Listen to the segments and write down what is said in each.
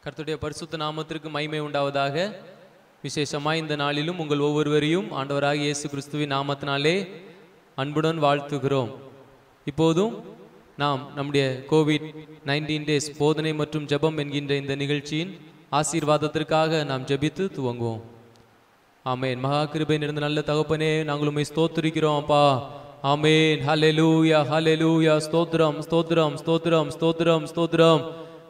கர்த்தருடைய பரிசுத்த நாமத்திற்கு மகிமை உண்டாவதாக விசேஷமாய் இந்த நாளிலும் உங்கள் ஒவ்வொருவரையும் ஆண்டவராக இயேசு கிறிஸ்துவின் நாமத்தினாலே அன்புடன் வாழ்த்துகிறோம் இப்போதும் நாம் நம்முடைய கோவிட் நைன்டீன் டேஸ் போதனை மற்றும் ஜெபம் என்கின்ற இந்த நிகழ்ச்சியின் ஆசீர்வாதத்திற்காக நாம் ஜெபித்து துவங்குவோம் ஆமேன் மகா கிருபை நிறைந்த நல்ல தகப்பனே நாங்கள் உம்மை ஸ்தோத்திரிக்கிறோம் அப்பா ஆமேன் ஹalleluya ஹalleluya ஸ்தோத்திரம் ஸ்தோத்திரம் ஸ்தோத்திரம் ஸ்தோத்திரம் ஸ்தோத்திரம்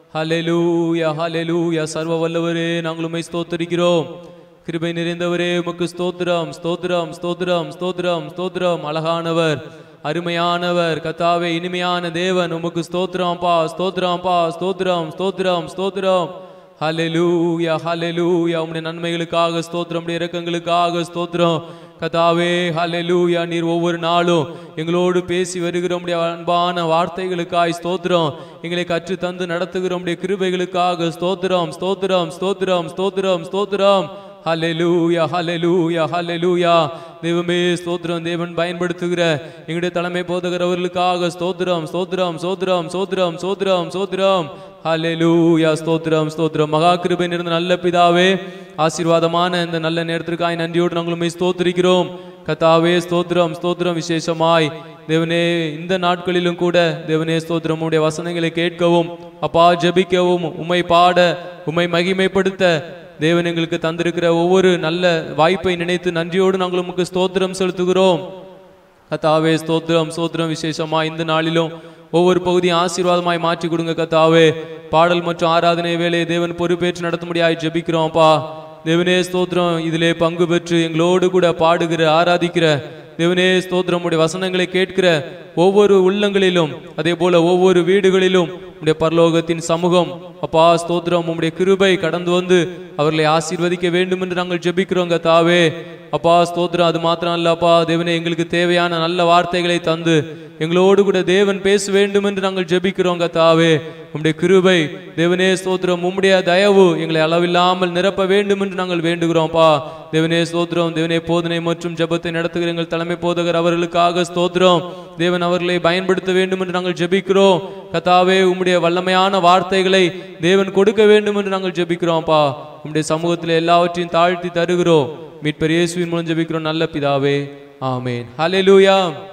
ஹalleluya ஹalleluya சர்வ வல்லவரே நாங்கள் உம்மை ஸ்தோத்திரிக்கிறோம் கிருபை நிறைந்தவரே உமக்கு ஸ்தோத்திரம் ஸ்தோத்திரம் ஸ்தோத்திரம் ஸ்தோத்திரம் ஸ்தோத்திரம் அழகானவர் அருமையானவர் கத்தாவே இனிமையான தேவன் உமக்கு ஸ்தோத்திரம் பா ஸ்தோத்திரம் பா ஸ்தோத்திரம் ஸ்தோத்திரம் ஸ்தோத்திரம் ஹalleluya ஹalleluya உம்முடைய நன்மைகளுக்காக ஸ்தோத்திரம் உம்முடைய இரக்கங்களுக்காக ஸ்தோத்திரம் கதாவே ஹalleluya நீர் ஒவ்வொரு நாளும் எங்களோடு பேசி வருகிற உம்முடைய அன்பான வார்த்தைகளுக்காய் ஸ்தோத்திரம் எங்களை கற்று தந்து நடத்துகிற உம்முடைய கிருபைகளுக்காக ஸ்தோத்திரம் ஸ்தோத்திரம் ஸ்தோத்திரம் ஸ்தோத்திரம் ஸ்தோத்திரம் ஹalleluya ஹalleluya ஹalleluya தெய்வமே ஸ்தோத்திரம் தேவன் பயன்படுத்துகிற எங்களுடைய தலைமை போதகர் அவர்களுக்காக ஸ்தோத்திரம் ஸ்தோத்திரம் ஸ்தோத்திரம் ஸ்தோத்திரம் ஸ்தோத்திரம் ஸ்தோத்திரம் ஹalleluya ஸ்தோத்திரம் ஸ்தோத்திரம் மகா கிருபை நிறைந்த நல்ல பிதாவே ஆசீர்வாதமான இந்த நல்ல நேரத்திற்காய் நன்றியோடு நாங்கள் உம்மை ஸ்தோத்திரிக்கிறோம் கத்தாவே ஸ்தோத்திரம் ஸ்தோத்திரம் விசேஷமாய் தேவனே இந்த நாட்களிலும் கூட தேவனே ஸ்தோத்திரம் உடைய வசனங்களை கேட்கவும் அப்பா ஜெபிக்கவும் உம்மை பாட உம்மை மகிமைப்படுத்த தேவன் எங்களுக்கு தந்திருக்கிற ஒவ்வொரு நல்ல வாய்ப்பை நினைத்து நன்றியோடு நாங்கள் உமக்கு ஸ்தோத்திரம் செலுத்துகிறோம் கத்தாவே ஸ்தோத்திரம் ஸ்தோத்திரம் விசேஷமா இந்த நாளிலும் ஒவ்வொரு பகுதியும் ஆசீர்வாதமாய் மாற்றி கொடுங்க கத்தாவே பாடல் மற்றும் ஆராதனை வேலையை தேவன் பொறுப்பேற்று நடத்தும்படியாய் ஜெபிக்கிறோம்ப்பா தேவனே ஸ்தோத்திரம் இதிலே பங்கு பெற்று எங்களோடு கூட பாடுகிற ஆராதிக்கிற தேவனே ஸ்தோத்திரம் உடைய வசனங்களை கேட்கிற ஒவ்வொரு உள்ளங்களிலும் அதே போல ஒவ்வொரு வீடுகளிலும் உடைய பரலோகத்தின் சமூகம் அப்பா ஸ்தோத்திரம் உம்முடைய கிருபை கடந்து வந்து அவர்களை ஆசீர்வதிக்க வேண்டும் என்று நாங்கள் ஜெபிக்கிறோங்க தாவே அப்பா ஸ்தோத்திரம் அது மாத்திரம் அல்ல அப்பா தேவனே எங்களுக்கு தேவையான நல்ல வார்த்தைகளை தந்து எங்களோடு கூட தேவன் பேச வேண்டும் என்று நாங்கள் ஜெபிக்கிறோங்க தாவே உம்முடைய கிருபை தேவனே ஸ்தோத்திரம் உம்முடைய தயவு எங்களை அளவில்லாமல் நிரப்ப வேண்டும் என்று நாங்கள் வேண்டுகிறோம்ப்பா தேவனே ஸ்தோத்திரம் தேவனே போதனை மற்றும் ஜெபத்தை நடத்துகிற எங்கள் தலைமை போதகர் அவர்களுக்காக ஸ்தோத்திரம் தேவன் அவர்களை பயன்படுத்த வேண்டும் என்று நாங்கள் ஜெபிக்கிறோம் கத்தாவே உம்முடைய வல்லமையான வார்த்தைகளை தேவன் கொடுக்க வேண்டும் என்று நாங்கள் ஜெபிக்கிறோம்ப்பா உம்முடைய சமூகத்தில் எல்லாவற்றையும் தாழ்த்தி தருகிறோம் மீட்பர் இயேசுவின் மூலம் ஜெபிக்கிறோம் நல்ல பிதாவே ஆமேன் ஹalleluya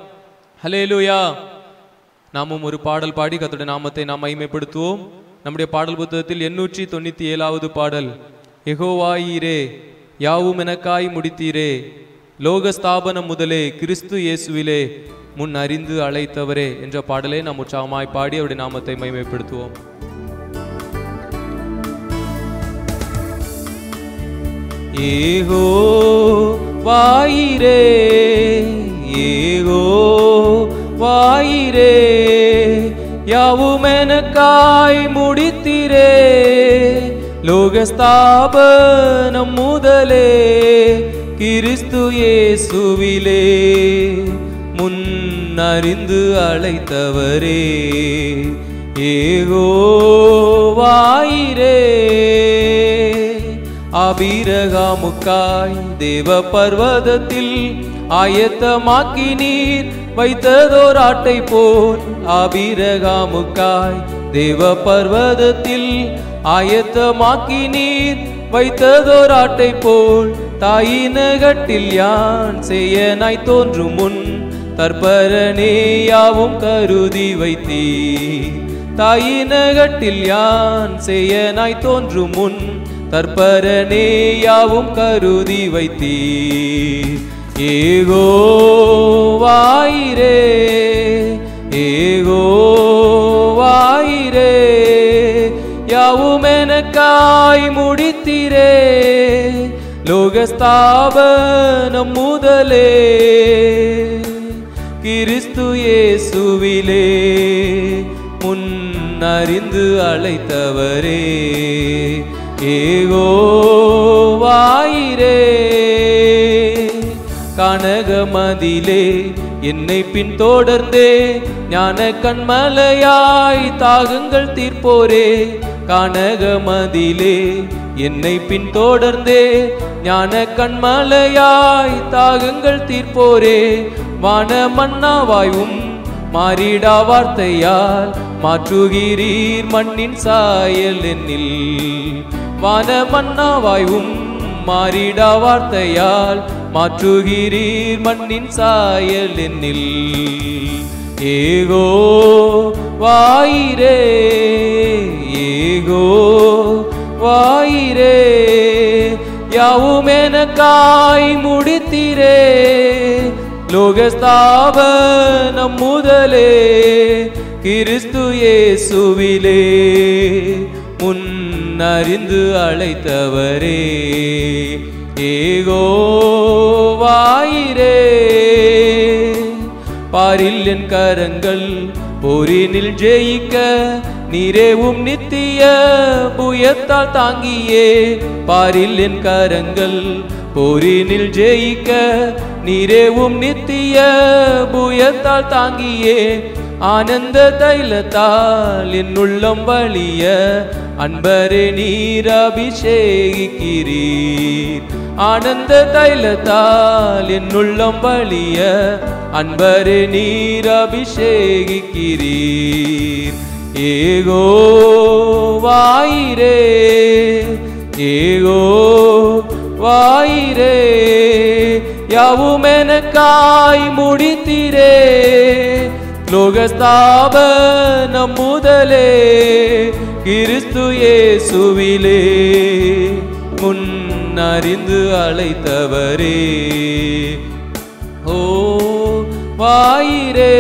ஹalleluya நாமும் ஒரு பாடல் பாடி கர்த்தருடைய நாமத்தை நாம் மகிமைப்படுத்துவோம் நம்முடைய பாடல் புத்தகத்தில் எண்ணூற்றி தொண்ணூத்தி ஏழாவது பாடல் எகோவாயீரே யாவும் எனக்காய் முடித்தீரே லோக ஸ்தாபனம் முதலே கிறிஸ்து இயேசுவிலே முன் அறிந்து அழைத்தவரே என்ற பாடலை நாம் உற்சாகமாய் பாடி அவருடைய நாமத்தை மகிமைப்படுத்துவோம் ஏகோ வாயிரே ஏகோ வாயிரே யாவும் எனக்காய் முடித்திரே லோகஸ்தாபனம் முதலே கிறிஸ்து இயேசுவிலே முன்னறிந்து அழைத்தவரே ஏகோ வாயிரே அபிரகாமுக்காய் தேவ பர்வதத்தில் ஆயத்தமாக்கி நீர் வைத்ததோர் ஆட்டை போல் அபிரகாமுக்காய் தேவ பர்வதத்தில் ஆயத்தமாக்கி நீர் வைத்ததோர் ஆட்டை போல் தாயினகட்டில் யான் செய்யனாய் தோன்றும் முன் தற்பரனேயாவும் கருதி வைத்தீர் தாயினகட்டில் யான் செய்யனாய் தோன்றும் முன் தற்பரனேயாவும் கருதி வைத்தீர் ஏகோ வாயிரே ஏகோ வாயிரே யாவும் எனக்காய் முடித்திரே லோகஸ்தாபனம் முதலே கிறிஸ்து இயேசுவிலே முன்னறிந்து அழைத்தவரே ஏகோ வாயிரே கனகமதிலே என்னை பின்தொடர்ந்தே ஞான கண்மலையாய் தாகங்கள் தீர்ப்போரே கனகமதிலே என்னை பின்தொடர்ந்தே ஞான கண்மலையாய் தாகங்கள் தீர்ப்போரே வான மன்னாவாயும் மாறிடா வார்த்தையால் மாற்றுகிறீர் மண்ணின் சாயல் என்னில் வான மன்னாவாயும் மாறிடா வார்த்தையால் மாற்றுகிறீர் மண்ணின் சாயல் என்னில் ஏகோ வாயிரே ஏகோ வாயிரே யாவும் எனக்காய் முடித்திரே லோகஸ்தாபனம் முதலே கிறிஸ்து இயேசுவிலே முன்னறிந்து அழைத்தவரே ஏகோ வாயிரே பாரில் என் கரங்கள் போரினில் ஜெயிக்க நீரேவும் நித்திய புயத்தால் தாங்கியே பாரில் என் கரங்கள் போரினில் ஜெயிக்க நீரேவும் நித்திய புயத்தால் தாங்கியே ஆனந்த தைலத்தால் என் உள்ளம் வழிய அன்பரே நீர் அபிஷேகிக்கிறீர் ஆனந்த தைலத்தால் என் உள்ளம் வழிய அன்பரே நீர் அபிஷேகிக்கிறீர் ஏகோ வாயிரே ஏகோ வாயிரே யாவும் எனக்காய் முடித்திரே லோகஸ்தாபனம் முதலே கிறிஸ்து இயேசுவிலே முன்னறிந்து அழைத்தவரே ஓ வாயிரே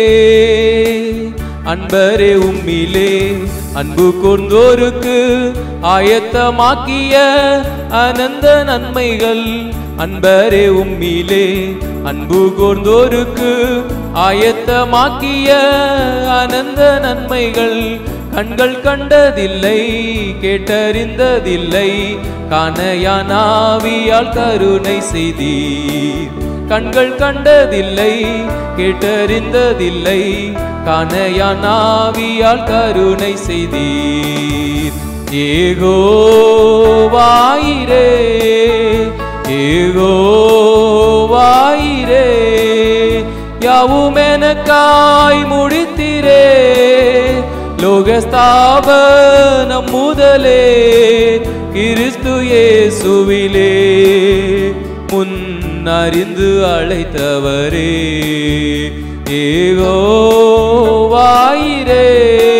அன்பரே உம்மிலே அன்பு கூர்ந்தோருக்கு ஆயத்தமாக்கிய அனந்த நன்மைகள் அன்பரே உம்மிலே அன்பு கூர்ந்தோருக்கு ஆயத்தமாக்கிய அனந்த நன்மைகள் கண்கள் கண்டதில்லை கேட்டறிந்ததில்லை காணையானாவியால் கருணை செய்தீர் கண்கள் கண்டதில்லை கேட்டறிந்ததில்லை காணையானாவியால் கருணை செய்தீர் ஏகோ வாயிரே ஏகோ வாயிரே யாவும் எனக்காய் முடித்திரே லோகஸ்தாபனம் முதலே கிறிஸ்து இயேசுவிலே முன்னறிந்து அழைத்தவரே ஏகோ வாயிரே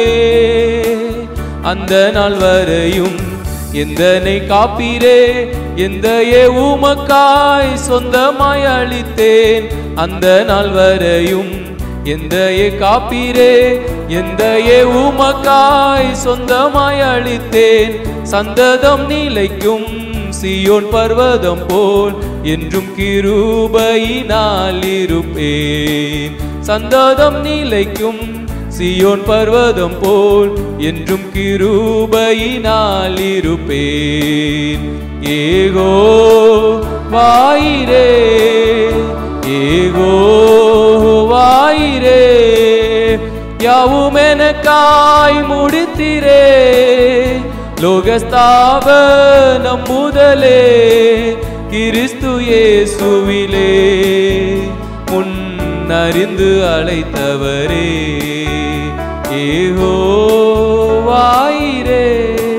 அந்த நாள் வரையும் எந்தனை காப்பீரே எந்த ஏ உமக்காய் சொந்தமாய் அளித்தேன் அந்த நாள் வரையும் எந்த ஏ காப்பீரே எந்த ஏ உமக்காய் சொந்தமாய் அளித்தேன் சந்ததம் நிலைக்கும் சியோன் பர்வதம் போல் என்றும் கிருபையினால் இருப்பேன் சந்ததம் நிலைக்கும் சியோன் பர்வதம் போல் என்றும் கிருபையினால் இருப்பேன் ஏகோ வாயிரே ஏகோ வாயிரே யாவும் எனக்காய் முடித்திரே லோகஸ்தாபனம் முதலே கிறிஸ்து இயேசுவிலே முன்னறிந்து அழைத்தவரே ஏகோ வாயிரே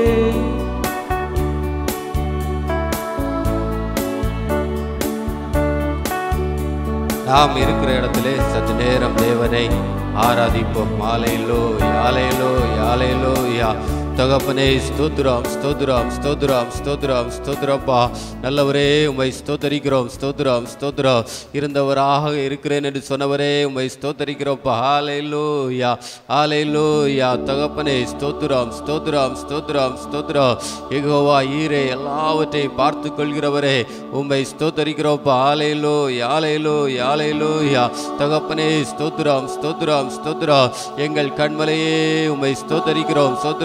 நாம் இருக்கிற இடத்திலே சற்று நேரம் தேவனை ஆராதிப்போம் மாலையிலோ யாலையிலோ யாலையிலோ யா தகப்பனே ஸ்தோத்ரம் ஸ்தோத்ரம் ஸ்தோத்ரம் ஸ்தோத்ரம் ஸ்தோத்ரப்பா நல்லவரே உம்மை ஸ்தோத்தரிக்கிறோம் ஸ்தோத்ரம் ஸ்தோத்ரம் இருந்தவராக இருக்கிறேன் என்று சொன்னவரே உம்மை ஸ்தோத்தரிக்கிறோப்பா ஆலையிலோ யா ஆலையிலோ யா தகப்பனே ஸ்தோத்ரம் ஸ்தோத்ரம் ஸ்தோத்ரம் ஸ்தோத்ரம் எகோவா ஈரே எல்லாவற்றையும் பார்த்து கொள்கிறவரே உம்மை ஸ்தோத்தரிக்கிறோப்பா ஆலையிலோ யாலையிலோ யாலையிலோ யா தகப்பனே ஸ்தோத்ரம் ஸ்தோத்ரம் ஸ்தோத்ரம் எங்கள் கண்மலையே உம்மை ஸ்தோத்தரிக்கிறோம் ஸ்தோத்ரம் ஸ்தோத்ரம்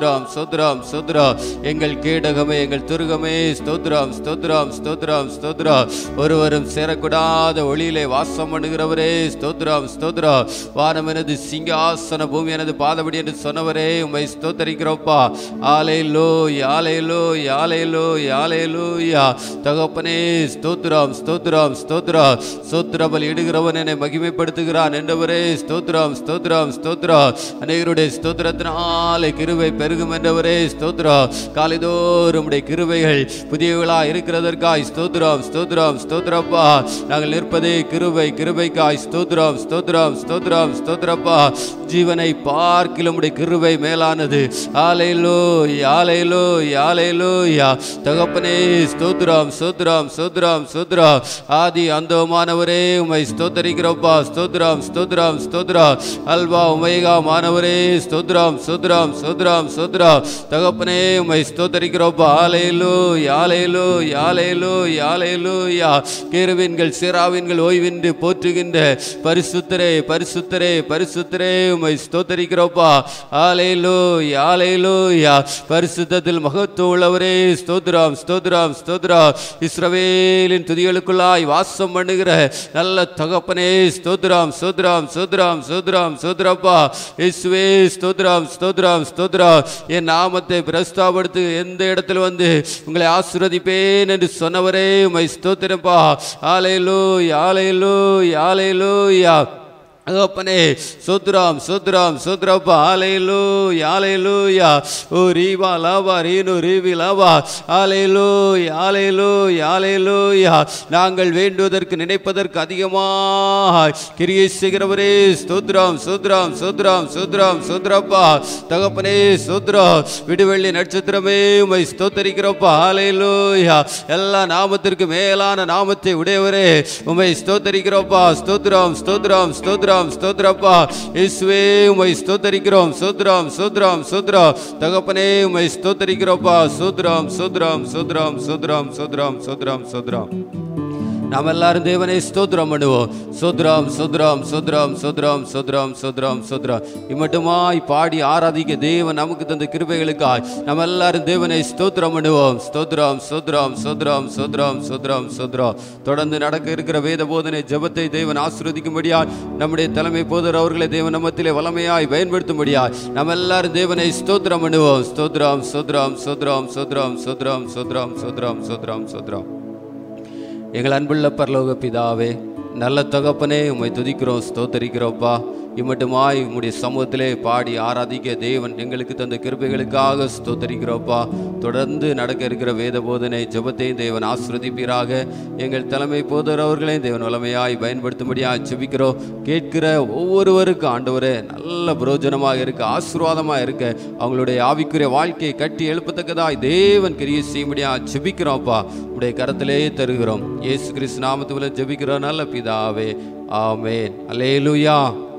ஸ்தோத்ரம் ஸ்தோத்ரம் எங்கள் கேடகமே எங்கள் துருகமே ஸ்தோத்ரம் ஸ்தோத்ரம் ஸ்தோத்ரம் ஸ்தோத்ரம் ஒருவரும் சேரக்கூடாத ஒளியிலே வாசம் பண்ணுகிறவரே ஸ்தோத்ரம் ஸ்தோத்ரம் வானம் எனது சிங்காசன பூமி எனது பாதபடி என்று சொன்னவரே உம்மை ஸ்தோத்தரிக்கிறோப்பா ஆலையிலோ யாலையிலோ யாலையிலோ யாலையிலோ யா தகப்பனே ஸ்தோத்ரம் ஸ்தோத்ரம் ஸ்தோத்ரம் ஸ்தோத்திரபல் இடுகிறவன் என்னை மகிமைப்படுத்துகிறான் என்றவரே ஸ்தோத்ரம் ஸ்தோத்ரம் ஸ்தோத்ரம் அநேகருடைய ஸ்தோத்திரத்தினாலே கிருபை பெருகும் என்றவரே ஸ்தோத்ரம் காலைதோறும் உடைய கிருபைகள் புதியவர்களா இருக்கிறதற்காய் ஸ்தோத்ரம் ஸ்தோத்ரம் ஸ்தோத்ரப்பா நாங்கள் நிற்பதே கிருபை கிருபைக்காய் ஸ்தோத்ரம் ஸ்தோத்ரம் ஸ்தோத்ரம் ஸ்தோத்ரப்பா ஜீவனை பார்க்கிலும் உடைய கிருபை மேலானது ஆலையிலோ யாலையிலோ யாலையிலோ யா தகப்பனே ஸ்தோத்ரம் ஸ்தோத்ரம் ஸ்தோத்ரம் ஸ்தோத்ரம் ஆதி அந்தமானவரே உமை ஸ்தோத்தரிக்கிறோப்பா ஸ்தோத்ரம் ஸ்தோத்ரம் ஸ்தோத்ரம் அல்வா உமைகா மாணவரே ஸ்தோத்ரம் ஸ்தோத்ரம் ஸ்தோத்ரம் ஸ்தோத்ரம் தகப்பனே உமை ஸ்தோத்தரிக்கிறோப்பா ஆலையிலோ யாலையிலோ யாலையிலோ யாலையிலோ யா கேருவின்கள் சிராவின்கள் ஓய்வின்றி போற்றுகின்ற பரிசுத்தரே பரிசுத்தரே பரிசுத்தரே உமை ஸ்தோத்தரிக்கிறோப்பா ஆலையிலோ யாலையிலோ யா பரிசுத்தத்தில் மகத்துவம் உள்ளவரே ஸ்தோத்ரம் ஸ்தோத்ரம் ஸ்தோத்ரம் இஸ்ரவேலின் துதிகளுக்குள்ளாய் வாசம் பண்ணுகிற நல்ல தகப்பனே ஸ்தோத்ரம் ஸ்தோத்ரம் ஸ்தோத்ரம் ஸ்தோத்ரம் ஸ்தோத்ரப்பா இயேசுவே ஸ்தோத்ரம் ஸ்தோத்ரம் ஸ்தோத்ரம் என் நாமத்தை பிரஸ்தாபடுத்து எந்த இடத்துல வந்து உங்களை ஆசிர்வதிப்பேன் என்று சொன்னவரே உமை ஸ்தோத்திரப்பா ஆலையிலோ யாலையிலோ யாலையிலோ யா தகப்பனே சோத்ராம் சோத்ராம் சோத்ரப்பா ஆலையிலோ யாலையிலோ யா ஓ ரீவா லாவா ரீனு ரீவி லாவா ஆலையிலோ யாலையிலோ யாலையிலோ யா நாங்கள் வேண்டுவதற்கு நினைப்பதற்கு அதிகமாக கிரியை செய்கிறவரே ஸ்தோத்ராம் சோத்ராம் சோத்ராம் சோத்ராம் சோத்ரப்பா தகப்பனே சோத்ரம் விடுவெள்ளி நட்சத்திரமே உமை ஸ்தோத்தரிக்கிறப்பா ஆலையிலோ யா எல்லா நாமத்திற்கு மேலான நாமத்தை உடையவரே உமை ஸ்தோத்தரிக்கிறோப்பா ஸ்தோத்ரம் ஸ்தோத்ரம் ஸ்தோத்ரம் ஸ்தோத்ரப்பா இயேசுவே உமை ஸ்தோத்தரிக்கிறோம் சோத்ரம் சோத்ரம் சோத்ரம் தகப்பனே உமை ஸ்தோத்தரிக்கிறோப்பா சோத்ரம் சோத்ரம் சோத்ரம் சோத்ரம் சோத்ரம் சோத்ரம் சோத்ரம் நாம் எல்லாரும் தேவனை ஸ்தோத்திரம் பண்ணுவோம் சோத்ரம் சோத்ரம் சோத்ரம் சோத்ரம் சோத்ரம் சோத்ரம் சோத்ரம் இம்மட்டுமாய் பாடி ஆராதிக்க தேவன் நமக்கு தந்த கிருபைகளுக்காய் நம்ம எல்லாரும் தேவனை ஸ்தோத்திரம் பண்ணுவோம் ஸ்தோத்ரம் சோத்ரம் சோத்ரம் சோத்ரம் சோத்ரம் சோத்ரம் தொடர்ந்து நடக்க இருக்கிற வேத போதனை ஜெபத்தை தேவன் ஆசீர்வதிக்கும்படியாய் நம்முடைய தலைமை போதர் அவர்களை தேவன் நம்மத்திலே வளமையாய் பயன்படுத்தும்படியாய் நம்ம எல்லாரும் தேவனை ஸ்தோத்திரம் பண்ணுவோம் ஸ்தோத்ரம் சோத்ரம் சோத்ரம் சோத்ரம் சோத்ரம் சோத்ரம் சோத்ரம் சோத்ரம் சோத்ரம் எங்கள் அன்புள்ள பரலோக பிதாவே நல்ல தகப்பனே உம்மை துதிக்கிறோம் ஸ்தோத்தரிக்கிறோப்பா இம்மட்டுமாய் உம்முடைய சமூகத்திலே பாடி ஆராதிக்க தேவன் எங்களுக்கு தந்த கிருபைகளுக்காக ஸ்தோத்தரிக்கிறோப்பா தொடர்ந்து நடக்க இருக்கிற வேத போதனை ஜெபத்தை தேவன் ஆசிர்வதிப்பீராக எங்கள் தலைமை போதர் அவர்களையும் தேவன் வளமையாய் பயன்படுத்தும்படியாக ஜெபிக்கிறோம் கேட்கிற ஒவ்வொருவருக்கும் ஆண்டவரே நல்ல பிரயோஜனமாக இருக்க ஆசீர்வாதமாக இருக்க அவங்களுடைய ஆவிக்குரிய வாழ்க்கையை கட்டி எழுப்பத்தக்கதாய் தேவன் கிரியை செய்யும்படியாக ஜெபிக்கிறோம்ப்பா உடைய கரத்திலே தருகிறோம் இயேசு கிறிஸ்து நாமத்துல ஜெபிக்கிறோம் நல்ல பிதாவே ஆமென் அல்லேலூயா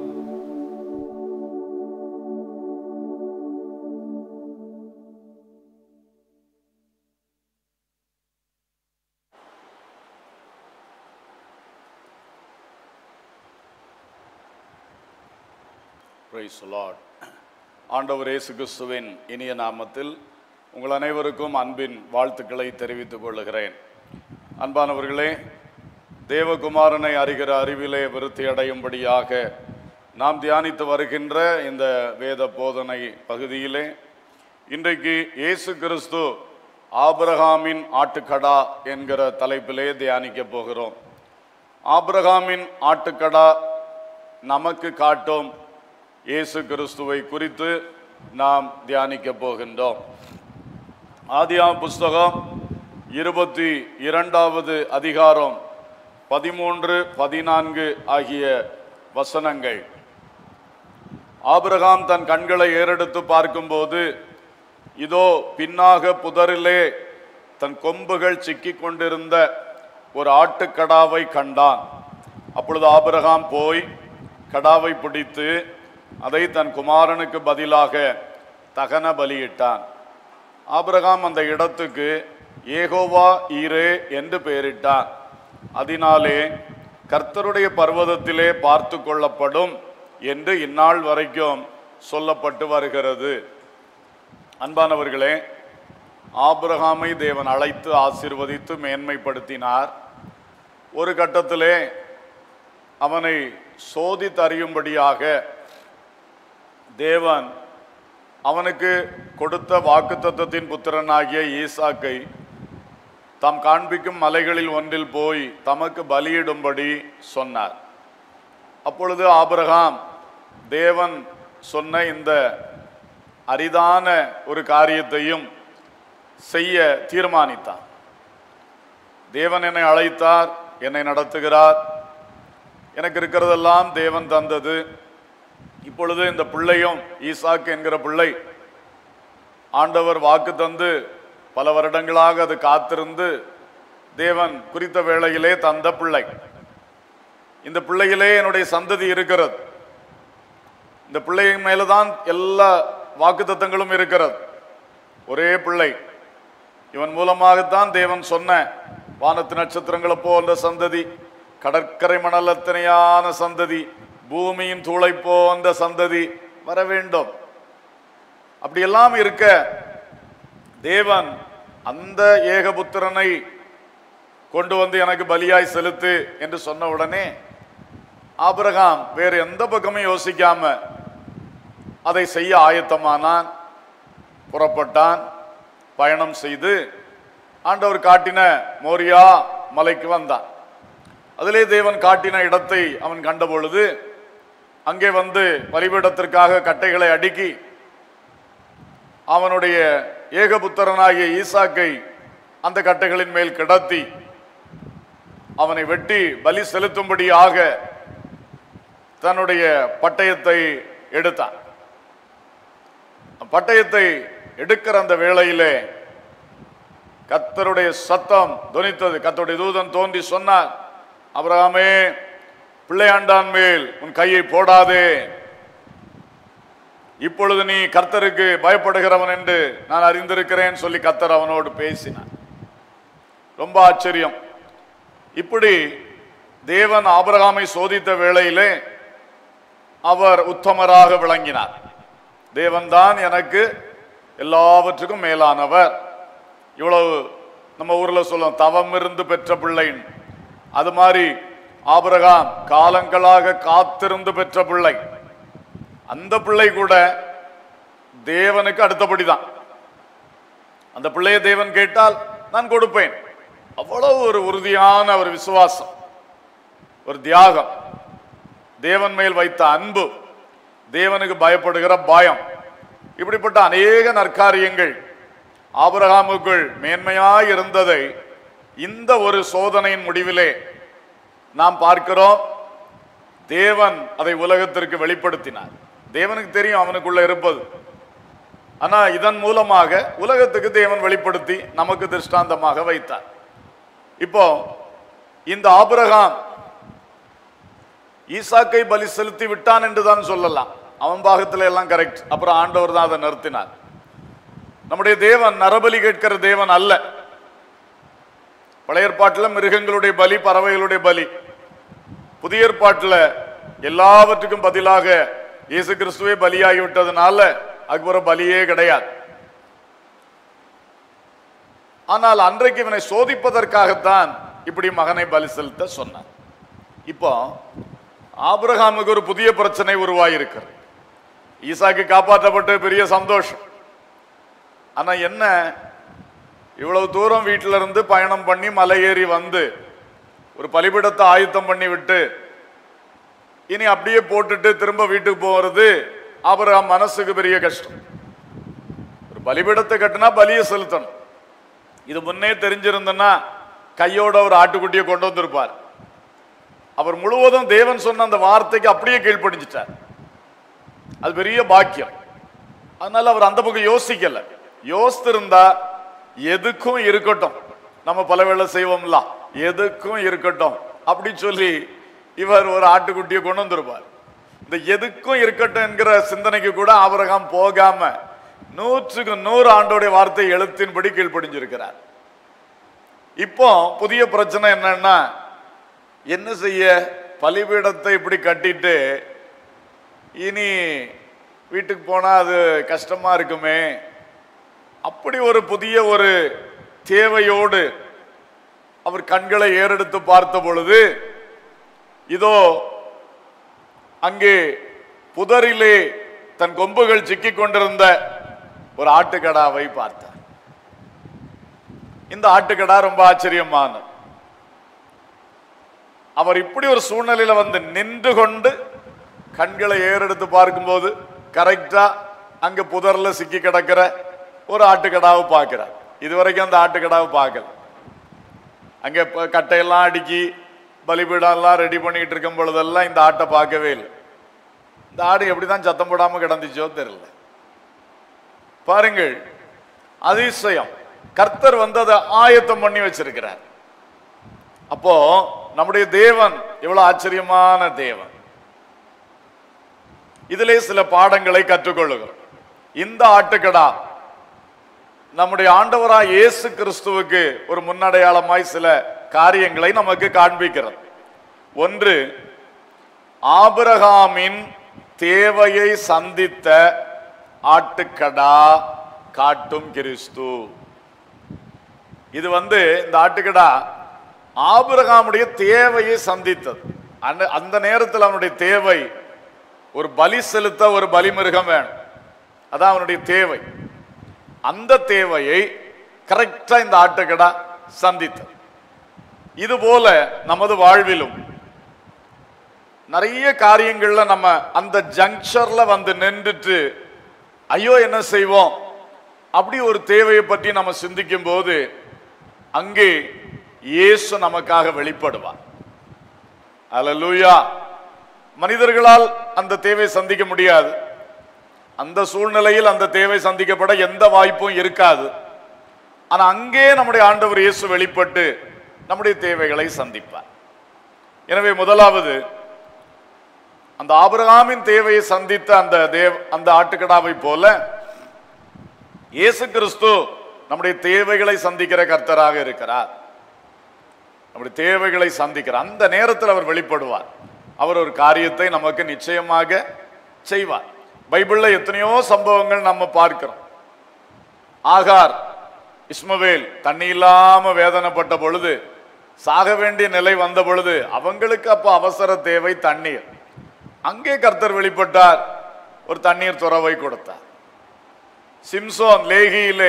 பிரைஸ் லார்ட் ஆண்டவர் இயேசு கிறிஸ்துவின் இனிய நாமத்தில் உங்கள் அனைவருக்கும் அன்பின் வாழ்த்துக்களை தெரிவித்துக் கொள்ளுகிறேன் அன்பானவர்களே தேவகுமாரனை அறிகிற அறிவிலே விருத்தி அடையும்படியாக நாம் தியானித்து வருகின்ற இந்த வேத போதனை பகுதியிலே இன்றைக்கு இயேசு கிறிஸ்து ஆபிரகாமின் ஆட்டுக்கடா என்கிற தலைப்பிலே தியானிக்க போகிறோம் ஆபிரகாமின் ஆட்டுக்கடா நமக்கு காட்டும் இயேசு கிறிஸ்துவை குறித்து நாம் தியானிக்க போகின்றோம் ஆதியாம் புஸ்தகம் இருபத்தி இரண்டாவது அதிகாரம் பதிமூன்று பதினான்கு ஆகிய வசனங்கள் ஆபிரகாம் தன் கண்களை ஏறெடுத்து பார்க்கும்போது இதோ பின்னாக புதரிலே தன் கொம்புகள் சிக்கிக் கொண்டிருந்த ஒரு ஆட்டுக்கடாவை கண்டான் அப்பொழுது ஆபிரகாம் போய் கடாவை பிடித்து அதை தன் குமாரனுக்கு பதிலாக தகன பலியிட்டான் ஆபிரகாம் அந்த இடத்துக்கு ஏகோவா ஈரே என்று பெயரிட்டான் அதனாலே கர்த்தருடைய பர்வதத்திலே பார்த்து கொள்ளப்படும் என்று இந்நாள் வரைக்கும் சொல்லப்பட்டு வருகிறது அன்பானவர்களே ஆபிரகாமை தேவன் அழைத்து ஆசீர்வதித்து மேன்மைப்படுத்தினார் ஒரு கட்டத்திலே அவனை சோதித்தறியும்படியாக தேவன் அவனுக்கு கொடுத்த வாக்குத்தத்தத்தின் புத்திரனாகிய ஈசாக்கை தாம் காண்பிக்கும் மலைகளில் ஒன்றில் போய் தமக்கு பலியிடும்படி சொன்னார் அப்பொழுது ஆபிரகாம் தேவன் சொன்ன இந்த அரிதான ஒரு காரியத்தையும் செய்ய தீர்மானித்தான் தேவன் என்னை அழைத்தார் என்னை நடத்துகிறார் எனக்கு இருக்கிறதெல்லாம் தேவன் தந்தது இப்பொழுது இந்த பிள்ளையும் ஈசாக்கு என்கிற பிள்ளை ஆண்டவர் வாக்கு தந்து பல வருடங்களாக அது காத்திருந்து தேவன் குறித்த வேளையிலே தந்த பிள்ளை இந்த பிள்ளையிலே என்னுடைய சந்ததி இருக்கிறது இந்த பிள்ளையின் மேலதான் எல்லா வாக்குத்தத்தங்களும் இருக்கிறது ஒரே பிள்ளை இவன் மூலமாகத்தான் தேவன் சொன்ன வானத்து நட்சத்திரங்களை போன்ற சந்ததி கடற்கரை மணலத்தனையான சந்ததி பூமியின் தூளை போன்ற சந்ததி வர வேண்டும் அப்படியெல்லாம் இருக்க தேவன் அந்த ஏகபுத்திரனை கொண்டு வந்து எனக்கு பலியாய் செலுத்து என்று சொன்ன உடனே ஆபிரகாம் வேறு எந்த பக்கமும் யோசிக்காம அதை செய்ய ஆயத்தமானான் புறப்பட்டான் பயணம் செய்து ஆண்டவர் காட்டின மோரியா மலைக்கு வந்தான் அதிலே தேவன் காட்டின இடத்தை அவன் கண்ட பொழுது அங்கே வந்து பலிபீடத்திற்காக கட்டைகளை அடுக்கி அவனுடைய ஏகபுத்திரனாகிய ஈசாக்கை அந்த கட்டைகளின் மேல் கிடத்தி அவனை வெட்டி பலி செலுத்தும்படியாக தன்னுடைய பட்டயத்தை எடுத்தான் பட்டயத்தை எடுக்கிற அந்த வேளையிலே கத்தருடைய சத்தம் தொனித்தது கத்தருடைய தூதன் தோன்றி சொன்னார் அபிரகாமே பிள்ளையாண்டான் மேல் உன் கையை போடாதே இப்பொழுது நீ கர்த்தருக்கு பயப்படுகிறவன் என்று நான் அறிந்திருக்கிறேன் சொல்லி கர்த்தர் அவனோடு பேசினார் ரொம்ப ஆச்சரியம் இப்படி தேவன் ஆபிரகாமை சோதித்த வேளையிலே அவர் உத்தமராக விளங்கினார் தேவன்தான் எனக்கு எல்லாவற்றுக்கும் மேலானவர் இவ்வளவு நம்ம ஊர்ல சொல்லுவோம் தவம் இருந்து பெற்ற பிள்ளைன்னு அது மாதிரி ஆபிரகாம் காலங்களாக காத்திருந்து பெற்ற பிள்ளை அந்த பிள்ளை கூட தேவனுக்கு அடுத்தபடிதான் அந்த பிள்ளையை தேவன் கேட்டால் நான் கொடுப்பேன் அவ்வளவு ஒரு உறுதியான ஒரு விசுவாசம் ஒரு தியாகம் தேவன் மேல் வைத்த அன்பு தேவனுக்கு பயப்படுகிற பயம் இப்படிப்பட்ட அநேக நற்காரியங்கள் ஆபிரகாமுக்குள் மேன்மையாய் இருந்ததை இந்த ஒரு சோதனையின் முடிவிலே நாம் பார்க்கிறோம் தேவன் அதை உலகத்திற்கு வெளிப்படுத்தினார் தேவனுக்கு தெரியும் அவனுக்குள்ள இருப்பது ஆனா இதன் மூலமாக உலகத்துக்கு தேவன் வெளிப்படுத்தி நமக்கு திருஷ்டாந்தமாக வைத்தார் இப்போ இந்த ஆபிரகாம் ஈசாக்கை பலி செலுத்தி விட்டான் என்று தான் சொல்லலாம் அவன் பாகத்துல எல்லாம் கரெக்ட் அப்புறம் ஆண்டவர் தான் அதை நிறுத்தினார் நம்முடைய தேவன் நரபலி கேட்கிற தேவன் அல்ல பழைய ஏற்பாட்டில் மிருகங்களுடைய பலி பறவைகளுடைய பலி புதிய ஏற்பாட்டில் எல்லாவற்றுக்கும் பதிலாக இயேசு கிறிஸ்துவே பலியாகி விட்டதுனால அக்பர பலியே கிடையாது ஆனால் அன்றைக்கு இவனை சோதிப்பதற்காகத்தான் இப்படி மகனை பலி செலுத்த சொன்னார் இப்போ ஆபிரகாமுக்கு ஒரு புதிய பிரச்சனை உருவாகியிருக்கிறது ஈசாக்கு காப்பாற்றப்பட்டு பெரிய சந்தோஷம் ஆனா என்ன இவ்வளவு தூரம் வீட்டில இருந்து பயணம் பண்ணி மலை ஏறி வந்து ஒரு பலிபிடத்தை ஆயத்தம் பண்ணி விட்டு இனி அப்படியே போட்டுட்டு திரும்ப வீட்டுக்கு போறது ஆபிரகாம் மனசுக்கு பெரிய கஷ்டம் ஒரு பலிபீடத்தை கட்டினா பலியை செலுத்தணும் இது முன்னே தெரிஞ்சிருந்தனா கையோட ஒரு ஆட்டுக்குட்டியை கொண்டு வந்திருப்பார் அவர் முழுவதும் தேவன் சொன்ன அந்த வார்த்தைக்கு அப்படியே கீழ்ப்படிஞ்சிட்டார் அது பெரிய பாக்கியம் அதனால அவர் அந்த பக்கம் யோசிக்கல யோசித்திருந்தா எதுக்கும் இருக்கட்டும் நம்ம பல வேளை செய்வோம்ல எதுக்கும் இருக்கட்டும் அப்படி சொல்லி இவர் ஒரு ஆட்டுக்குட்டியை கொண்டு வந்திருப்பார் இந்த எதுக்கும் இருக்கட்டும் என்கிற சிந்தனைக்கு கூட ஆபிரகாம் போகாம நூற்றுக்கு நூறு ஆண்டோடைய வார்த்தை எழுத்தின்படி கீழ்ப்படிஞ்சிருக்கிறார் இப்போ புதிய பிரச்சனை என்னன்னா என்ன செய்ய பலிபீடத்தை இப்படி கட்டிட்டு இனி வீட்டுக்கு போனா அது கஷ்டமா இருக்குமே அப்படி ஒரு புதிய ஒரு தேவையோடு அவர் கண்களை ஏறெடுத்து பார்த்த பொழுது இதோ அங்கே புதரிலே தன் கொம்புகள் சிக்கிக் கொண்டிருந்த ஒரு ஆட்டுக்கடாவை பார்த்தார் இந்த ஆட்டுக்கடா ரொம்ப ஆச்சரியமான அவர் இப்படி ஒரு சூழ்நிலையில வந்து நின்று கொண்டு கண்களை ஏறெடுத்து பார்க்கும்போது கரெக்டா அங்க புதர்ல சிக்கி கிடக்கிற ஒரு ஆட்டுக்கடாவை பார்க்கிறார் இதுவரைக்கும் அந்த ஆட்டுக்கடாவை பார்க்கல அங்க ப- கட்டையெல்லாம் அடுக்கி பலிபீடம் எல்லாம் ரெடி பண்ணிட்டு இருக்கும் பொழுதெல்லாம் இந்த ஆட்டை பார்க்கவே இல்லை இந்த ஆடு எப்படிதான் சத்தம் போடாம கிடந்துச்சோ தெரியல பாருங்கள் அதிசயம் கர்த்தர் வந்து அதை ஆயத்தம் பண்ணி வச்சிருக்கிறார் அப்போ நம்முடைய தேவன் எவ்வளவு ஆச்சரியமான தேவன் இதிலே சில பாடங்களை கற்றுக்கொள்ளுகிறோம் இந்த ஆட்டுக்கடா நம்முடைய ஆண்டவராய் இயேசு கிறிஸ்துவுக்கு ஒரு முன்னடையாளமாய் சில காரியங்களை நமக்கு காண்பிக்கிறது ஒன்று ஆபிரகாமின் தேவையை சந்தித்த ஆட்டுக்கடா காட்டும் கிறிஸ்து இது வந்து இந்த ஆட்டுக்கடா ஆபிரகாமுடைய தேவையை சந்தித்தது அந்த அந்த நேரத்தில் அவனுடைய தேவை ஒரு பலி செலுத்த ஒரு பலிமிருகம் வேணும் அதான் அவனுடைய தேவை அந்த தேவையை கரெக்டா இந்த ஆட்டுக்கடா சந்தித்தது இது போல நமது வாழ்விலும் நிறைய காரியங்கள்ல நம்ம அந்த ஜங்ஷர்ல வந்து நின்றுட்டு ஐயோ என்ன செய்வோம் அப்படி ஒரு தேவையை பற்றி நம்ம சிந்திக்கும் போது அங்கே இயேசு நமக்காக வெளிப்படுவார் அல்லேலூயா மனிதர்களால் அந்த தேவை சந்திக்க முடியாது அந்த சூழ்நிலையில் அந்த தேவை சந்திக்கப்பட எந்த வாய்ப்பும் இருக்காது ஆனா அங்கே நம்முடைய ஆண்டவர் இயேசு வெளிப்பட்டு நம்முடைய தேவைகளை சந்திப்பார் எனவே முதலாவது அந்த ஆபிரகாமின் தேவையை சந்தித்த அந்த தேவ அந்த ஆட்டுக்கடாவை போல இயேசு கிறிஸ்து நம்முடைய தேவைகளை சந்திக்கிற கர்த்தராக இருக்கிறார் நம்முடைய தேவைகளை சந்திக்கிற அந்த நேரத்தில் அவர் வெளிப்படுவார் அவர் ஒரு காரியத்தை நமக்கு நிச்சயமாக செய்வார் பைபிள்ல எத்தனையோ சம்பவங்கள் நம்ம பார்க்கிறோம் ஆகார் இஸ்மவேல் தண்ணி இல்லாம வேதனைப்பட்ட பொழுது சாக வேண்டிய நிலை வந்த பொழுது அவங்களுக்கு அப்ப அவசர தேவை தண்ணீர் அங்கே கர்த்தர் வெளிப்பட்டார் ஒரு தண்ணீர் துறவை கொடுத்தார் சிம்சோன் லேகியிலே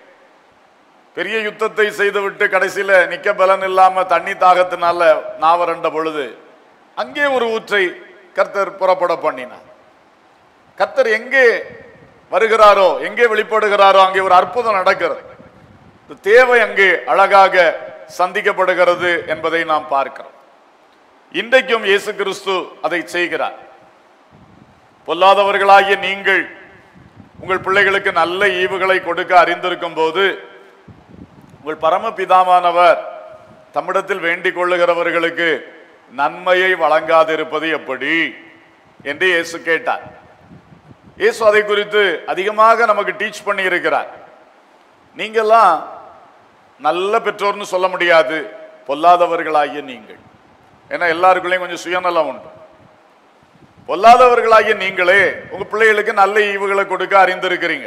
பெரிய யுத்தத்தை செய்துவிட்டு கடைசியில நிக்க பலன் இல்லாம தண்ணி தாகத்தினால நாவரண்ட பொழுது அங்கே ஒரு ஊற்றை கர்த்தர் புறப்பட பண்ணினார் கர்த்தர் எங்கே வருகிறாரோ எங்கே வெளிப்படுகிறாரோ அங்கே ஒரு அற்புதம் நடக்கிறது இந்த தேவை அங்கே அழகாக சந்திக்கப்படுகிறது என்பதை நாம் பார்க்கிறோம் இன்றைக்கும் இயேசு கிறிஸ்து அதை செய்கிறார் பொல்லாதவர்களாகிய நீங்கள் உங்கள் பிள்ளைகளுக்கு நல்ல ஈவுகளை கொடுக்க அறிந்திருக்கும் போது உங்கள் பரமபிதாவானவர் தம்மிடத்தில் வேண்டிக் கொள்ளுகிறவர்களுக்கு நன்மையை வழங்காதிருப்பது எப்படி என்று இயேசு கேட்டார் இயேசு அதை குறித்து அதிகமாக நமக்கு டீச் பண்ணி இருக்கிறார் நீங்கெல்லாம் நல்ல பெற்றோர்னு சொல்ல முடியாது பொல்லாதவர்களாகிய நீங்கள் ஏன்னா எல்லாருக்குள்ளேயும் கொஞ்சம் சுயநலம் உண்டு பொல்லாதவர்களாகிய நீங்களே உங்க பிள்ளைகளுக்கு நல்ல ஈவுகளை கொடுக்க அறிந்திருக்கிறீங்க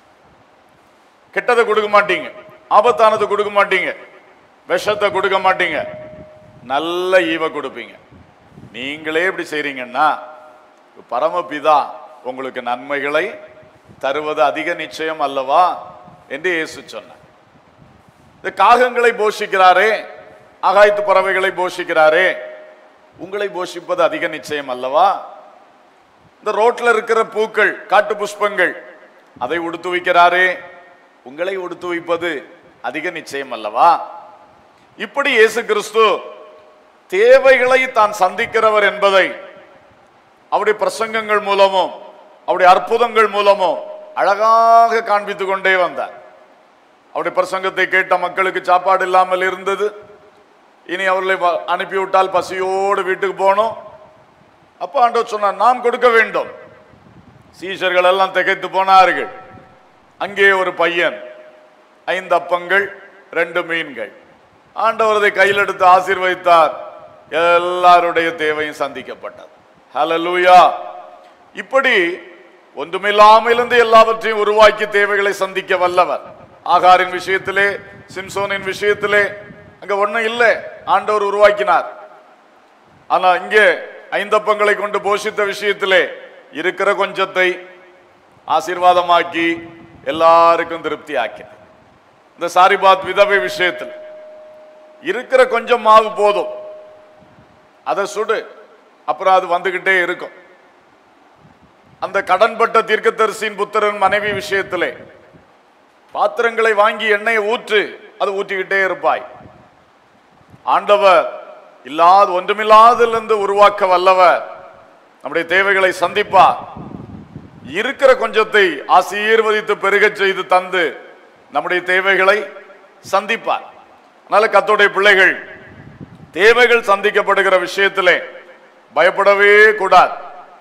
கெட்டதை கொடுக்க மாட்டீங்க ஆபத்தானதை கொடுக்க மாட்டீங்க விஷத்தை கொடுக்க மாட்டீங்க நல்ல ஈவை கொடுப்பீங்க நீங்களே இப்படி செய்றீங்கன்னா பரமபிதா உங்களுக்கு நன்மைகளை தருவது அதிக நிச்சயம் அல்லவா என்று இயேசு சொன்னார் இந்த காகங்களை போஷிக்கிறாரே ஆகாயத்து பறவைகளை போஷிக்கிறாரே உங்களை போஷிப்பது அதிக நிச்சயம் அல்லவா இந்த ரோட்ல இருக்கிற பூக்கள் காட்டு புஷ்பங்கள் அதை உடுத்து வைக்கிறாரே உங்களை உடுத்து வைப்பது அதிக நிச்சயம் அல்லவா இப்படி இயேசு கிறிஸ்து தேவைகளை தான் சந்திக்கிறவர் என்பதை அவருடைய பிரசங்கங்கள் மூலமும் அவருடைய அற்புதங்கள் மூலமும் அழகாக காண்பித்துக் கொண்டே வந்தார் அவருடைய பிரசங்கத்தை கேட்ட மக்களுக்கு சாப்பாடு இல்லாமல் இருந்தது இனி அவர்களை வ- அனுப்பிவிட்டால் பசியோடு வீட்டுக்கு போகணும் அப்ப ஆண்டவர் சொன்னார் நாம் கொடுக்க வேண்டும் சீஷர்கள் எல்லாம் திகைத்து போனார்கள் அங்கே ஒரு பையன் ஐந்து அப்பங்கள் ரெண்டு மீன்கள் ஆண்டவர் அதை கையில் எடுத்து ஆசீர்வதித்தார் எல்லாருடைய தேவையும் சந்திக்கப்பட்டது ஹalleluya இப்படி ஒன்றுமில்லாமலிருந்து எல்லாவற்றையும் உருவாக்கி தேவைகளை சந்திக்க வல்லவர் ஆகாரின் விஷயத்திலே சிம்சோனின் விஷயத்திலே அங்க ஒண்ணும் இல்லை ஆண்டவர் உருவாக்கினார் ஆனா இங்கே ஐந்தப்பங்களை கொண்டு போஷித்த விஷயத்திலே இருக்கிற கொஞ்சத்தை ஆசீர்வாதமாக்கி எல்லாருக்கும் திருப்தி ஆக்கினார் இந்த சாரிபாத் விதவை விஷயத்தில் இருக்கிற கொஞ்சம் மாவு போதும் அதை சுடு அப்புறம் அது வந்துகிட்டே இருக்கும் அந்த கடன்பட்ட தீர்க்கதரிசியின் புத்திரன் மனைவி விஷயத்திலே பாத்திரங்களை வாங்கி எண்ணெயை ஊற்று அது ஊற்றிக்கிட்டே இருப்பாய் ஆண்டவர் இல்லாத ஒன்றுமில்லாதிலிருந்து உருவாக்க வல்லவர் நம்முடைய தேவைகளை சந்திப்பார் இருக்கிற கொஞ்சத்தை ஆசீர்வதித்து பெருகச் செய்து தந்து நம்முடைய தேவைகளை சந்திப்பார் அதனால கத்தோடைய பிள்ளைகள் தேவைகள் சந்திக்கப்படுகிற விஷயத்திலே பயப்படவே கூடாது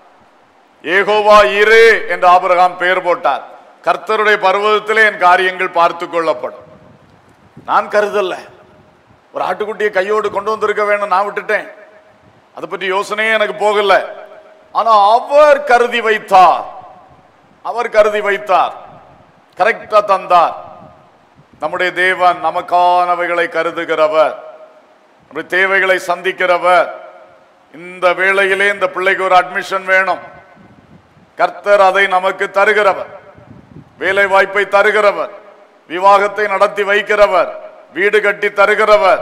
ஏகோவா ஈரே என்று ஆபிரகாம் பெயர் போட்டார் கர்த்தருடைய பர்வதத்திலே என் காரியங்கள் பார்த்து கொள்ளப்படும் நான் கருதல்ல ஒரு ஆட்டுக்குட்டியை கையோடு கொண்டு வந்திருக்க வேணும் நான் விட்டுட்டேன் அதை பற்றி யோசனையே எனக்கு போகல ஆனா அவர் கருதி வைத்தார் அவர் கருதி வைத்தார் கரெக்டா தந்தார் நம்முடைய தேவன் நமக்கானவைகளை கருதுகிறவர் நம்முடைய தேவைகளை சந்திக்கிறவர் இந்த வேளையிலே இந்த பிள்ளைக்கு ஒரு அட்மிஷன் வேணும் கர்த்தர் அதை நமக்கு தருகிறவர் வேலை வாய்ப்பை தருகிறவர் விவாகத்தை நடத்தி வைக்கிறவர் வீடு கட்டி தருகிறவர்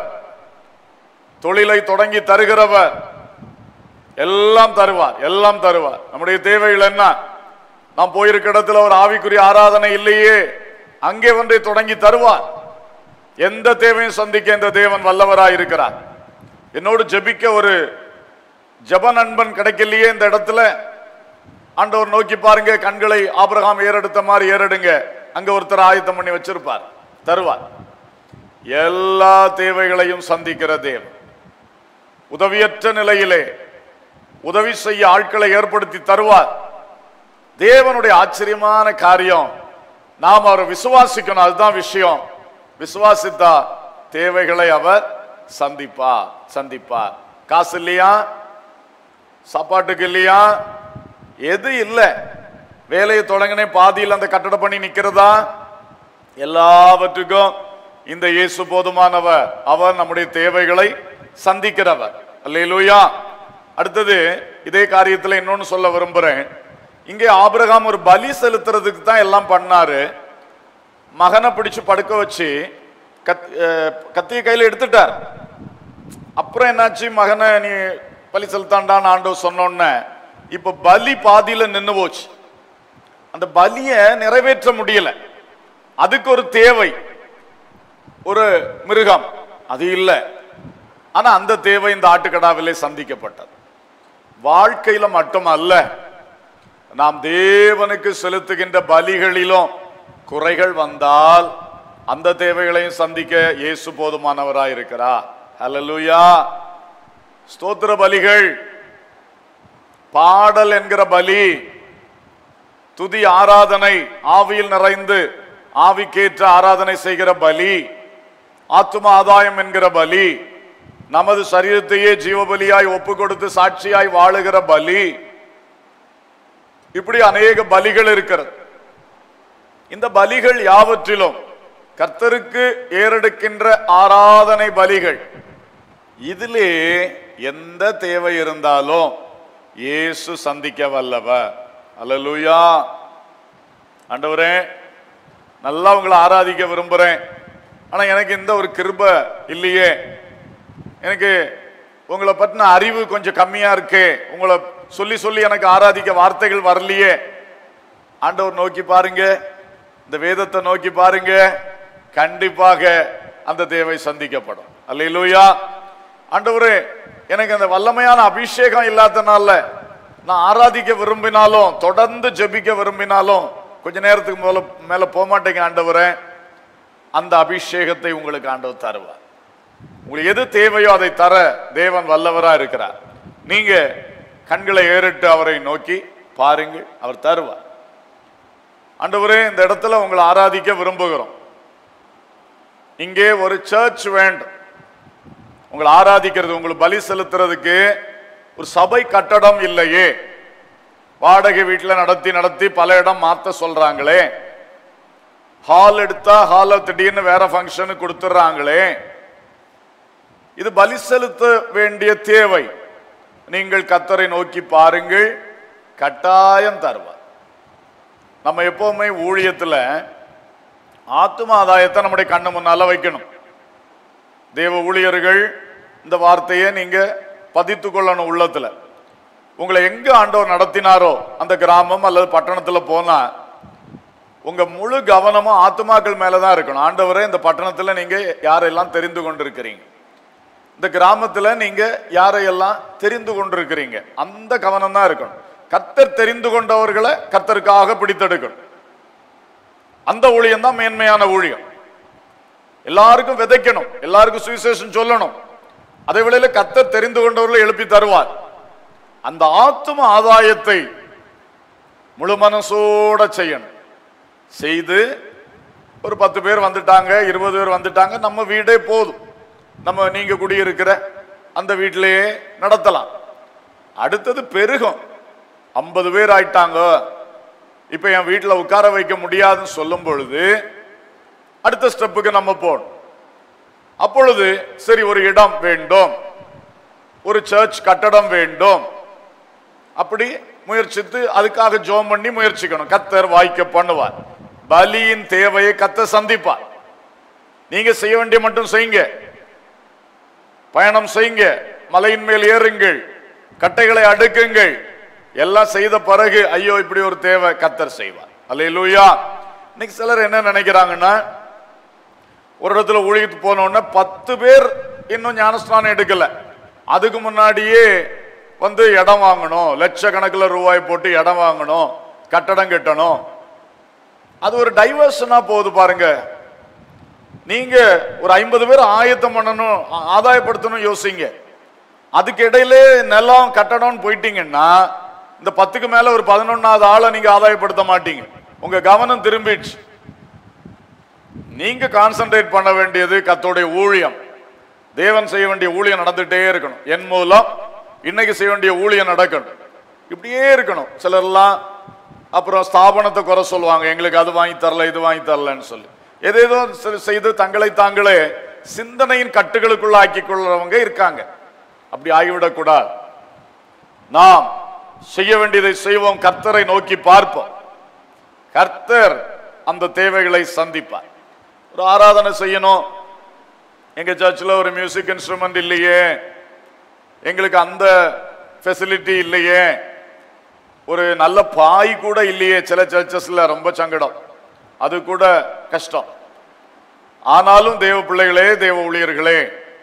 தொழிலை தொடங்கி தருகிறவர் எல்லாம் தருவார் எல்லாம் தருவார் நம்முடைய தேவைகள் என்ன நாம் போயிருக்க இடத்துல ஒரு ஆவிக்குரிய ஆராதனை இல்லையே அங்கே ஒன்றை தொடங்கி தருவார் எந்த தேவையும் சந்திக்க இந்த தேவன் வல்லவராய் இருக்கிறார் என்னோடு ஜெபிக்க ஒரு ஜெப நண்பன் கிடைக்கலையே இந்த இடத்துல ஆண்டவர் நோக்கி பாருங்க கண்களை ஆபிரகாம் ஏறெடுத்த மாதிரி ஏறெடுங்க அங்க ஒருத்தர் ஆயத்தம் பண்ணி வச்சிருப்பார் தருவார் எல்லா தேவைகளையும் சந்திக்கிற தேவன் உதவியற்ற நிலையிலே உதவி செய்ய ஆட்களை ஏற்படுத்தி தருவார் தேவனுடைய ஆச்சரியமான காரியம் நாம் அவரை விசுவாசிக்கணும் அதுதான் விஷயம் விசுவாசித்தா தேவைகளை அவர் சந்திப்பார் சந்திப்பார் காசு இல்லையா சாப்பாட்டுக்கு இல்லையா எது இல்லை வேலையை தொடங்கினே பாதியில் அந்த கட்டட பணி நிக்கிறதா எல்லாவற்றுக்கும் இந்த இயேசு போதுமானவர் அவர் நம்முடைய தேவைகளை சந்திக்கிறவர் அல்லேலூயா அடுத்தது இதே காரியத்தில் இன்னொன்னு சொல்ல விரும்புறேன் இங்கே ஆபிரகாம் ஒரு பலி செலுத்துறதுக்கு தான் எல்லாம் பண்ணாரு மகனை பிடிச்சு படுக்க வச்சு கத் அஹ் கத்திய கையில எடுத்துட்டார் அப்புறம் என்னாச்சு மகனை நீ பலி செலுத்தாண்டான்னு ஆண்டவர் சொன்னோன்ன இப்ப பலி பாதியில நின்னு போச்சு அந்த பலியை நிறைவேற்ற முடியல அதுக்கு ஒரு தேவை ஒரு மிருகம் அது இல்லை ஆனா அந்த தேவை இந்த ஆட்டுக்கடாவிலே சந்திக்கப்பட்டது வாழ்க்கையில மட்டும் அல்ல நாம் தேவனுக்கு செலுத்துகின்ற பலிகளிலும் குறைகள் வந்தால் அந்த தேவைகளையும் சந்திக்க இயேசு போதுமானவராய் இருக்கிறார் ஹalleluya ஸ்தோத்திர பலிகள் பாடல் என்கிற பலி துதி ஆராதனை ஆவியில் நிறைந்து ஆவிக்கேற்ற ஆராதனை செய்கிற பலி ஆத்தும ஆதாயம் என்கிற பலி நமது சரீரத்தையே ஜீவபலியாய் ஒப்பு கொடுத்து சாட்சியாய் வாழுகிற பலி இப்படி அநேக பலிகள் இருக்கிறது இந்த பலிகள் யாவற்றிலும் கர்த்தருக்கு ஏறெடுக்கின்ற ஆராதனை பலிகள் இதிலே எந்த தேவை இருந்தாலும் இயேசு சந்திக்க வல்லவர் அல்லேலூயா ஆண்டவரே நல்லா உங்களை ஆராதிக்க விரும்புறேன் ஆனா எனக்கு இந்த ஒரு கிருப இல்லையே எனக்கு உங்களை பற்றின அறிவு கொஞ்சம் கம்மியா இருக்கு உங்களை சொல்லி சொல்லி எனக்கு ஆராதிக்க வார்த்தைகள் வரலையே ஆண்டவர் நோக்கி பாருங்க இந்த வேதத்தை நோக்கி பாருங்க கண்டிப்பாக அந்த தேவை சந்திக்கப்படும் அல்லேலூயா ஆண்டவரே எனக்கு அந்த வல்லமையான அபிஷேகம் இல்லாதனால நான் ஆராதிக்க விரும்பினாலும் தொடர்ந்து ஜெபிக்க விரும்பினாலும் கொஞ்ச நேரத்துக்கு மேல மேல போக மாட்டேங்க ஆண்டவரே அந்த அபிஷேகத்தை உங்களுக்கு ஆண்டவர் தருவார் உங்களுக்கு எது தேவையோ அதை தர தேவன் வல்லவரா இருக்கிறார் நீங்க கண்களை ஏறிட்டு அவரை நோக்கி பாருங்கள் அவர் தருவார் ஆண்டவரே இந்த இடத்துல உங்களை ஆராதிக்க விரும்புகிறோம் இங்கே ஒரு சர்ச் வேண்டும் உங்களை ஆராதிக்கிறது உங்களுக்கு பலி செலுத்துறதுக்கு ஒரு சபை கட்டடம் இல்லையே வாடகை வீட்டில் நடத்தி நடத்தி பல இடம் மாத்த சொல்றாங்களே ஹால் எடுத்தா ஹால திடீர்னு வேற ஃபங்க்ஷனுக்கு கொடுத்துட்றாங்களே இது பலி செலுத்த வேண்டிய தேவை நீங்கள் கத்தரை நோக்கி பாருங்கள் கட்டாயம் தருவார் நம்ம எப்பவுமே ஊழியத்துல ஆத்தும ஆதாயத்தை நம்முடைய கண்ணு முன்னால வைக்கணும் தேவ ஊழியர்கள் இந்த வார்த்தையை நீங்க பதித்து கொள்ளணும் உள்ளத்துல உங்களை எங்க ஆண்டவர் நடத்தினாரோ அந்த கிராமம் அல்லது பட்டணத்துல போனா உங்க முழு கவனமும் ஆத்துமாக்கள் மேலதான் இருக்கணும் ஆண்டவரே இந்த பட்டணத்துல நீங்க யாரெல்லாம் தெரிந்து கொண்டிருக்கிறீங்க இந்த கிராமத்துல நீங்க யாரையெல்லாம் தெரிந்து கொண்டிருக்கிறீங்க அந்த கவனம் தான் இருக்கணும் கர்த்தர் தெரிந்து கொண்டவர்களை கர்த்தருக்காக பிடித்தெடுக்கணும் அந்த ஊழியம் தான் மேன்மையான ஊழியம் எல்லாருக்கும் விதைக்கணும் எல்லாருக்கும் சுவிசேஷம் சொல்லணும் அதே வேளையில கர்த்தர் தெரிந்து கொண்டவர்களை எழுப்பி தருவார் அந்த ஆத்தும ஆதாயத்தை முழு மனசோட செய்யணும் செய்து ஒரு பத்து பேர் வந்துட்டாங்க இருபது பேர் வந்துட்டாங்க நம்ம வீடே போதும் நம்ம நீங்க குடியிருக்கிற அந்த வீட்டிலேயே நடத்தலாம் அடுத்தது பெருகும் ஐம்பது பேர் ஆயிட்டாங்க இப்ப என் வீட்டில் உட்கார வைக்க முடியாதுன்னு சொல்லும் பொழுது அடுத்த ஸ்டெப்புக்கு நம்ம போகணும் அப்பொழுது சரி ஒரு இடம் வேண்டும் ஒரு சர்ச் கட்டடம் வேண்டும் அப்படி முயற்சித்து அதுக்காக ஜோம் பண்ணி முயற்சிக்கணும் கத்தர் வாய்க்க பண்ணுவார் பலியின் தேவையை கத்த சந்திப்பார் நீங்க செய்ய வேண்டிய மட்டும் செய்யுங்க பயணம் செய்யுங்க மலையின் மேல் ஏறுங்கள் கட்டைகளை அடுக்குங்கள் எல்லாம் செய்த பிறகு ஐயோ இப்படி ஒரு தேவை கத்தர் செய்வார் அல்லேலூயா இன்னைக்கு சிலர் என்ன நினைக்கிறாங்கன்னா ஒரு இடத்துல ஊழியத்து போன உடனே பத்து பேர் இன்னும் ஞானஸ்நானம் எடுக்கல அதுக்கு முன்னாடியே வந்து இடம் வாங்கணும் லட்சக்கணக்கில் ரூபாய் போட்டு இடம் வாங்கணும் கட்டடம் கட்டணும் அது ஒரு டைவர்ஷனா போகுது பாருங்க நீங்க ஒரு ஐம்பது பேர் ஆயத்தம் பண்ணணும் ஆ- ஆதாயப்படுத்தணும் யோசிங்க அதுக்கு இடையிலே நிலம் கட்டடம்னு போயிட்டீங்கன்னா இந்த பத்துக்கு மேல ஒரு பதினொன்னாவது ஆளை நீங்க ஆதாயப்படுத்த மாட்டீங்க உங்க கவனம் திரும்பிடுச்சு நீங்க கான்சென்ட்ரேட் பண்ண வேண்டியது கத்தோடைய ஊழியம் தேவன் செய்ய வேண்டிய ஊழியம் நடந்துட்டே இருக்கணும் என் மூலம் இன்னைக்கு செய்ய வேண்டிய ஊழியம் நடக்கணும் இப்படியே இருக்கணும் சிலர்லாம் அப்புறம் ஸ்தாபனத்தை குறை சொல்லுவாங்க எங்களுக்கு அது வாங்கி தரல இது வாங்கி தரலன்னு சொல்லி எதேதோ செ- செய்து தங்களை தாங்களே சிந்தனையின் கட்டுகளுக்குள்ள ஆக்கிக் கொள்றவங்க இருக்காங்க அப்படி ஆகிவிடக்கூடாது நாம் செய்ய வேண்டியதை செய்வோம் கர்த்தரை நோக்கி பார்ப்போம் கர்த்தர் அந்த தேவைகளை சந்திப்பார் ஒரு ஆராதனை செய்யணும் எங்க சர்ச்சில் ஒரு மியூசிக் இன்ஸ்ட்ருமெண்ட் இல்லையே எங்களுக்கு அந்த ஃபெசிலிட்டி இல்லையே ஒரு நல்ல பாய் கூட இல்லையே சில சர்ச்சஸ்ல ரொம்ப சங்கடம் அது கூட கஷ்டம் ஆனாலும் தேவ பிள்ளைகளே தேவ ஊழியர்களே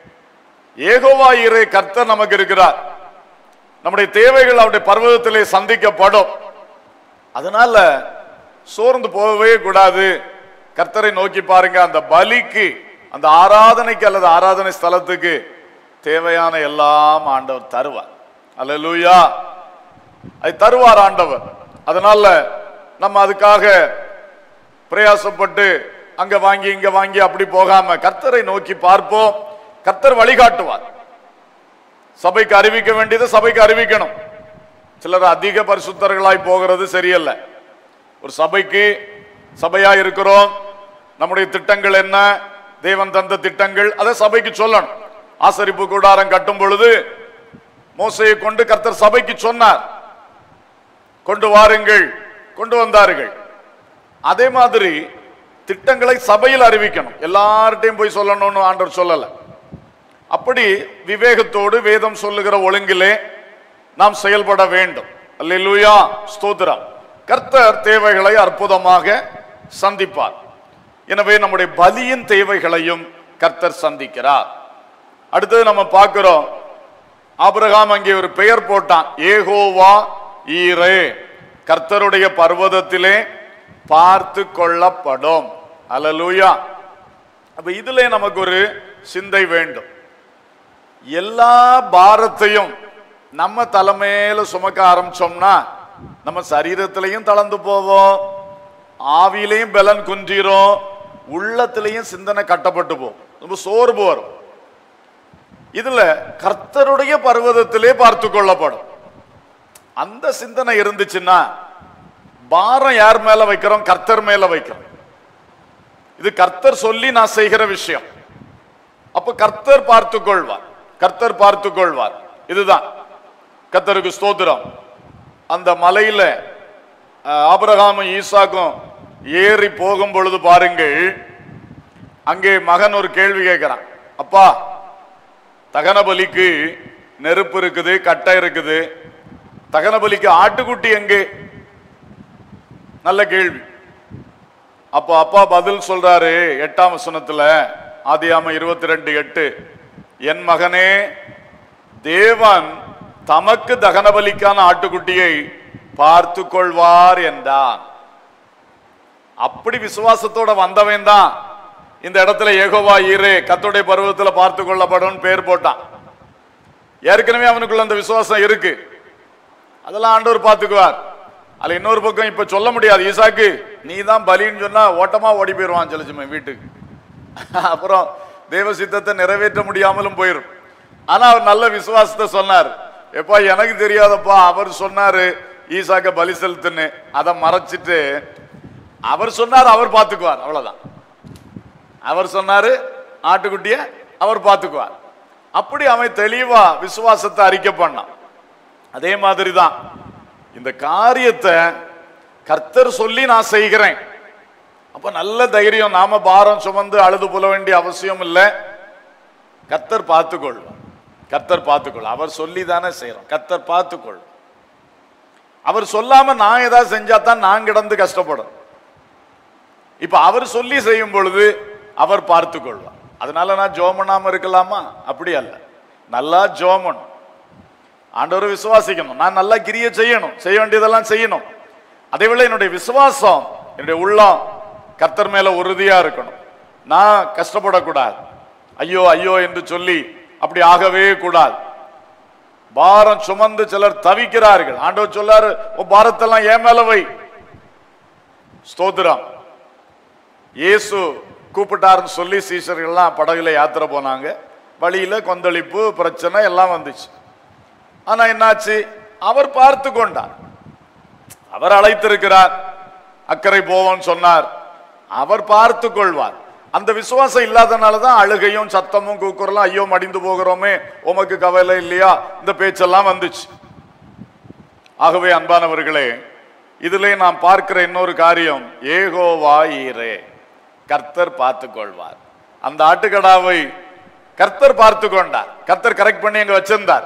ஏகோவாயிரே கர்த்தர் நமக்கு இருக்கிறார் நம்முடைய தேவைகள் அவருடைய பர்வதத்திலே சந்திக்கப்படும் அதனால சோர்ந்து போகவே கூடாது கர்த்தரை நோக்கி பாருங்க அந்த பலிக்கு அந்த ஆராதனைக்கு அல்லது ஆராதனை ஸ்தலத்துக்கு தேவையான எல்லாம் ஆண்டவர் தருவார் அல்லேலூயா அது தருவார் ஆண்டவர் அதனால நம்ம அதுக்காக பிரயாசப்பட்டு அங்க வாங்கி இங்க வாங்கி அப்படி போகாம கர்த்தரை நோக்கி பார்ப்போம் கர்த்தர் வழிகாட்டுவார் சபைக்கு அறிவிக்க வேண்டியதை சபைக்கு அறிவிக்கணும் சிலர் அதிக பரிசுத்தர்களாய் போகிறது சரியல்ல ஒரு சபைக்கு சபையா இருக்கிறோம் நம்முடைய திட்டங்கள் என்ன தேவன் தந்த திட்டங்கள் அதை சபைக்கு சொல்லணும் ஆசரிப்பு கூடாரம் கட்டும் பொழுது மோசையை கொண்டு கர்த்தர் சபைக்கு சொன்னார் கொண்டு வாருங்கள் கொண்டு வந்தார்கள் அதே மாதிரி திட்டங்களை சபையில் அறிவிக்கணும் எல்லார்ட்டையும் போய் சொல்லணும்னு ஆண்டவர் சொல்லல அப்படி விவேகத்தோடு வேதம் சொல்லுகிற ஒழுங்கிலே நாம் செயல்பட வேண்டும் அல்லேலூயா ஸ்தோத்திரம் கர்த்தர் தேவைகளை அற்புதமாக சந்திப்பார் எனவே நம்முடைய பலியின் தேவைகளையும் கர்த்தர் சந்திக்கிறார் அடுத்தது நம்ம பார்க்கிறோம் ஆபிரகாம் அங்கே ஒரு பெயர் போட்டான் ஏகோவா ஈரே கர்த்தருடைய பர்வதத்திலே பார்த்து கொள்ளப்படும் அல்லேலூயா அப்ப இதுல நமக்கு ஒரு சிந்தை வேண்டும் எல்லா பாரத்தையும் நம்ம தலைமையில சுமக்க ஆரம்பிச்சோம்னா நம்ம சரீரத்திலையும் தளர்ந்து போவோம் ஆவியிலையும் பலன் குன்றிரும் உள்ளத்திலையும் சிந்தனை கட்டப்பட்டு போகும் ரொம்ப சோர்வு வரும் இதுல கர்த்தருடைய பர்வதத்திலே பார்த்து கொள்ளப்படும் அந்த சிந்தனை இருந்துச்சுன்னா பாரம் யார் மேல வைக்கிறோம் கர்த்தர் மேல வைக்கிறோம் இது கர்த்தர் சொல்லி நான் செய்கிற விஷயம் அப்ப கர்த்தர் பார்த்துக் கொள்வார் கர்த்தர் பார்த்துக் கொள்வார் இதுதான் கர்த்தருக்கு ஸ்தோத்திரம் அந்த மலையில அஹ், ஆபிரகாமும் ஈசாக்கும் ஏறி போகும் பொழுது பாருங்கள் அங்கே மகன் ஒரு கேள்வி கேட்கிறான் அப்பா தகன பலிக்கு நெருப்பு இருக்குது கட்டை இருக்குது தகன பலிக்கு ஆட்டுக்குட்டி எங்கே நல்ல கேள்வி அப்போ அப்பா பதில் சொல்றாரு எட்டாம் வசனத்துல ஆதியாம இருபத்தி ரெண்டு எட்டு என் மகனே தேவன் தமக்கு தகன பலிக்கான ஆட்டுக்குட்டியை பார்த்து கொள்வார் என்றான் அப்படி விசுவாசத்தோட வந்தவன் தான் இந்த இடத்துல ஏகோவா ஈரே கத்துடைய பருவத்துல பார்த்து கொள்ளப்படும் பேர் போட்டான் ஏற்கனவே அவனுக்குள்ள அந்த விசுவாசம் இருக்கு அதெல்லாம் ஆண்டவர் பார்த்துக்குவார் அதுல இன்னொரு பக்கம் இப்ப சொல்ல முடியாது ஈசாக்கு நீ தான் பலின்னு சொன்னா ஓட்டமா ஓடி போயிடுவான் சொல்லிச்சுமே வீட்டுக்கு அப்புறம் தேவ சித்தத்தை நிறைவேற்ற முடியாமலும் போயிடும் ஆனா அவர் நல்ல விசுவாசத்தை சொன்னார் எப்பா எனக்கு தெரியாதப்பா அவர் சொன்னாரு ஈசாக்க பலி செலுத்துன்னு அதை மறைச்சிட்டு அவர் சொன்னார் அவர் பார்த்துக்குவார் அவ்வளவுதான் அவர் சொன்னாரு ஆட்டுக்குட்டிய அவர் பார்த்துக்குவார் அப்படி அவன் தெளிவா விசுவாசத்தை அறிக்கை பண்ணான் அதே மாதிரி தான் இந்த காரியத்தை கர்த்தர் சொல்லி நான் செய்கிறேன் அப்ப நல்ல தைரியம் நாம பாரம் சுமந்து அழுது புல வேண்டிய அவசியம் இல்லை கர்த்தர் பார்த்துக்கொள்வார் கர்த்தர் பார்த்துக்கொள் அவர் சொல்லி தானே செய்யறோம் கர்த்தர் பார்த்துக்கொள் அவர் சொல்லாம நான் ஏதாவது செஞ்சா தான் நான் கிடந்து கஷ்டப்படும் இப்ப அவர் சொல்லி செய்யும் பொழுது அவர் பார்த்துக் கொள்வார் அதனால நான் ஜோமனாம இருக்கலாமா அப்படி அல்ல நல்லா ஜோமன் ஆண்டவரை விசுவாசிக்கணும் நான் நல்லா கிரிய செய்யணும் செய்ய வேண்டியதெல்லாம் செய்யணும் அதே வேளை என்னுடைய விசுவாசம் என்னுடைய உள்ளம் கர்த்தர் மேல உறுதியா இருக்கணும் நான் கஷ்டப்படக்கூடாது ஐயோ ஐயோ என்று சொல்லி அப்படி ஆகவே கூடாது பாரம் சுமந்து சிலர் தவிக்கிறார்கள் ஆண்டவர் சொல்லாரு உன் பாரத்தெல்லாம் ஏன் மேல வை ஸ்தோத்திரம் இயேசு கூப்பிட்டாருன்னு சொல்லி சீசர்கள்லாம் படகுல யாத்திரை போனாங்க வழியில கொந்தளிப்பு பிரச்சனை எல்லாம் வந்துச்சு ஆனா என்னாச்சு அவர் பார்த்து கொண்டார் அவர் அழைத்திருக்கிறார் அக்கறை போவோம்னு சொன்னார் அவர் பார்த்து கொள்வார் அந்த விசுவாசம் இல்லாதனால தான் அழுகையும் சத்தமும் கூக்குறலாம் ஐயோ மடிந்து போகிறோமே உமக்கு கவலை இல்லையா இந்த பேச்செல்லாம் வந்துச்சு ஆகவே அன்பானவர்களே இதிலே நாம் பார்க்கிற இன்னொரு காரியம் ஏகோவா ஈரே கர்த்தர் பார்த்து கொள்வார் அந்த ஆட்டுக்கடாவை கர்த்தர் பார்த்து கொண்டார் கர்த்தர் கரெக்ட் பண்ணி அங்க வச்சிருந்தார்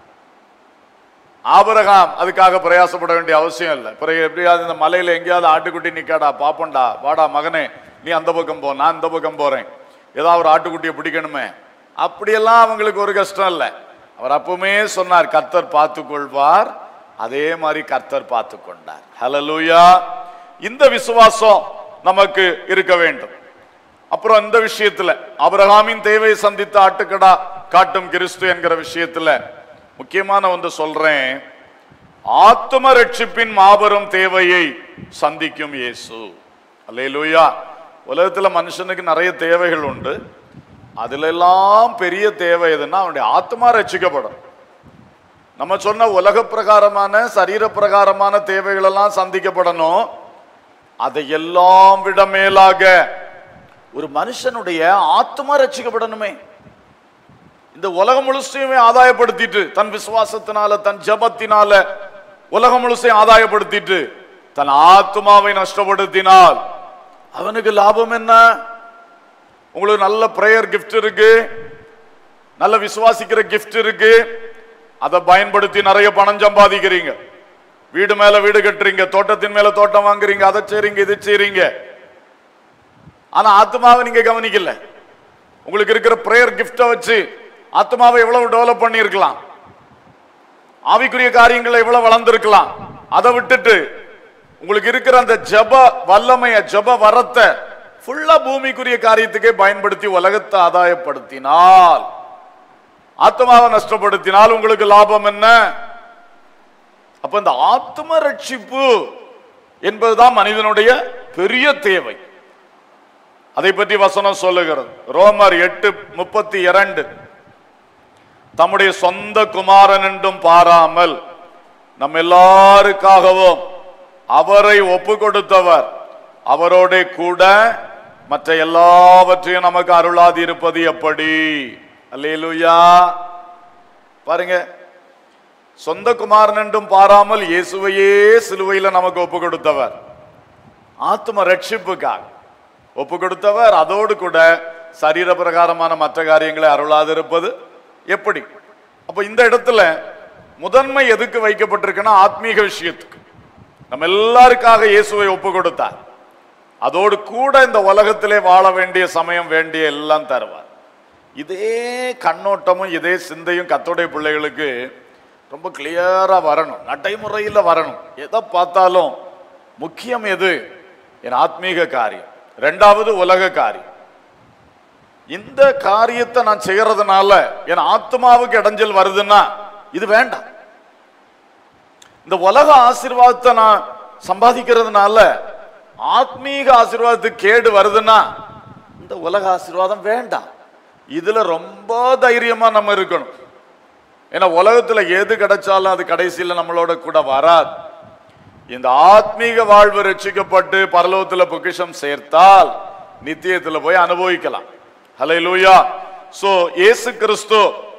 ஆபரகாம் அதுக்காக பிரயாசப்பட வேண்டிய அவசியம் இல்லை பிறகு எப்படியாவது இந்த மலையில எங்கேயாவது ஆட்டுக்குட்டி நிக்காடா பாப்போண்டா வாடா மகனே நீ அந்த பக்கம் போ நான் இந்த பக்கம் போறேன் ஏதாவது ஒரு ஆட்டுக்குட்டியை பிடிக்கணுமே அப்படியெல்லாம் அவங்களுக்கு ஒரு கஷ்டம் இல்லை அவர் அப்பவுமே சொன்னார் கர்த்தர் பார்த்து கொள்வார் அதே மாதிரி கர்த்தர் பார்த்து கொண்டார் ஹalleluya இந்த விசுவாசம் நமக்கு இருக்க வேண்டும் அப்புறம் இந்த விஷயத்துல அபிரகாமின் தேவையை சந்தித்த ஆட்டுக்கடா காட்டும் கிறிஸ்து என்கிற விஷயத்துல முக்கியமான ஒன்று சொல்றேன் ஆத்தும ரட்சிப்பின் மாபெரும் தேவையை சந்திக்கும் இயேசு அல்லேலூயா உலகத்துல மனுஷனுக்கு நிறைய தேவைகள் உண்டு அதுல எல்லாம் பெரிய தேவை எதுன்னா அவனுடைய ஆத்மா ரட்சிக்கப்படும் நம்ம சொன்ன உலக பிரகாரமான சரீர பிரகாரமான தேவைகள் எல்லாம் சந்திக்கப்படணும் அதை எல்லாம் விட மேலாக ஒரு மனுஷனுடைய ஆத்மா ரட்சிக்கப்படணுமே இந்த உலகம் முழுசையுமே ஆதாயப்படுத்திட்டு தன் விசுவாசத்தினால தன் ஜபத்தினால உலகம் முழுசையும் ஆதாயப்படுத்திட்டு தன் ஆத்மாவை நஷ்டப்படுத்தினால் அவனுக்கு லாபம் என்ன உங்களுக்கு நல்ல பிரேயர் கிஃப்ட் இருக்கு நல்ல விசுவாசிக்கிற கிஃப்ட் இருக்கு அதை பயன்படுத்தி நிறைய பணம் சம்பாதிக்கிறீங்க வீடு மேல வீடு கட்டுறீங்க தோட்டத்தின் மேல தோட்டம் வாங்குறீங்க அதை செய்றீங்க இது செய்றீங்க ஆனா ஆத்மாவை நீங்க கவனிக்கல உங்களுக்கு இருக்கிற பிரேயர் கிஃப்டை வச்சு ஆத்மாவை எவ்வளவு டெவலப் பண்ணியிருக்கலாம் ஆவிக்குரிய காரியங்களை எவ்வளவு வளர்ந்திருக்கலாம் அதை விட்டுட்டு உங்களுக்கு இருக்கிற அந்த ஜப வல்லமைய ஜப வரத்தை ஃபுல்லா பூமிக்குரிய காரியத்துக்கே பயன்படுத்தி உலகத்தை ஆதாயப்படுத்தினால் ஆத்மாவை நஷ்டப்படுத்தினால் உங்களுக்கு லாபம் என்ன அப்ப இந்த ஆத்ம ரட்சிப்பு என்பதுதான் மனிதனுடைய பெரிய தேவை அதை பற்றி வசனம் சொல்லுகிறது ரோமர் எட்டு முப்பத்தி இரண்டு தம்முடைய சொந்த குமாரன் என்றும் பாராமல் நம்ம எல்லாருக்காகவும் அவரை ஒப்பு கொடுத்தவர் அவரோட கூட மற்ற எல்லாவற்றையும் நமக்கு அருளாதி இருப்பது எப்படி அல்லேலூயா பாருங்க சொந்த குமாரன் என்றும் பாராமல் இயேசுவையே சிலுவையில நமக்கு ஒப்பு கொடுத்தவர் ஆத்ம ரட்சிப்புக்காக ஒப்பு கொடுத்தவர் அதோடு கூட சரீர பிரகாரமான மற்ற காரியங்களை அருளாதிருப்பது எப்படி அப்ப இந்த இடத்துல முதன்மை எதுக்கு வைக்கப்பட்டிருக்குன்னா ஆத்மீக விஷயத்துக்கு நம்ம எல்லாருக்காக இயேசுவை ஒப்பு கொடுத்தார் அதோடு கூட இந்த உலகத்திலே வாழ வேண்டிய சமயம் வேண்டிய எல்லாம் தருவார் இதே கண்ணோட்டமும் இதே சிந்தையும் கத்தோடைய பிள்ளைகளுக்கு ரொம்ப கிளியரா வரணும் நடைமுறையில் வரணும் எதை பார்த்தாலும் முக்கியம் எது என் ஆத்மீக காரியம் ரெண்டாவது உலக காரியம் இந்த காரியத்தை நான் செய்யறதுனால என் ஆத்மாவுக்கு இடைஞ்சல் வருதுன்னா இது வேண்டாம் இந்த உலக ஆசீர்வாதத்தை நான் சம்பாதிக்கிறதுனால ஆத்மீக ஆசீர்வாதத்துக்கு கேடு வருதுன்னா இந்த உலக ஆசீர்வாதம் வேண்டாம் இதுல ரொம்ப தைரியமா நம்ம இருக்கணும் ஏன்னா உலகத்துல எது கிடைச்சாலும் அது கடைசியில நம்மளோட கூட வராது இந்த ஆத்மீக வாழ்வு ரட்சிக்கப்பட்டு பரலோகத்துல பொக்கிஷம் சேர்த்தால் நித்தியத்துல போய் அனுபவிக்கலாம் ஹலை லூயா சோ இயேசு கிறிஸ்து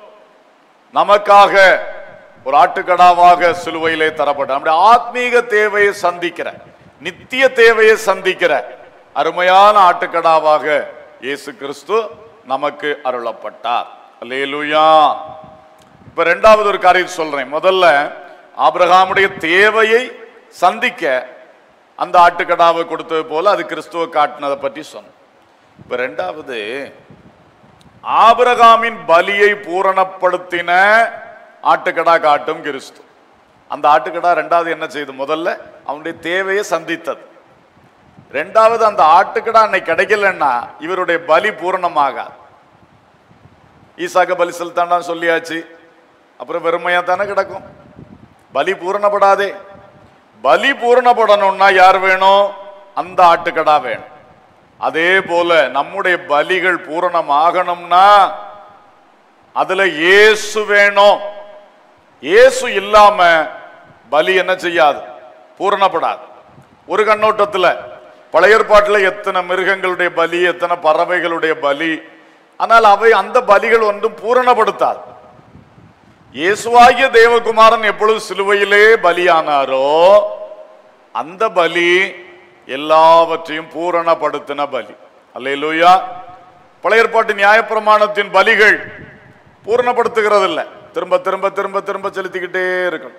நமக்காக ஒரு ஆட்டுக்கடாவாக சிலுவையிலே தரப்பட்ட நம்முடைய ஆத்மீக தேவையை சந்திக்கிற நித்திய தேவையை சந்திக்கிற அருமையான ஆட்டுக்கடாவாக இயேசு கிறிஸ்து நமக்கு அருளப்பட்டார் அல்லேலூயா இப்ப ரெண்டாவது ஒரு காரியம் சொல்றேன் முதல்ல ஆபிரகாமுடைய தேவையை சந்திக்க அந்த ஆட்டுக்கடாவை கொடுத்தது போல அது கிறிஸ்துவ காட்டினதை பற்றி சொன்னோம் இப்ப ரெண்டாவது ஆபிரகாமின் பலியை பூரணப்படுத்தின ஆட்டுக்கடா காட்டும் கிறிஸ்து அந்த ஆட்டுக்கடா ரெண்டாவது என்ன செய்யுது முதல்ல அவனுடைய தேவையை சந்தித்தது ரெண்டாவது அந்த ஆட்டுக்கடா அன்னைக்கு கிடைக்கலன்னா இவருடைய பலி பூரணமாகாது ஈசாக்க பலி செலுத்தாண்டான்னு சொல்லியாச்சு அப்புறம் வெறுமையா தானே கிடக்கும் பலி பூரணப்படாதே பலி பூரணப்படணும்னா யார் வேணும் அந்த ஆட்டுக்கடா வேணும் அதே போல நம்முடைய பலிகள் பூரணமாகணும்னா அதுல இயேசு வேணும் இயேசு இல்லாம பலி என்ன செய்யாது பூரணப்படாது ஒரு கண்ணோட்டத்துல பழைய ஏற்பாட்டுல எத்தனை மிருகங்களுடைய பலி எத்தனை பறவைகளுடைய பலி ஆனால் அவை அந்த பலிகள் ஒன்றும் பூரணப்படுத்தாது இயேசுவாகிய தேவகுமாரன் எப்பொழுது சிலுவையிலே பலியானாரோ அந்த பலி எல்லாவற்றையும் பூரணப்படுத்தின பலி அல்லேலூயா பழைய ஏற்பாட்டு நியாயப்பிரமாணத்தின் பலிகள் பூரணப்படுத்துகிறது இல்ல திரும்ப திரும்ப திரும்ப திரும்ப செலுத்திக்கிட்டே இருக்கணும்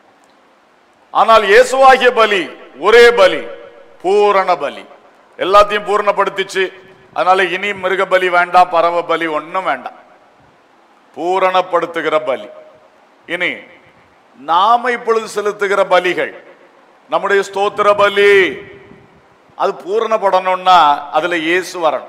ஆனால் இயேசுவாகிய பலி ஒரே பலி பூரண பலி எல்லாத்தையும் பூரணப்படுத்திச்சு அதனால இனி மிருக பலி வேண்டாம் பறவை பலி ஒண்ணும் வேண்டாம் பூரணப்படுத்துகிற பலி இனி நாம இப்பொழுது செலுத்துகிற பலிகள் நம்முடைய ஸ்தோத்திர பலி அது பூரணப்படணும்னா அதுல இயேசு வரணும்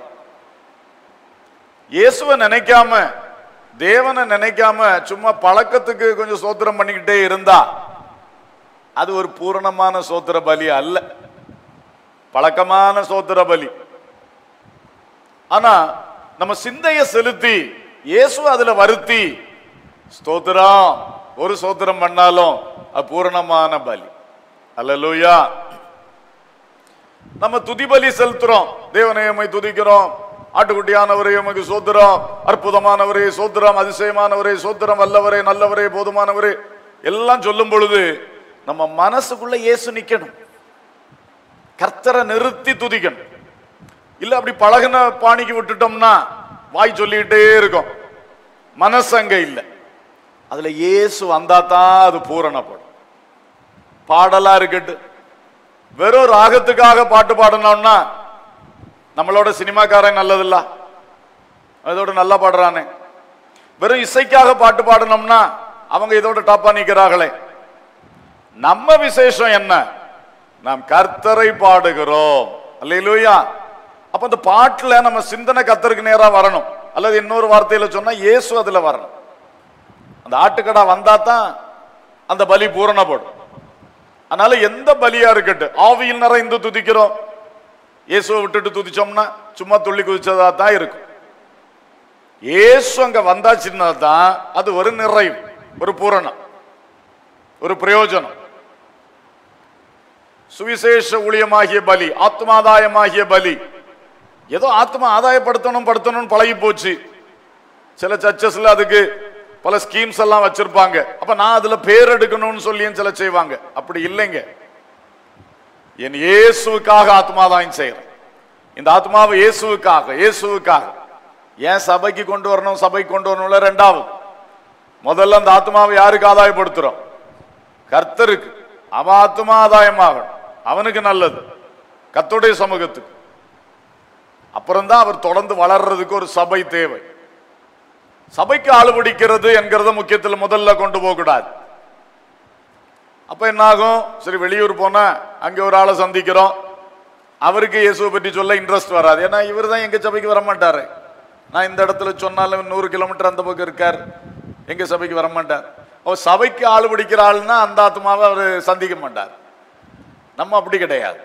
இயேசுவை நினைக்காம தேவனை நினைக்காம சும்மா பழக்கத்துக்கு கொஞ்சம் சோத்திரம் பண்ணிக்கிட்டே இருந்தா அது ஒரு பூரணமான சோத்திர பலி அல்ல பழக்கமான சோத்திர பலி ஆனா நம்ம சிந்தைய செலுத்தி இயேசு அதுல வருத்தி ஸ்தோத்திரம் ஒரு சோத்திரம் பண்ணாலும் அது பூரணமான பலி அல்லேலூயா நம்ம துதி பலி செலுத்துறோம் தேவனை உம்மை துதிக்கிறோம் ஆட்டுக்குட்டியானவரே உமக்கு சோத்திரம் அற்புதமானவரே சோத்திரம் அதிசயமானவரே சோத்திரம் வல்லவரே நல்லவரே போதுமானவரே எல்லாம் சொல்லும் பொழுது நம்ம மனசுக்குள்ள இயேசு நிக்கணும் கர்த்தரை நிறுத்தி துதிக்கணும் இல்ல அப்படி பழகுன பாணிக்கு விட்டுட்டோம்னா வாய் சொல்லிக்கிட்டே இருக்கும் மனசு அங்க இல்ல அதுல இயேசு வந்தா தான் அது பூரணப்படும் பாடலா இருக்கட்டு வெறும் ராகத்துக்காக பாட்டு பாடணும்னா நம்மளோட சினிமாக்காரன் நல்லதில்ல அதோட நல்லா பாடுறானே வெறும் இசைக்காக பாட்டு பாடணும்னா அவங்க இதோட டாப்பா நிக்கிறார்களே நம்ம விசேஷம் என்ன நாம் கர்த்தரை பாடுகிறோம் அல்லையிலூயா அப்ப அந்த பாட்டுல நம்ம சிந்தனை கர்த்தருக்கு நேரா வரணும் அல்லது இன்னொரு வார்த்தையில சொன்னா இயேசு அதுல வரணும் அந்த ஆட்டுக்கடா வந்தா தான் அந்த பலி பூரணப்படும் அதனால எந்த பலியா இருக்கட்டும் ஆவியில் நிறைந்து துதிக்கிறோம் இயேசுவை விட்டுட்டு துதிச்சோம்னா சும்மா துள்ளி குதிச்சதா தான் இருக்கும் இயேசு அங்க வந்தாச்சுன்னா தான் அது ஒரு நிறைவு ஒரு பூரணம் ஒரு பிரயோஜனம் சுவிசேஷ ஊழியமாகிய பலி ஆத்மாதாயமாகிய பலி ஏதோ ஆத்மா ஆதாயப்படுத்தணும் படுத்தணும்னு பழகி போச்சு சில சர்ச்சஸ்ல அதுக்கு பல ஸ்கீம்ஸ் எல்லாம் வச்சிருப்பாங்க அப்ப நான் அதுல பேர் எடுக்கணும்னு சொல்லியும் சில செய்வாங்க அப்படி இல்லைங்க என் இயேசுவுக்காக ஆத்மாதாயம் செய்யறேன் இந்த ஆத்மாவை இயேசுவுக்காக இயேசுவுக்காக ஏன் சபைக்கு கொண்டு வரணும் சபைக்கு கொண்டு வரணும்ல ரெண்டாவது முதல்ல அந்த ஆத்மாவை யாருக்கு ஆதாயப்படுத்துறோம் கர்த்தருக்கு அவன் ஆத்மா ஆதாயமாகணும் அவனுக்கு நல்லது கர்த்தருடைய சமூகத்துக்கு அப்புறம்தான் அவர் தொடர்ந்து வளர்றதுக்கு ஒரு சபை தேவை சபைக்கு ஆளு பிடிக்கிறது என்கிறத முக்கியத்தில் முதல்ல கொண்டு போக கூடாது அப்ப என்ன ஆகும் சரி வெளியூர் போனா அங்க ஒரு ஆளை சந்திக்கிறோம் அவருக்கு இயேசுவை பற்றி சொல்ல இன்ட்ரெஸ்ட் வராது ஏன்னா இவர் தான் எங்க சபைக்கு வர மாட்டாரு நான் இந்த இடத்துல சொன்னாலும் நூறு கிலோமீட்டர் அந்த பக்கம் இருக்கார் எங்க சபைக்கு வர மாட்டார் அவர் சபைக்கு ஆளு பிடிக்கிற ஆளுன்னா அந்த ஆத்மாவை அவர் சந்திக்க மாட்டார் நம்ம அப்படி கிடையாது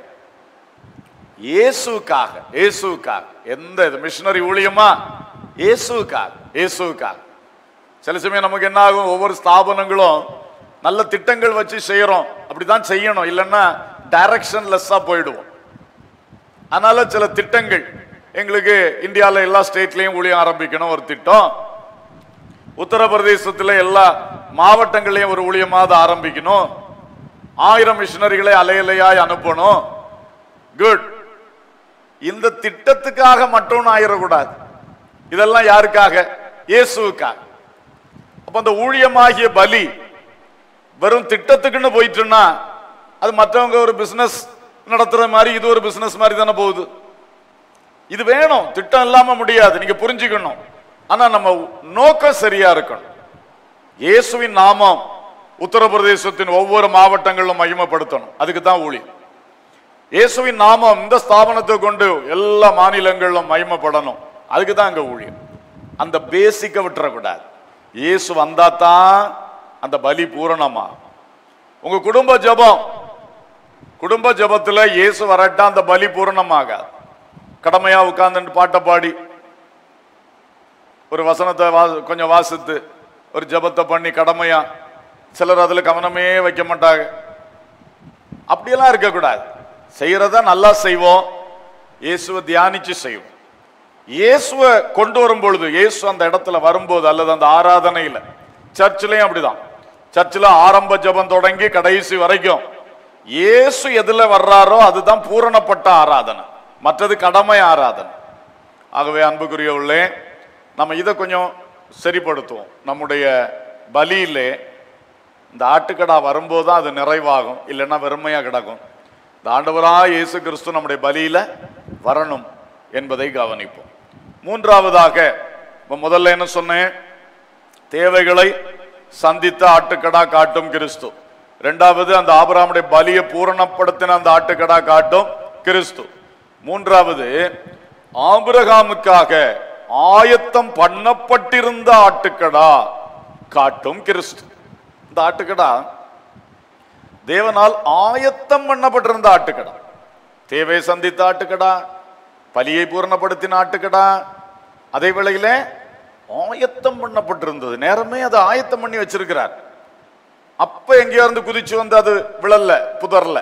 இயேசுக்காக இயேசுக்காக எந்த இது மிஷினரி ஊழியமா இயேசுக்காக இயேசுக்காக சில சமயம் நமக்கு என்ன ஆகும் ஒவ்வொரு ஸ்தாபனங்களும் நல்ல திட்டங்கள் வச்சு செய்யறோம் அப்படிதான் செய்யணும் இல்லைன்னா டைரக்ஷன் லெஸ்ஸா போயிடுவோம் அதனால சில திட்டங்கள் எங்களுக்கு இந்தியாவில் எல்லா ஸ்டேட்லயும் ஊழியம் ஆரம்பிக்கணும் ஒரு திட்டம் உத்தரப்பிரதேசத்தில் எல்லா மாவட்டங்களையும் ஒரு ஊழியமாவது ஆரம்பிக்கணும் ஆயிரம் மிஷினரிகளை அலையலையாய் அனுப்பணும் குட் இந்த திட்டத்துக்காக மட்டும் ஆயிடக்கூடாது இதெல்லாம் யாருக்காக இயேசுவுக்காக அப்ப அந்த ஊழியமாகிய பலி வெறும் திட்டத்துக்குன்னு போயிட்டுன்னா அது மற்றவங்க ஒரு பிசினஸ் நடத்துற மாதிரி இது ஒரு பிசினஸ் மாதிரி தானே போகுது இது வேணும் திட்டம் இல்லாம முடியாது நீங்க புரிஞ்சுக்கணும் ஆனா நம்ம நோக்கம் சரியா இருக்கணும் இயேசுவின் நாமம் உத்தரப்பிரதேசத்தின் ஒவ்வொரு மாவட்டங்களிலும் மகிமைப்படுத்தணும் அதுக்கு தான் ஊழியம் இயேசுவின் நாமம் இந்த ஸ்தாபனத்தை கொண்டு எல்லா மாநிலங்களிலும் மகிமைப்படணும் அதுக்கு தான் அங்க ஊழியம் அந்த பேசிக்க விட்டுறக்கூடாது இயேசு வந்தா தான் அந்த பலி பூரணமா உங்க குடும்ப ஜெபம் குடும்ப ஜெபத்துல இயேசு வரட்டா அந்த பலி பூரணமாகாது கடமையா உட்கார்ந்து பாட்டை பாடி ஒரு வசனத்தை வா- கொஞ்சம் வாசித்து ஒரு ஜெபத்தை பண்ணி கடமையா சிலர் அதுல கவனமே வைக்க மாட்டாங்க அப்படியெல்லாம் இருக்கக்கூடாது செய்யறத நல்லா செய்வோம் இயேசுவை தியானிச்சு செய்வோம் இயேசுவை கொண்டு வரும் பொழுது இயேசு அந்த இடத்துல வரும்போது அல்லது அந்த ஆராதனையில சர்ச்சிலையும் அப்படிதான் சர்ச்சில் ஆரம்ப ஜெபம் தொடங்கி கடைசி வரைக்கும் இயேசு எதுல வர்றாரோ அதுதான் பூரணப்பட்ட ஆராதனை மற்றது கடமை ஆராதனை ஆகவே அன்புக்குரியவுள்ளே நம்ம இதை கொஞ்சம் சரிப்படுத்துவோம் நம்முடைய பலியிலே இந்த ஆட்டுக்கடா வரும்போது தான் அது நிறைவாகும் இல்லைன்னா வெறுமையா கிடக்கும் இந்த ஆண்டவராக இயேசு கிறிஸ்து நம்முடைய பலியில வரணும் என்பதை கவனிப்போம் மூன்றாவதாக இப்ப முதல்ல என்ன சொன்னேன் தேவைகளை சந்தித்த ஆட்டுக்கடா காட்டும் கிறிஸ்து இரண்டாவது அந்த ஆபிரகாமுடைய பலியை பூரணப்படுத்தின அந்த ஆட்டுக்கடா காட்டும் கிறிஸ்து மூன்றாவது ஆபிரகாமுக்காக ஆயத்தம் பண்ணப்பட்டிருந்த ஆட்டுக்கடா காட்டும் கிறிஸ்து இந்த ஆட்டுக்கடா தேவனால் ஆயத்தம் பண்ணப்பட்டிருந்த ஆட்டுக்கடா தேவை சந்தித்த ஆட்டுக்கடா பலியை பூரணப்படுத்தின ஆட்டுக்கடா அதே வேளையில ஆயத்தம் பண்ணப்பட்டிருந்தது நேரமே அதை ஆயத்தம் பண்ணி வச்சிருக்கிறார் அப்ப எங்கேயோ இருந்து குதிச்சு வந்து அது விழல்ல புதர்ல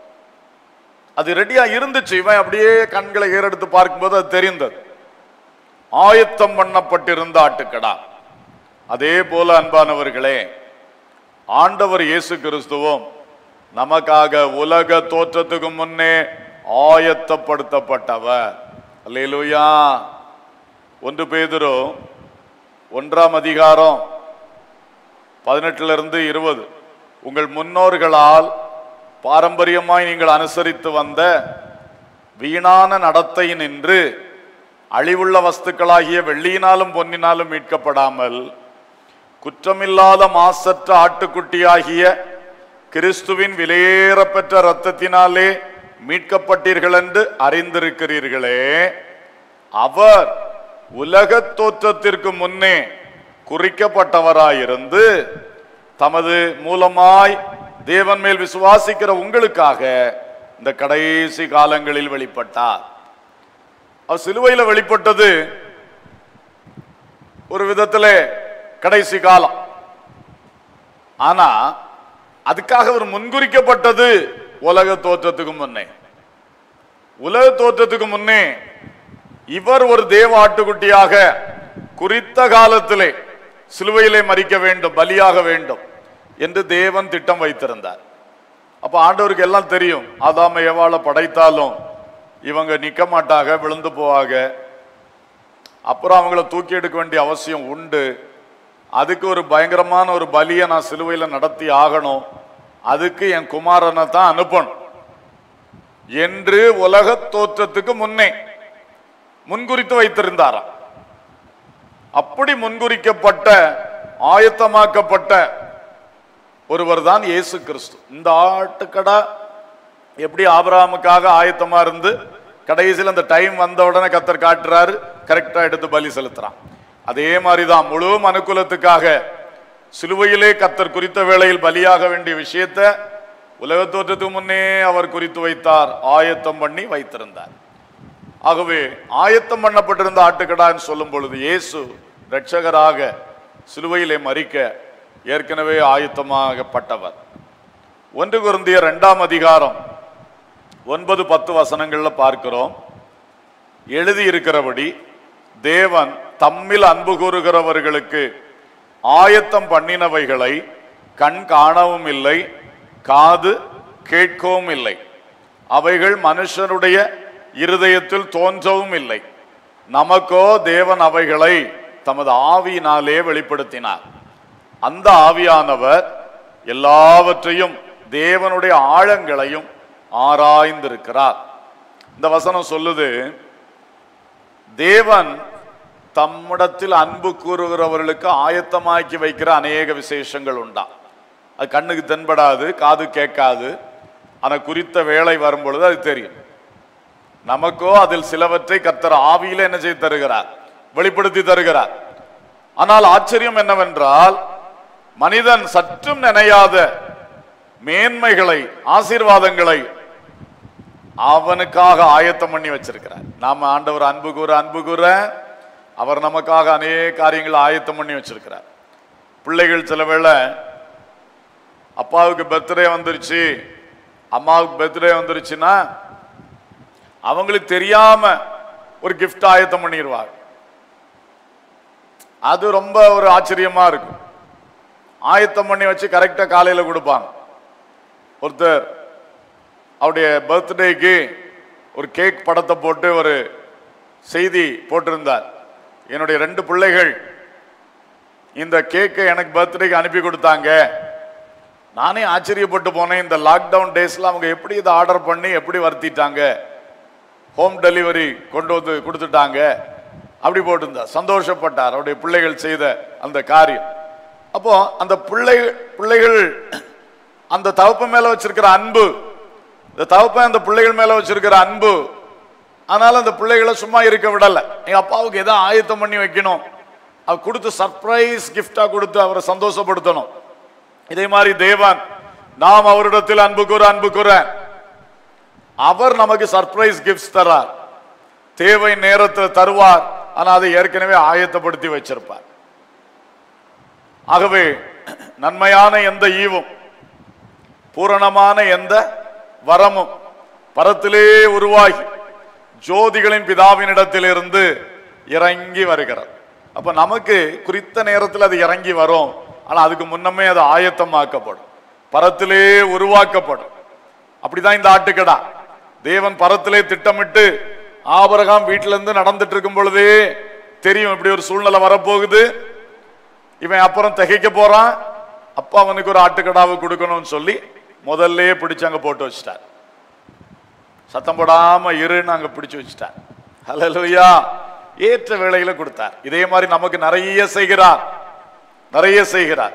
அது ரெடியா இருந்துச்சு இவன் அப்படியே கண்களை ஏறெடுத்து பார்க்கும்போது அது தெரிந்தது ஆயத்தம் பண்ணப்பட்டிருந்த ஆட்டுக்கடா அதே போல அன்பானவர்களே ஆண்டவர் இயேசு கிறிஸ்துவும் நமக்காக உலக தோற்றத்துக்கு முன்னே ஆயத்தப்படுத்தப்பட்டவர் அல்லேலூயா ஒன்று பேதுரு ஒன்றாம் அதிகாரம் பதினெட்டுல இருந்து இருபது உங்கள் முன்னோர்களால் பாரம்பரியமாய் நீங்கள் அனுசரித்து வந்த வீணான நடத்தை நின்று அழிவுள்ள வஸ்துக்களாகிய வெள்ளியினாலும் பொன்னினாலும் மீட்கப்படாமல் குற்றமில்லாத மாசற்ற ஆட்டுக்குட்டியாகிய கிறிஸ்துவின் விலையேறப்பெற்ற இரத்தத்தினாலே மீட்கப்பட்டீர்கள் என்று அறிந்திருக்கிறீர்களே அவர் உலகத் தோற்றத்திற்கு முன்னே குறிக்கப்பட்டவராயிருந்து தமது மூலமாய் தேவன் மேல் விசுவாசிக்கிற உங்களுக்காக இந்த கடைசி காலங்களில் வெளிப்பட்டார் அவர் சிலுவையில் வெளிப்பட்டது ஒரு விதத்திலே கடைசி காலம் ஆனா அதுக்காக அவர் முன்குறிக்கப்பட்டது உலக தோற்றத்துக்கு முன்னே உலக தோற்றத்துக்கு முன்னே இவர் ஒரு தேவ ஆட்டுக்குட்டியாக குறித்த காலத்திலே சிலுவையிலே மறிக்க வேண்டும் பலியாக வேண்டும் என்று தேவன் திட்டம் வைத்திருந்தார் அப்ப ஆண்டவருக்கு எல்லாம் தெரியும் ஆதாம எவாள படைத்தாலும் இவங்க நிக்க மாட்டாங்க விழுந்து போவாங்க அப்புறம் அவங்கள தூக்கி எடுக்க வேண்டிய அவசியம் உண்டு அதுக்கு ஒரு பயங்கரமான ஒரு பலியை நான் சிலுவையில நடத்தி ஆகணும் அதுக்கு என் குமாரனை தான் அனுப்பணும் என்று உலக தோற்றத்துக்கு முன்னே முன்குறித்து வைத்திருந்தாராம் அப்படி முன்குறிக்கப்பட்ட ஆயத்தமாக்கப்பட்ட ஒருவர் தான் இயேசு கிறிஸ்து இந்த ஆட்டுக்கடா எப்படி ஆபிரகாமுக்காக ஆயத்தமா இருந்து கடைசியில் அந்த டைம் வந்த உடனே கத்தர் காட்டுறாரு கரெக்டா எடுத்து பலி செலுத்துறான் அதே மாதிரிதான் முழு மனுக்குலத்துக்காக சிலுவையிலே கத்தர் குறித்த வேளையில் பலியாக வேண்டிய விஷயத்தை உலக தோற்றத்துக்கு முன்னே அவர் குறித்து வைத்தார் ஆயத்தம் பண்ணி வைத்திருந்தார் ஆகவே ஆயத்தம் பண்ணப்பட்டிருந்த ஆட்டுக்கடான்னு சொல்லும் பொழுது இயேசு இரட்சகராக சிலுவையிலே மறிக்க ஏற்கனவே ஆயத்தமாகப்பட்டவர் ஒன்று குருந்திய இரண்டாம் அதிகாரம் ஒன்பது பத்து வசனங்கள்ல பார்க்கிறோம் எழுதியிருக்கிறபடி தேவன் தம்மில் அன்பு கூறுகிறவர்களுக்கு ஆயத்தம் பண்ணினவைகளை கண் காணவும் இல்லை காது கேட்கவும் இல்லை அவைகள் மனுஷனுடைய இருதயத்தில் தோன்றவும் இல்லை நமக்கோ தேவன் அவைகளை தமது ஆவியினாலே வெளிப்படுத்தினார் அந்த ஆவியானவர் எல்லாவற்றையும் தேவனுடைய ஆழங்களையும் ஆராய்ந்திருக்கிறார் இந்த வசனம் சொல்லுது தேவன் தம்மிடத்தில் அன்பு கூறுகிறவர்களுக்கு ஆயத்தமாக்கி வைக்கிற அநேக விசேஷங்கள் உண்டா அது கண்ணுக்கு தென்படாது காது கேட்காது ஆனா குறித்த வேலை வரும் பொழுது அது தெரியும் நமக்கோ அதில் சிலவற்றை கர்த்தர் ஆவியில என்ன செய்து தருகிறார் வெளிப்படுத்தி தருகிறார் ஆனால் ஆச்சரியம் என்னவென்றால் மனிதன் சற்றும் நினையாத மேன்மைகளை ஆசீர்வாதங்களை அவனுக்காக ஆயத்தம் பண்ணி வச்சிருக்கிறார் நாம ஆண்டவர் அன்பு கூற அன்பு கூற அவர் நமக்காக அநேக காரியங்களை ஆயத்தம் பண்ணி வச்சிருக்கிறார் பிள்ளைகள் சில வேளை அப்பாவுக்கு பர்த்டே வந்துருச்சு அம்மாவுக்கு பர்த்டே வந்துருச்சுன்னா அவங்களுக்கு தெரியாம ஒரு gift ஆயத்தம் பண்ணிடுவாங்க அது ரொம்ப ஒரு ஆச்சரியமா இருக்கும் ஆயத்தம் பண்ணி வச்சு கரெக்டா காலையில கொடுப்பாங்க ஒருத்தர் அவருடைய பர்த்டேக்கு ஒரு கேக் படத்தை போட்டு ஒரு செய்தி போட்டிருந்தார் என்னுடைய ரெண்டு பிள்ளைகள் இந்த கேக்கை எனக்கு பர்த்டேக்கு அனுப்பி கொடுத்தாங்க நானே ஆச்சரியப்பட்டு போனேன் இந்த லாக்டவுன் டேஸ்ல அவங்க எப்படி இதை ஆர்டர் பண்ணி எப்படி வருத்திட்டாங்க ஹோம் டெலிவரி கொண்டு வந்து கொடுத்துட்டாங்க அப்படி போட்டிருந்தார் சந்தோஷப்பட்டார் அவருடைய பிள்ளைகள் செய்த அந்த காரியம் அப்போ அந்த பிள்ளை பிள்ளைகள் அந்த தகப்ப மேல வச்சிருக்கிற அன்பு இந்த தகப்பன் அந்த பிள்ளைகள் மேல வச்சிருக்கிற அன்பு ஆனாலும் அந்த பிள்ளைகளை சும்மா இருக்க விடல எங்க அப்பாவுக்கு எதை ஆயத்தம் பண்ணி வைக்கணும் அவர் கொடுத்து சர்ப்ரைஸ் கிஃப்டா கொடுத்து அவரை சந்தோஷப்படுத்தணும் இதே மாதிரி தேவன் நாம் அவரிடத்தில் அன்பு கூற அன்பு கூற அவர் நமக்கு சர்ப்ரைஸ் கிஃப்ட்ஸ் தரார் தேவை நேரத்தில் தருவார் ஆனா அதை ஏற்கனவே ஆயத்தப்படுத்தி வச்சிருப்பார் ஆகவே நன்மையான எந்த ஈவும் பூரணமான எந்த வரமும் பரத்திலே உருவாகி ஜோதிகளின் பிதாவினிடத்திலிருந்து இறங்கி வருகிறது அப்ப நமக்கு குறித்த நேரத்தில் அது இறங்கி வரும் ஆனா அதுக்கு முன்னமே அது ஆயத்தமாக்கப்படும் பரத்திலே உருவாக்கப்படும் அப்படிதான் இந்த ஆட்டுக்கடா தேவன் பரத்திலே திட்டமிட்டு ஆபரகாம் வீட்டில இருந்து நடந்துட்டு இருக்கும் பொழுதே தெரியும் இப்படி ஒரு சூழ்நிலை வரப்போகுது இவன் அப்புறம் திகைக்க போறான் அப்பா அவனுக்கு ஒரு ஆட்டுக்கடாவை கொடுக்கணும்னு சொல்லி முதல்ல பிடிச்சு அங்க போட்டு வச்சிட்டார் சத்தம் போடாம இருன்னு அங்க பிடிச்சு வச்சிட்டார் ஹalleluya ஏற்ற வேளையில கொடுத்தார் இதே மாதிரி நமக்கு நிறைய செய்கிறார் நிறைய செய்கிறார்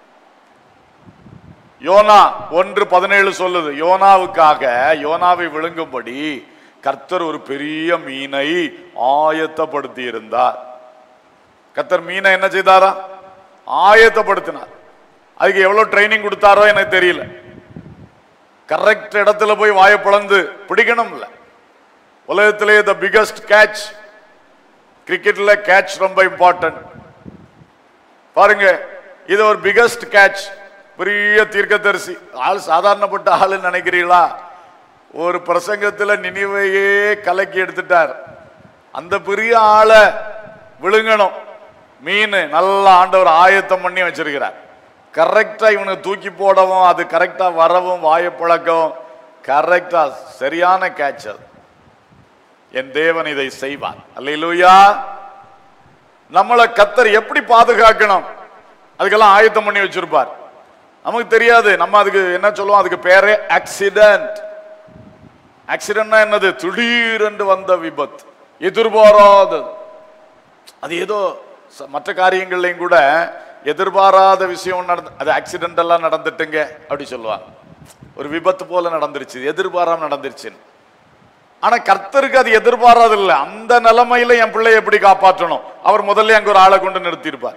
யோனா ஒன்று பதினேழு சொல்லுது யோனாவுக்காக யோனாவை விழுங்கும்படி கர்த்தர் ஒரு பெரிய மீனை ஆயத்தப்படுத்தி இருந்தார் கர்த்தர் மீனை என்ன செய்தாரா ஆயத்தப்படுத்தினார் அதுக்கு எவ்வளவு ட்ரைனிங் கொடுத்தாரோ எனக்கு தெரியல கரெக்ட் இடத்துல போய் வாயை பிளந்து பிடிக்கணும்ல உலகத்திலே த பிகஸ்ட் கேட்ச் கிரிக்கெட்ல கேட்ச் ரொம்ப இம்பார்ட்டன்ட் பாருங்க இது ஒரு பிகஸ்ட் கேட்ச் பெரிய தீர்க்கதரிசி ஆள் சாதாரணப்பட்ட ஆளு நினைக்கிறீங்களா ஒரு பிரசங்கத்துல நினைவையே கலக்கி எடுத்துட்டார் அந்த பெரிய ஆளை விழுங்கணும் மீன் நல்லா ஆண்டவர் ஆயத்தம் பண்ணி வச்சிருக்கிறார் கரெக்டா இவனுக்கு தூக்கி போடவும் அது கரெக்டா வரவும் வாயை பழக்கவும் கரெக்டா சரியான கேட்சர் என் தேவன் இதை செய்வார் அல்லேலூயா நம்மளை கத்தர் எப்படி பாதுகாக்கணும் அதுக்கெல்லாம் ஆயத்தம் பண்ணி வச்சிருப்பார் நமக்கு தெரியாது நம்ம அதுக்கு என்ன சொல்லுவோம் அதுக்கு பேரே ஆக்சிடென்ட் ஆக்சிடென்ட்னா என்னது திடீரென்று வந்த விபத்து எதிர்பாராதது அது ஏதோ ச- மற்ற காரியங்கள்லையும் கூட எதிர்பாராத விஷயம் நடந்து அது ஆக்சிடென்ட் எல்லாம் நடந்துட்டுங்க அப்படி சொல்லுவாங்க ஒரு விபத்து போல நடந்துருச்சு எதிர்பாராம நடந்துருச்சுன்னு ஆனா கர்த்தருக்கு அது எதிர்பாராது இல்ல அந்த நிலைமையில என் பிள்ளையை எப்படி காப்பாற்றணும் அவர் முதல்ல அங்க ஒரு ஆளை கொண்டு நிறுத்தியிருப்பார்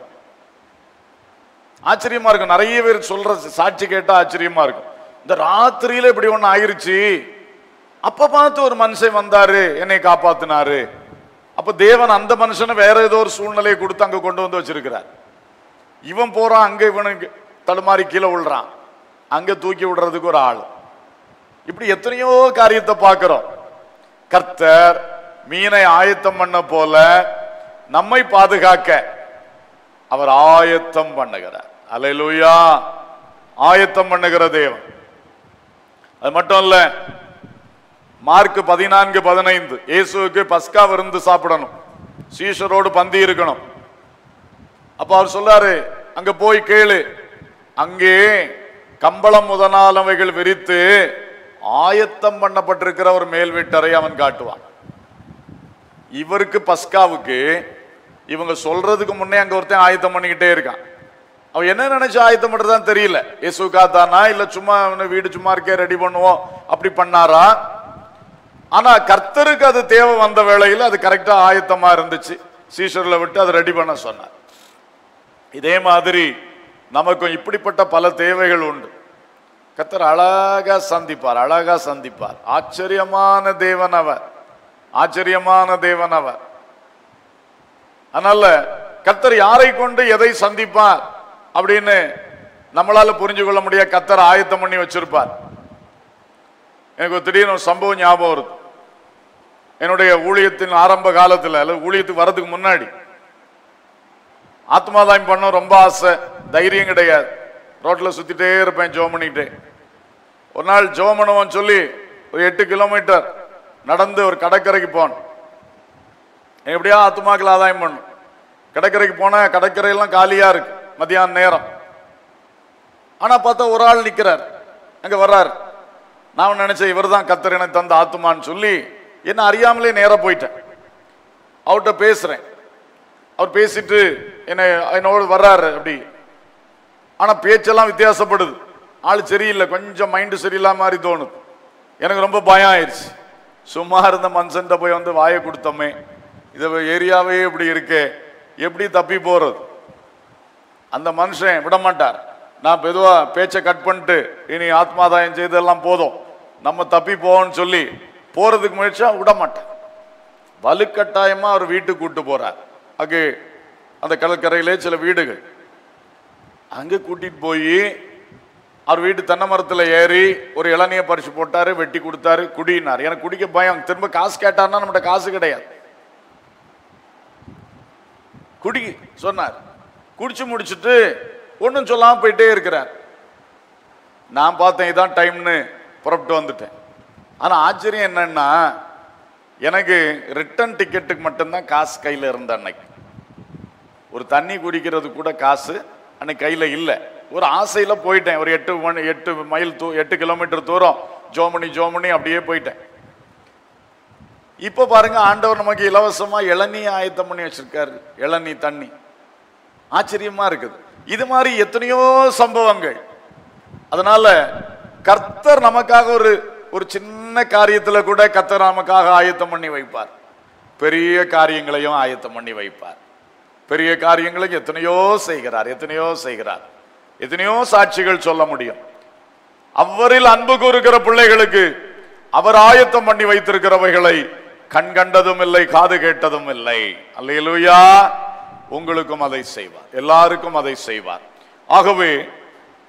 ஆச்சரியமா இருக்கும் நிறைய பேர் சொல்ற சாட்சி கேட்டா ஆச்சரியமா இருக்கும் இந்த ராத்திரியில இப்படி ஒண்ணு ஆயிருச்சு அப்ப பார்த்து ஒரு மனுஷன் வந்தாரு என்னை காப்பாத்தினாரு அப்ப தேவன் அந்த மனுஷனை வேற ஏதோ ஒரு சூழ்நிலையை கொடுத்து அங்க கொண்டு வந்து வச்சிருக்கிறார் இவன் போறான் அங்க இவனுக்கு தடுமாறி கீழே விழுறான் அங்க தூக்கி விடுறதுக்கு ஒரு ஆள் இப்படி எத்தனையோ காரியத்தை பார்க்கிறோம் கர்த்தர் மீனை ஆயத்தம் பண்ண போல நம்மை பாதுகாக்க அவர் ஆயத்தம் பண்ணுகிறார் அல்லேலூயா ஆயத்தம் பண்ணுகிற தேவன் அது மட்டும் இல்ல மார்க் பதினான்கு பதினைந்து இயேசுவுக்கு பஸ்கா விருந்து சாப்பிடணும் சீஷரோடு பந்தி இருக்கணும் அப்ப அவர் சொல்லாரு அங்க போய் கேளு அங்கே கம்பளம் முதலானவைகள் விரித்து ஆயத்தம் பண்ணப்பட்டிருக்கிற ஒரு மேல் வீட்டறை அவன் காட்டுவான் இவருக்கு பஸ்காவுக்கு இவங்க சொல்றதுக்கு முன்னே அங்க ஒருத்தன் ஆயத்தம் பண்ணிக்கிட்டே இருக்கான் அவன் என்ன நினைச்சு ஆயத்தம் பண்றதான்னு தெரியல இயேசு காத்தானா இல்ல சும்மா அவனை வீடு சும்மா இருக்கே ரெடி பண்ணுவோம் அப்படி பண்ணாரா ஆனா கர்த்தருக்கு அது தேவை வந்த வேளையில அது கரெக்டா ஆயத்தமா இருந்துச்சு சீஷர்ல விட்டு அதை ரெடி பண்ண சொன்னார் இதே மாதிரி நமக்கும் இப்படிப்பட்ட பல தேவைகள் உண்டு கர்த்தர் அழகா சந்திப்பார் அழகா சந்திப்பார் ஆச்சரியமான தேவன் அவர் ஆச்சரியமான தேவன் அவர் அதனால கர்த்தர் யாரை கொண்டு எதை சந்திப்பார் அப்படின்னு நம்மளால புரிஞ்சு கொள்ள முடியாது கர்த்தர் ஆயத்தம் பண்ணி வச்சிருப்பார் எனக்கு ஒரு திடீர்னு ஒரு சம்பவம் ஞாபகம் வருது என்னுடைய ஊழியத்தின் ஆரம்ப காலத்துல அல்லது ஊழியத்துக்கு வர்றதுக்கு முன்னாடி ஆத்மாதாயம் பண்ண ரொம்ப ஆசை தைரியம் கிடையாது ரோட்ல சுத்திட்டே இருப்பேன் ஜோம் பண்ணிக்கிட்டே ஒரு நாள் ஜோம் பண்ணுவோம் சொல்லி ஒரு எட்டு கிலோமீட்டர் நடந்து ஒரு கடற்கரைக்கு போனேன் எப்படியா ஆத்மாக்கள் ஆதாயம் பண்ணும் கடற்கரைக்கு போனா கடற்கரையெல்லாம் காலியா இருக்கு மத்தியான நேரம் ஆனா பார்த்தா ஒரு ஆள் நிக்கிறார் அங்க வர்றாரு நான் நினைச்சேன் இவர் தான் கத்தர் எனக்கு தந்த ஆத்துமான்னு சொல்லி என்ன அறியாமலே நேரா போயிட்டேன் அவர்கிட்ட பேசுறேன் அவர் பேசிட்டு என்னை என்னோடு வர்றாரு அப்படி ஆனா பேச்செல்லாம் வித்தியாசப்படுது ஆள் சரியில்லை கொஞ்சம் மைண்டு சரியில்லாம மாதிரி தோணுது எனக்கு ரொம்ப பயம் ஆயிடுச்சு சும்மா இருந்த மனுஷன்ட்ட போய் வந்து வாயை கொடுத்தோமே இது ஏரியாவே இப்படி இருக்கே எப்படி தப்பி போறது அந்த மனுஷன் விட மாட்டார் நான் பொதுவா பேச்சை கட் பண்ணிட்டு இனி ஆத்மாதாயம் செய்தெல்லாம் போதும் நம்ம தப்பி போவோம்னு சொல்லி போறதுக்கு முயற்சியா விட மாட்டேன் வலுக்கட்டாயமா அவர் வீட்டுக்கு கூட்டு போறார் அங்கே அந்த கடற்கரையிலே சில வீடுகள் அங்க கூட்டிட்டு போய் அவர் வீட்டு தென்னை மரத்துல ஏறி ஒரு இளநிய பறிச்சு போட்டாரு வெட்டி கொடுத்தாரு குடினார் எனக்கு குடிக்க பயம் திரும்ப காசு கேட்டார்னா நம்மகிட்ட காசு கிடையாது குடி சொன்னார் குடிச்சு முடிச்சிட்டு ஒன்றும் சொல்லாம போயிட்டே இருக்கிறார் நான் பார்த்தேன் இதான் டைம்னு புறப்பட்டு வந்துட்டேன் ஆனா ஆச்சரியம் என்னன்னா எனக்கு ரிட்டர்ன் டிக்கெட்டுக்கு மட்டும்தான் காசு கையில இருந்த அன்னைக்கு ஒரு தண்ணி குடிக்கிறது கூட காசு அன்னைக்கு கையில இல்லை ஒரு ஆசையில போயிட்டேன் ஒரு எட்டு மணி எட்டு மைல் தூ எட்டு கிலோமீட்டர் தூரம் ஜோமணி ஜோமணி அப்படியே போயிட்டேன் இப்ப பாருங்க ஆண்டவர் நமக்கு இலவசமா இளநீ ஆயத்தம் பண்ணி வச்சிருக்காரு இளநீ தண்ணி ஆச்சரியமா இருக்குது இது மாதிரி எத்தனையோ சம்பவங்கள் அதனால கர்த்தர் நமக்காக ஒரு ஒரு சின்ன காரியத்துல கூட கர்த்தர் நமக்காக ஆயத்தம் பண்ணி வைப்பார் பெரிய காரியங்களையும் ஆயத்தம் பண்ணி வைப்பார் பெரிய காரியங்களையும் எத்தனையோ செய்கிறார் எத்தனையோ செய்கிறார் எத்தனையோ சாட்சிகள் சொல்ல முடியும் அவரில் அன்பு கூறுகிற பிள்ளைகளுக்கு அவர் ஆயத்தம் பண்ணி வைத்திருக்கிறவைகளை கண் கண்டதும் இல்லை காது கேட்டதும் இல்லை அல்லேலூயா உங்களுக்கும் அதை செய்வார் எல்லாருக்கும் அதை செய்வார் ஆகவே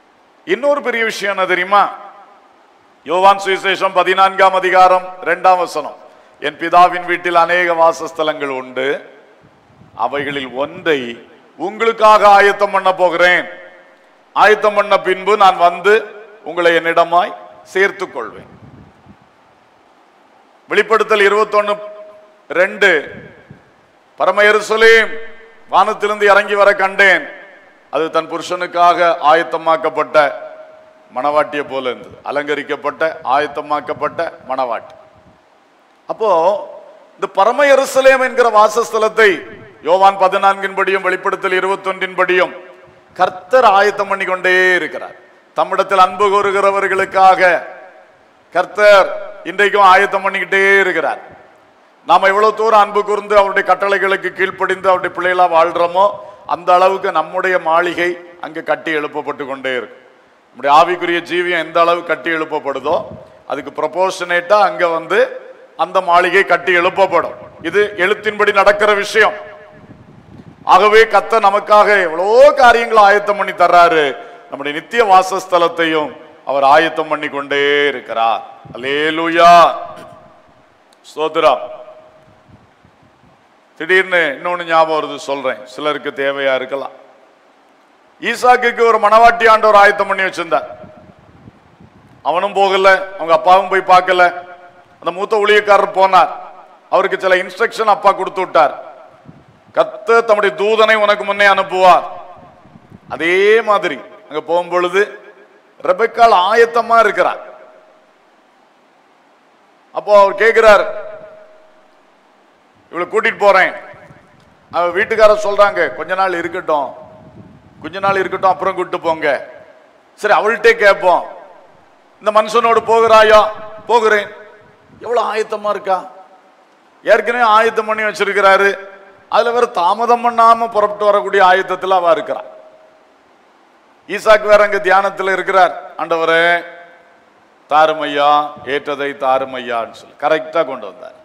இன்னொரு பெரிய விஷயம் என்ன தெரியுமா யோவான் சுவிசேஷம் பதினான்காம் அதிகாரம் இரண்டாம் வசனம் என் பிதாவின் வீட்டில் அநேக வாசஸ்தலங்கள் உண்டு அவைகளில் ஒன்றை உங்களுக்காக ஆயத்தம் பண்ண போகிறேன் ஆயத்தம் பண்ண பின்பு நான் வந்து உங்களை என்னிடமாய் சேர்த்துக் கொள்வேன் வெளிப்படுத்தல் இருபத்தொன்னு ரெண்டு பரம எருசலேம் வானத்திலிருந்து இறங்கி வர கண்டேன் அது தன் புருஷனுக்காக ஆயத்தமாக்கப்பட்ட மணவாட்டிய போல இருந்தது அலங்கரிக்கப்பட்ட ஆயத்தமாக்கப்பட்ட மணவாட்டி அப்போ இந்த பரம எருசலேம் என்கிற வாசஸ்தலத்தை யோவான் பதினான்கின் படியும் வெளிப்படுத்தல் இருபத்தொன்றின் படியும் கர்த்தர் ஆயத்தம் பண்ணி கொண்டே இருக்கிறார் தம்மிடத்தில் அன்பு கூறுகிறவர்களுக்காக கர்த்தர் இன்றைக்கும் ஆயத்தம் பண்ணிக்கிட்டே இருக்கிறார் நாம எவ்வளவு தூரம் அன்பு கூர்ந்து அவருடைய கட்டளைகளுக்கு கீழ்ப்படிந்து அவருடைய பிள்ளைகளா வாழ்றோமோ அந்த அளவுக்கு நம்முடைய மாளிகை அங்கு கட்டி எழுப்பப்பட்டு கொண்டே இருக்கும் நம்முடைய ஆவிக்குரிய ஜீவியம் எந்த அளவு கட்டி எழுப்பப்படுதோ அதுக்கு ப்ரொபோர்ஷனேட்டா அங்க வந்து அந்த மாளிகை கட்டி எழுப்பப்படும் இது எழுத்தின்படி நடக்கிற விஷயம் ஆகவே கத்த நமக்காக எவ்வளோ காரியங்களை ஆயத்தம் பண்ணி தர்றாரு நம்முடைய நித்திய வாசஸ்தலத்தையும் அவர் ஆயத்தம் பண்ணி கொண்டே இருக்கிறார் அல்லேலூயா ஸ்தோத்திரம் திடீர்னு இன்னொன்னு ஞாபகம் வருது சொல்றேன் சிலருக்கு தேவையா இருக்கலாம் ஈசாக்குக்கு ஒரு மணவாட்டி ஆண்டவர் ஆயத்தம் பண்ணி வச்சிருந்தார் அவனும் போகல அவங்க அப்பாவும் போய் பார்க்கல அந்த மூத்த ஊழியக்காரர் போனார் அவருக்கு சில இன்ஸ்ட்ரக்ஷன் அப்பா கொடுத்து விட்டார் கத்த தம்முடைய தூதனை உனக்கு முன்னே அனுப்புவார் அதே மாதிரி அங்க போகும் பொழுது ரெபெக்கால் ஆயத்தமா இருக்கிறார் அப்போ அவர் கேட்கிறார் இவளை கூட்டிட்டு போறேன் அவ வீட்டுக்காரர் சொல்றாங்க கொஞ்ச நாள் இருக்கட்டும் கொஞ்ச நாள் இருக்கட்டும் அப்புறம் கூட்டு போங்க சரி அவள்கிட்டே கேட்போம் இந்த மனுஷனோடு போகிறாயா போகிறேன் எவ்வளவு ஆயத்தமா இருக்கா ஏற்கனவே ஆயத்தம் பண்ணி வச்சிருக்கிறாரு அதுல வேற தாமதம் பண்ணாம புறப்பட்டு வரக்கூடிய ஆயத்தத்துல அவ இருக்கிறா ஈசாக்கு வேற அங்க தியானத்துல இருக்கிறார் ஆண்டவரே தாருமையா ஏற்றதை தாருமையான்னு சொல்லி கரெக்டா கொண்டு வந்தார்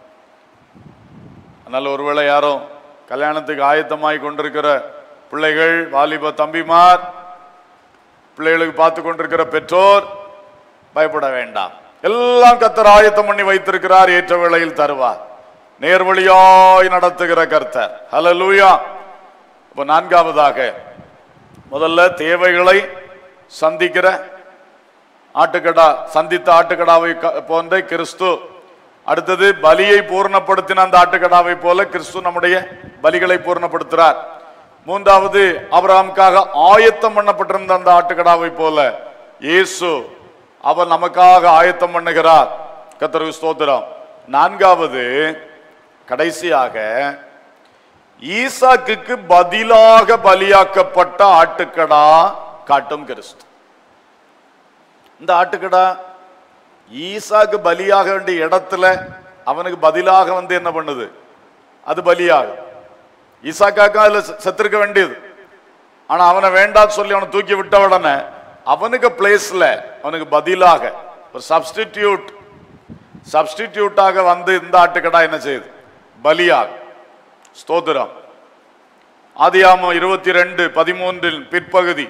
அதனால ஒருவேளை யாரும் கல்யாணத்துக்கு ஆயத்தமாய் கொண்டிருக்கிற பிள்ளைகள் வாலிப தம்பிமார் பிள்ளைகளுக்கு பார்த்து கொண்டிருக்கிற பெற்றோர் பயப்பட வேண்டாம் எல்லாம் கத்தர் ஆயத்தம் பண்ணி வைத்திருக்கிறார் ஏற்ற வேளையில் தருவார் நேர்வழியாய் நடத்துகிற கர்த்தர் ஹalleluya இப்போ நான்காவதாக முதல்ல தேவைகளை சந்திக்கிற ஆட்டுக்கடா சந்தித்த ஆட்டுக்கடாவை க- போன்ற கிறிஸ்து அடுத்தது பலியை பூர்ணப்படுத்தின அந்த ஆட்டுக்கடாவை போல கிறிஸ்து நம்முடைய பலிகளை பூர்ணப்படுத்துறார் மூன்றாவது ஆபிரகாமுக்காக ஆயத்தம் பண்ணப்பட்டிருந்த அந்த ஆட்டுக்கடாவை போல இயேசு அவர் நமக்காக ஆயத்தம் பண்ணுகிறார் கத்தருக்கு ஸ்தோத்திரம் நான்காவது கடைசியாக ஈசாக்குக்கு பதிலாக பலியாக்கப்பட்ட ஆட்டுக்கடா காட்டும் கிறிஸ்து இந்த ஆட்டுக்கடா ஈசாக்கு பலியாக வேண்டிய இடத்துல அவனுக்கு பதிலாக வந்து என்ன பண்ணுது அது பலியாகும் ஈசாக்காக்கா அதுல செ- செத்திருக்க வேண்டியது ஆனா அவனை வேண்டான்னு சொல்லி அவனை தூக்கி விட்ட உடனே அவனுக்கு பிளேஸ்ல அவனுக்கு பதிலாக ஒரு சப்ஸ்டிடியூட் சப்ஸ்டிடியூட்டாக வந்து இந்த ஆட்டுக்கடா என்ன செய்யுது பலியாக ஸ்தோத்திரம் ஆதியாமம் இருபத்தி ரெண்டு பதிமூன்றில் பிற்பகுதி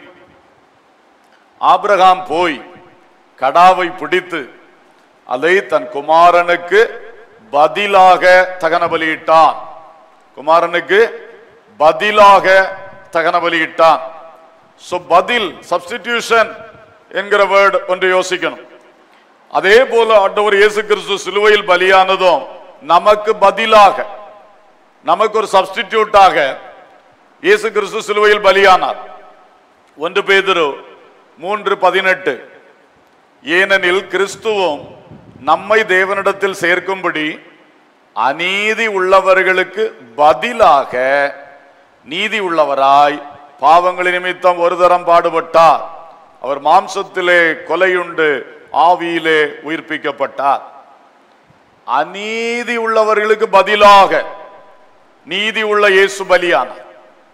ஆபிரகாம் போய் கடாவை பிடித்து அதை தன் குமாரனுக்கு பதிலாக தகன பலியிட்டான் குமாரனுக்கு பதிலாக தகன பலியிட்டான் சோ பதில் சப்ஸ்டிடியூஷன் என்கிற வேர்டு ஒன்று யோசிக்கணும் அதே போல ஆண்டவர் இயேசு கிறிஸ்து சிலுவையில் பலியானதும் நமக்கு பதிலாக நமக்கு ஒரு சப்ஸ்டிடியூட்டாக இயேசு கிறிஸ்து சிலுவையில் பலியானார் ஒன்று பேதுரு மூன்று பதினெட்டு ஏனெனில் கிறிஸ்துவும் நம்மை தேவனிடத்தில் சேர்க்கும்படி அநீதி உள்ளவர்களுக்கு பதிலாக நீதி உள்ளவராய் பாவங்களின் நிமித்தம் ஒரு தரம் பாடுபட்டார் அவர் மாம்சத்திலே கொலையுண்டு ஆவியிலே உயிர்ப்பிக்கப்பட்டார் அநீதி உள்ளவர்களுக்கு பதிலாக நீதி உள்ள இயேசு பலியானார்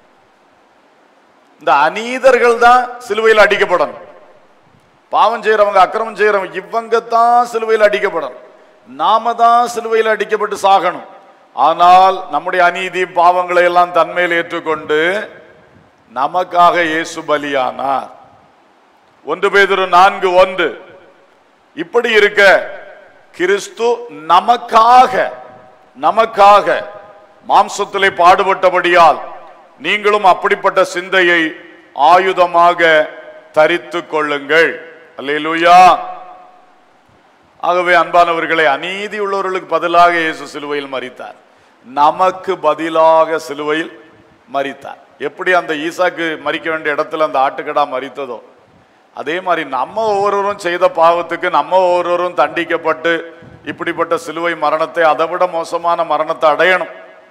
இந்த அநீதர்கள் தான் சிலுவையில் அடிக்கப்படணும் பாவம் செய்யறவங்க அக்கிரமம் செய்யறவங்க இவங்க தான் சிலுவையில் அடிக்கப்படணும் நாம தான் சிலுவையில் அடிக்கப்பட்டு சாகணும் ஆனால் நம்முடைய அநீதி பாவங்களை எல்லாம் தன்மையில் ஏற்றுக்கொண்டு நமக்காக இயேசு பலியானார் ஒன்று பேதுரு நான்கு ஒன்று இப்படி இருக்க கிறிஸ்து நமக்காக நமக்காக மாம்சத்திலே பாடுபட்டபடியால் நீங்களும் அப்படிப்பட்ட சிந்தையை ஆயுதமாக தரித்து கொள்ளுங்கள் அல்லேலூயா ஆகவே அன்பானவர்களை அநீதி உள்ளவர்களுக்கு பதிலாக இயேசு சிலுவையில் மரித்தார் நமக்கு பதிலாக சிலுவையில் மரித்தார் எப்படி அந்த ஈசாக்கு மரிக்க வேண்டிய இடத்துல அந்த ஆட்டுக்கடா மரித்ததோ அதே மாதிரி நம்ம ஒவ்வொருவரும் செய்த பாவத்துக்கு நம்ம ஒவ்வொருவரும் தண்டிக்கப்பட்டு இப்படிப்பட்ட சிலுவை மரணத்தை அதை விட மோசமான மரணத்தை அடையணும்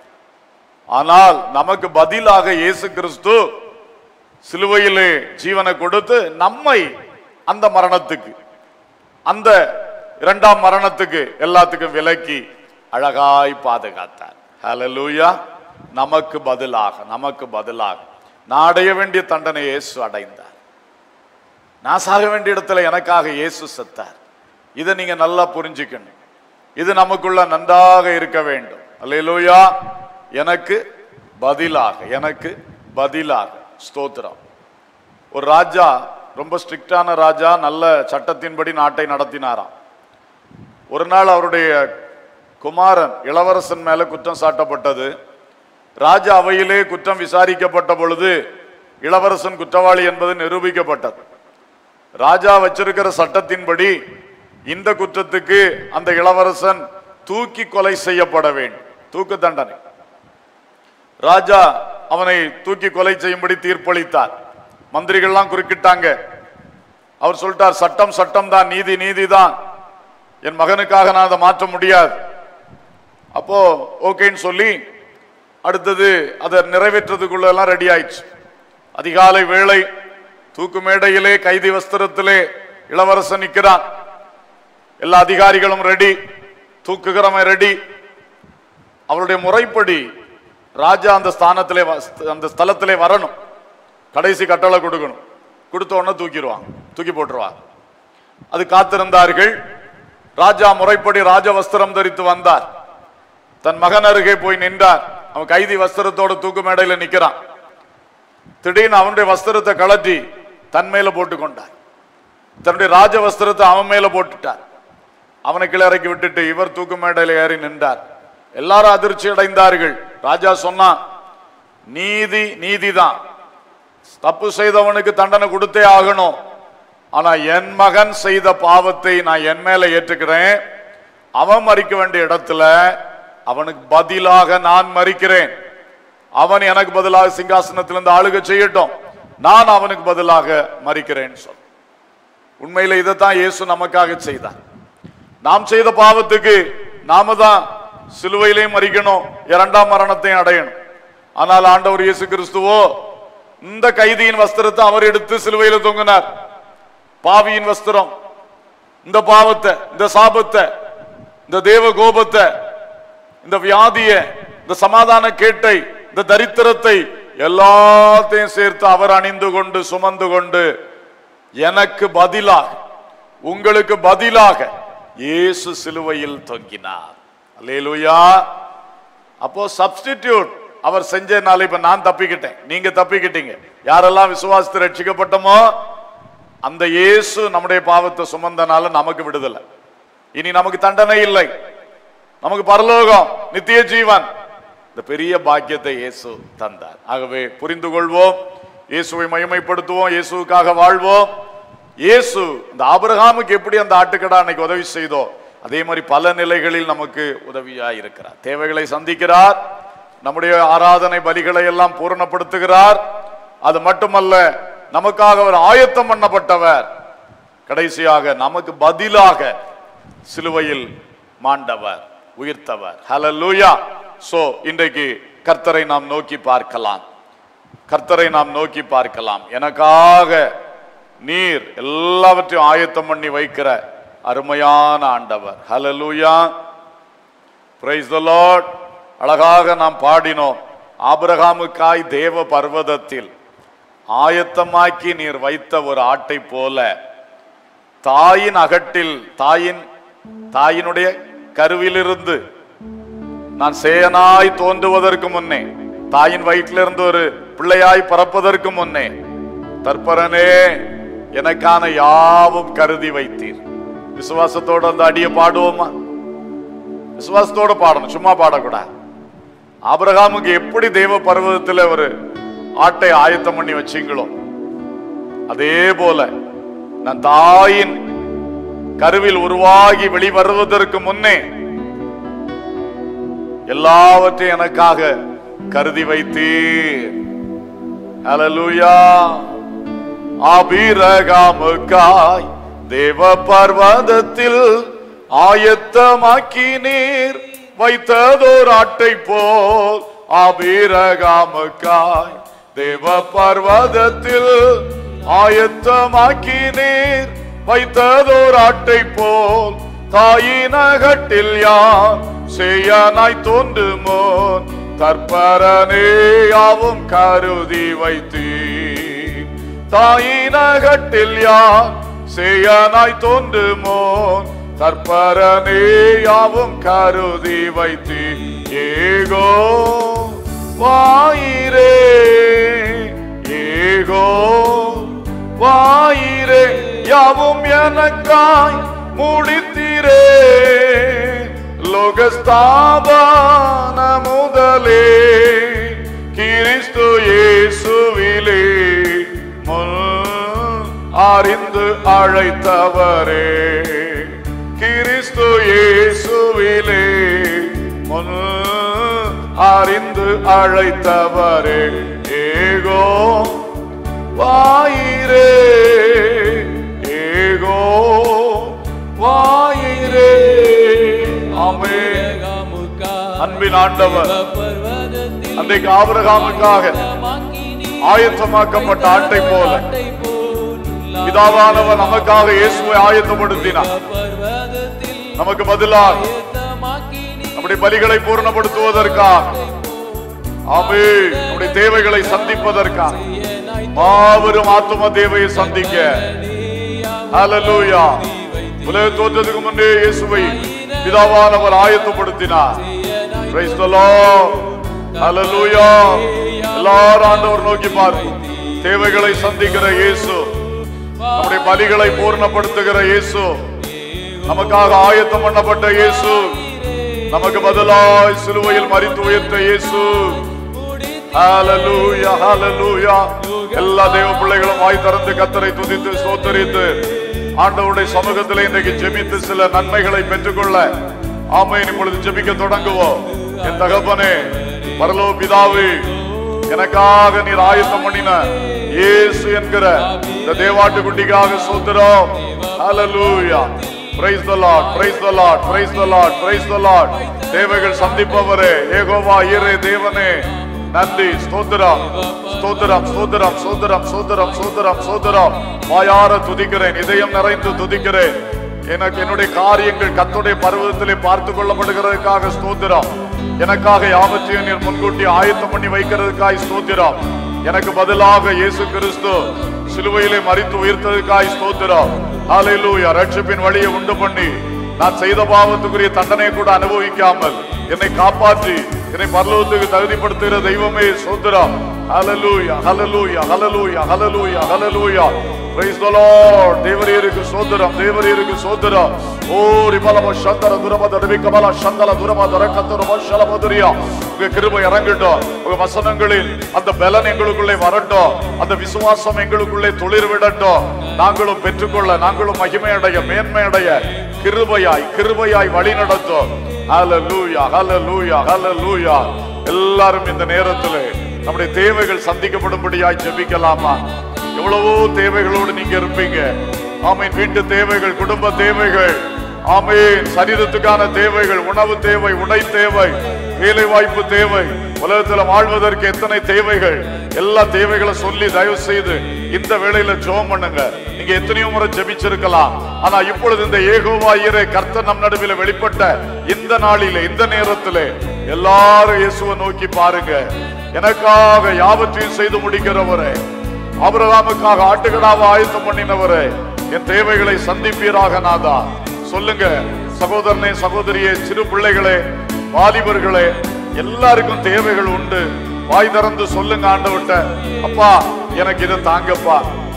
ஆனால் நமக்கு பதிலாக இயேசு கிறிஸ்து சிலுவையிலே ஜீவனை கொடுத்து நம்மை அந்த மரணத்துக்கு அந்த இரண்டாம் மரணத்துக்கு எல்லாத்துக்கும் விலக்கி அழகாய் பாதுகாத்தார் ஹalleluya நமக்கு பதிலாக நமக்கு பதிலாக நான் அடைய வேண்டிய தண்டனை இயேசு அடைந்தார் நான் சாக வேண்டிய இடத்துல எனக்காக இயேசு செத்தார் இதை நீங்க நல்லா புரிஞ்சுக்கணும் இது நமக்குள்ள நன்றாக இருக்க வேண்டும் அல்லேலூயா எனக்கு பதிலாக எனக்கு பதிலாக ஸ்தோத்திரம் ஒரு ராஜா ரொம்ப ஸ்ட்ரிக்டான ராஜா நல்ல சட்டத்தின்படி நாட்டை நடத்தினாராம் ஒரு நாள் அவருடைய குமாரன் இளவரசன் மேல குற்றம் சாட்டப்பட்டது ராஜா அவையிலே குற்றம் விசாரிக்கப்பட்ட பொழுது இளவரசன் குற்றவாளி என்பது நிரூபிக்கப்பட்டது ராஜா வச்சிருக்கிற சட்டத்தின்படி இந்த குற்றத்துக்கு அந்த இளவரசன் தூக்கி கொலை செய்யப்பட வேண்டும் தூக்கு தண்டனை ராஜா அவனை தூக்கி கொலை செய்யும்படி தீர்ப்பளித்தார் மந்திரிகள்லாம் குறுக்கிட்டாங்க அவர் சொல்லிட்டார் சட்டம் சட்டம் தான் நீதி நீதி தான் என் மகனுக்காக நான் அதை மாற்ற முடியாது அப்போ ஓகேன்னு சொல்லி அடுத்தது அதை நிறைவேற்றதுக்குள்ள எல்லாம் ரெடி ஆயிடுச்சு அதிகாலை வேளை தூக்கு மேடையிலே கைதி வஸ்திரத்திலே இளவரசன் நிற்கிறான் எல்லா அதிகாரிகளும் ரெடி தூக்குகிறவன் ரெடி அவருடைய முறைப்படி ராஜா அந்த ஸ்தானத்திலே வ- அந்த ஸ்தலத்திலே வரணும் கடைசி கட்டளை கொடுக்கணும் கொடுத்த உடனே தூக்கிடுவான் தூக்கி போட்டுருவான் அது காத்திருந்தார்கள் ராஜா முறைப்படி ராஜ வஸ்திரம் தரித்து வந்தார் தன் மகன் அருகே போய் நின்றார் அவன் கைதி வஸ்திரத்தோட தூக்கு மேடையில நிக்கிறான் திடீர்னு அவனுடைய வஸ்திரத்தை கழட்டி தன் மேல போட்டு கொண்டார் தன்னுடைய ராஜ வஸ்திரத்தை அவன் மேல போட்டுட்டார் அவனை கீழே இறக்கி விட்டுட்டு இவர் தூக்கு மேடையில ஏறி நின்றார் எல்லாரும் அதிர்ச்சி அடைந்தார்கள் ராஜா சொன்னான் நீதி நீதிதான் தப்பு செய்தவனுக்கு தண்டனை கொடுத்தே ஆகணும் ஆனா என் மகன் செய்த பாவத்தை நான் என் மேல ஏற்றுக்கிறேன் அவன் மறிக்க வேண்டிய இடத்துல அவனுக்கு பதிலாக நான் மறிக்கிறேன் அவன் எனக்கு பதிலாக சிங்காசனத்திலிருந்து ஆளுக செய்யட்டும் நான் அவனுக்கு பதிலாக மறிக்கிறேன் சொல் உண்மையில இதைத்தான் இயேசு நமக்காக செய்தார் நாம் செய்த பாவத்துக்கு நாம தான் சிலுவையிலையும் மறிக்கணும் இரண்டாம் மரணத்தையும் அடையணும் ஆனால் ஆண்டவர் இயேசு கிறிஸ்துவோ இந்த கைதியின் வஸ்திரத்தை அவர் எடுத்து சிலுவையில தொங்கினார் பாவியின் வஸ்திரம் இந்த பாவத்தை இந்த சாபத்தை இந்த தேவ கோபத்தை இந்த வியாதிய இந்த சமாதான கேட்டை இந்த தரித்திரத்தை எல்லாத்தையும் சேர்த்து அவர் அணிந்து கொண்டு சுமந்து கொண்டு எனக்கு பதிலாக உங்களுக்கு பதிலாக இயேசு சிலுவையில் தொங்கினார் அல்லேலூயா அப்போ சப்ஸ்டிடியூட் அவர் செஞ்சனால இப்ப நான் தப்பிக்கிட்டேன் நீங்க தப்பிக்கிட்டீங்க யாரெல்லாம் விசுவாசத்தை ரட்சிக்கப்பட்டோமோ அந்த இயேசு நம்முடைய பாவத்தை சுமந்தனால நமக்கு விடுதலை இனி நமக்கு தண்டனை இல்லை நமக்கு பரலோகம் நித்திய ஜீவன் இந்த பெரிய பாக்கியத்தை இயேசு தந்தார் ஆகவே புரிந்து கொள்வோம் இயேசுவை மகிமைப்படுத்துவோம் இயேசுவுக்காக வாழ்வோம் இயேசு இந்த ஆபிரகாமுக்கு எப்படி அந்த ஆட்டுக்கடா அன்னைக்கு உதவி செய்தோ அதே மாதிரி பல நிலைகளில் நமக்கு உதவியா இருக்கிறார் தேவைகளை சந்திக்கிறார் நம்முடைய ஆராதனை பலிகளை எல்லாம் பூரணப்படுத்துகிறார் அது மட்டுமல்ல நமக்காக அவர் ஆயத்தம் பண்ணப்பட்டவர் கடைசியாக நமக்கு பதிலாக சிலுவையில் மாண்டவர் உயிர்த்தவர் ஹalleluya சோ இன்றைக்கு கர்த்தரை நாம் நோக்கி பார்க்கலாம் கர்த்தரை நாம் நோக்கி பார்க்கலாம் எனக்காக நீர் எல்லாவற்றையும் ஆயத்தம் பண்ணி வைக்கிற அருமையான ஆண்டவர் ஹalleluya praise the lord அழகாக நாம் பாடினோம் ஆபிரகாமுக்காய் தேவ பர்வதத்தில் ஆயத்தமாக்கி நீர் வைத்த ஒரு ஆட்டை போல தாயின் அகட்டில் தாயின் தாயினுடைய கருவிலிருந்து நான் சேயனாய் தோன்றுவதற்கு முன்னே தாயின் வயிற்றிலிருந்து ஒரு பிள்ளையாய் பிறப்பதற்கு முன்னே தற்பரனே எனக்கான யாவும் கருதி வைத்தீர் விசுவாசத்தோட அந்த அடியை பாடுவோமா விசுவாசத்தோட பாடணும் சும்மா பாடக்கூடாது ஆபிரகாமுக்கு எப்படி தெய்வ பர்வதத்தில் ஒரு ஆட்டை ஆயத்தம் பண்ணி வச்சீங்களோ அதே போல நான் தாயின் கருவில் உருவாகி வெளிவருவதற்கு முன்னே எல்லாவற்றையும் எனக்காக கருதி வைத்தீர் ஹalleluya ஆபிரகாமுக்காய் தேவ பர்வதத்தில் ஆயத்தமாக்கினீர் வைத்ததோர் ஆட்டை போல் ஆபிரகாமுக்காய் தேவ பர்வதத்தில் ஆயத்தமாக்கினீர் வைத்ததோர் ஆட்டை போல் தாயினகட்டில் யார் செய்யனாய் தோன்றுமோன் தற்பரனே யாவும் கருதி வைத்தீர் தாயினகட்டில் யார் செய்யனாய் தோன்றுமோன் தற்பரனே யாவும் கருதி வைத்தீர் ஏகோ வாயிரே ஏகோ வாயிரே யாவும் எனக்காய் முடித்திரே லோகஸ்தாபன முதலே கிறிஸ்து இயேசுவிலே முன் அறிந்து அழைத்தவரே கிறிஸ்து இயேசுவிலே முன் அறிந்து அழைத்தவரே ஏகோ வாயிரே ஏகோ வாயிரே ஆமே அன்பின் ஆண்டவர் அன்றைக்கு ஆபிரகாமுக்காக ஆயத்தமாக்கப்பட்ட ஆட்டை போல பிதாவானவர் நமக்காக இயேசுவை ஆயத்தப்படுத்தினார் நமக்கு பதிலாக நம்முடைய பலிகளை பூர்ணப்படுத்துவதற்காக ஆமே நம்முடைய தேவைகளை சந்திப்பதற்காக மாபெரும் ஆத்தும தேவையை சந்திக்க ஹalleluya உலக தோற்றத்துக்கு முன்னே இயேசுவை பிதாவானவர் ஆயத்தப்படுத்தினார் Praise the Lord. Hallelujah. எல்லாரும் ஆண்டவர் நோக்கி பார்ப்போம் தேவைகளை சந்திக்கிற இயேசு நம்முடைய பலிகளை பூர்ணப்படுத்துகிற இயேசு நமக்காக ஆயத்தம் பண்ணப்பட்ட இயேசு நமக்கு பதிலாய் சிலுவையில் மறித்து உயர்த்த இயேசு ஹalleluya ஹalleluya எல்லா தேவ பிள்ளைகளும் வாய் திறந்து கத்தரை துதித்து ஸ்தோத்தரித்து ஆண்டவருடைய சமூகத்தில் இன்றைக்கு ஜெபித்து சில நன்மைகளை பெற்றுக்கொள்ள ஆமையின் இப்பொழுது ஜெபிக்க தொடங்குவோம் என் தகப்பனே பரலோ பிதாவே எனக்காக நீர் ஆயத்தம் பண்ணின இயேசு என்கிற இந்த தேவாட்டு குட்டிக்காக சோத்திரம் ஹalleluya praise the lord praise the lord praise the lord praise the lord தேவைகள் சந்திப்பவரே ஏகோவா ஈரே தேவனே நன்றி ஸ்தோத்திரம் ஸ்தோத்திரம் ஸ்தோத்திரம் ஸ்தோத்திரம் ஸ்தோத்திரம் ஸ்தோத்திரம் ஸ்தோத்திரம் வாயார துதிக்கிறேன் இதயம் நிறைந்து துதிக்கிறேன் எனக்கு என்னுடைய காரியங்கள் கத்துடைய பருவத்திலே பார்த்து கொள்ளப்படுகிறதுக்காக ஸ்தோத்திரம் எனக்காக யாவற்றையும் நீர் முன்கூட்டி ஆயத்தம் பண்ணி வைக்கிறதுக்காய் ஸ்தோத்திரம் எனக்கு பதிலாக இயேசு கிறிஸ்து சிலுவையிலே மறித்து உயிர்த்ததுக்காய் ஸ்தோத்திரம் ஹalleluya ரட்சிப்பின் வழியை உண்டு பண்ணி நான் செய்த பாவத்துக்குரிய தண்டனை கூட அனுபவிக்காமல் என்னை காப்பாற்றி என்னை பரலோகத்துக்கு தகுதிப்படுத்துகிற தெய்வமே சோத்திரம் ஹalleluya ஹalleluya ஹalleluya ஹalleluya ஹalleluya praise the lord தேவரீருக்கு சோத்திரம் தேவரீருக்கு சோத்திரம் ஓ ரிபலம சந்தர துரம தடவிக்க பல சந்தல துரம தரக்கத்தரம ஷலமதுரியா உங்க கிருபை இறங்கட்டும் உங்க வசனங்களில் அந்த பலன் எங்களுக்குள்ளே வரட்டும் அந்த விசுவாசம் எங்களுக்குள்ளே துளிர் விடட்டும் நாங்களும் பெற்றுக்கொள்ள நாங்களும் மகிமையடைய மேன்மையடைய கிருபையாய் கிருபையாய் வழி நடத்தும் ஹalleluya ஹalleluya ஹalleluya எல்லாரும் இந்த நேரத்திலே நம்முடைய தேவைகள் சந்திக்கப்படும்படியாய் ஜெபிக்கலாமா எவ்வளவோ தேவைகளோடு நீங்க இருப்பீங்க ஆமீன் வீட்டு தேவைகள் குடும்ப தேவைகள் ஆமீன் சரீரத்துக்கான தேவைகள் உணவு தேவை உடை தேவை வேலை வாய்ப்பு தேவை உலகத்துல வாழ்வதற்கு எத்தனை தேவைகள் எல்லா தேவைகளை சொல்லி தயவு செய்து இந்த வேளையில ஜெபம் பண்ணுங்க நீங்க எத்தனையோ முறை ஜெபிச்சிருக்கலாம் ஆனா இப்பொழுது இந்த ஏகோவாயிரே கர்த்தர் நம் நடுவில் வெளிப்பட்ட இந்த நாளிலே இந்த நேரத்திலே எல்லாரும் இயேசுவை நோக்கி பாருங்க எனக்காக யாவற்றையும் செய்து முடிக்கிறவரே ஆபிரகாமுக்காக ஆட்டுக்கடாவை ஆயத்தம் பண்ணினவரே என் தேவைகளை சந்திப்பீராக நாதா சொல்லுங்க சகோதரனே சகோதரியே சிறு பிள்ளைகளே வாலிபர்களே எல்லாருக்கும் தேவைகள் உண்டு வாய் திறந்து சொல்லுங்க ஆண்டவட்ட அப்பா எனக்கு இதை தாங்கப்பா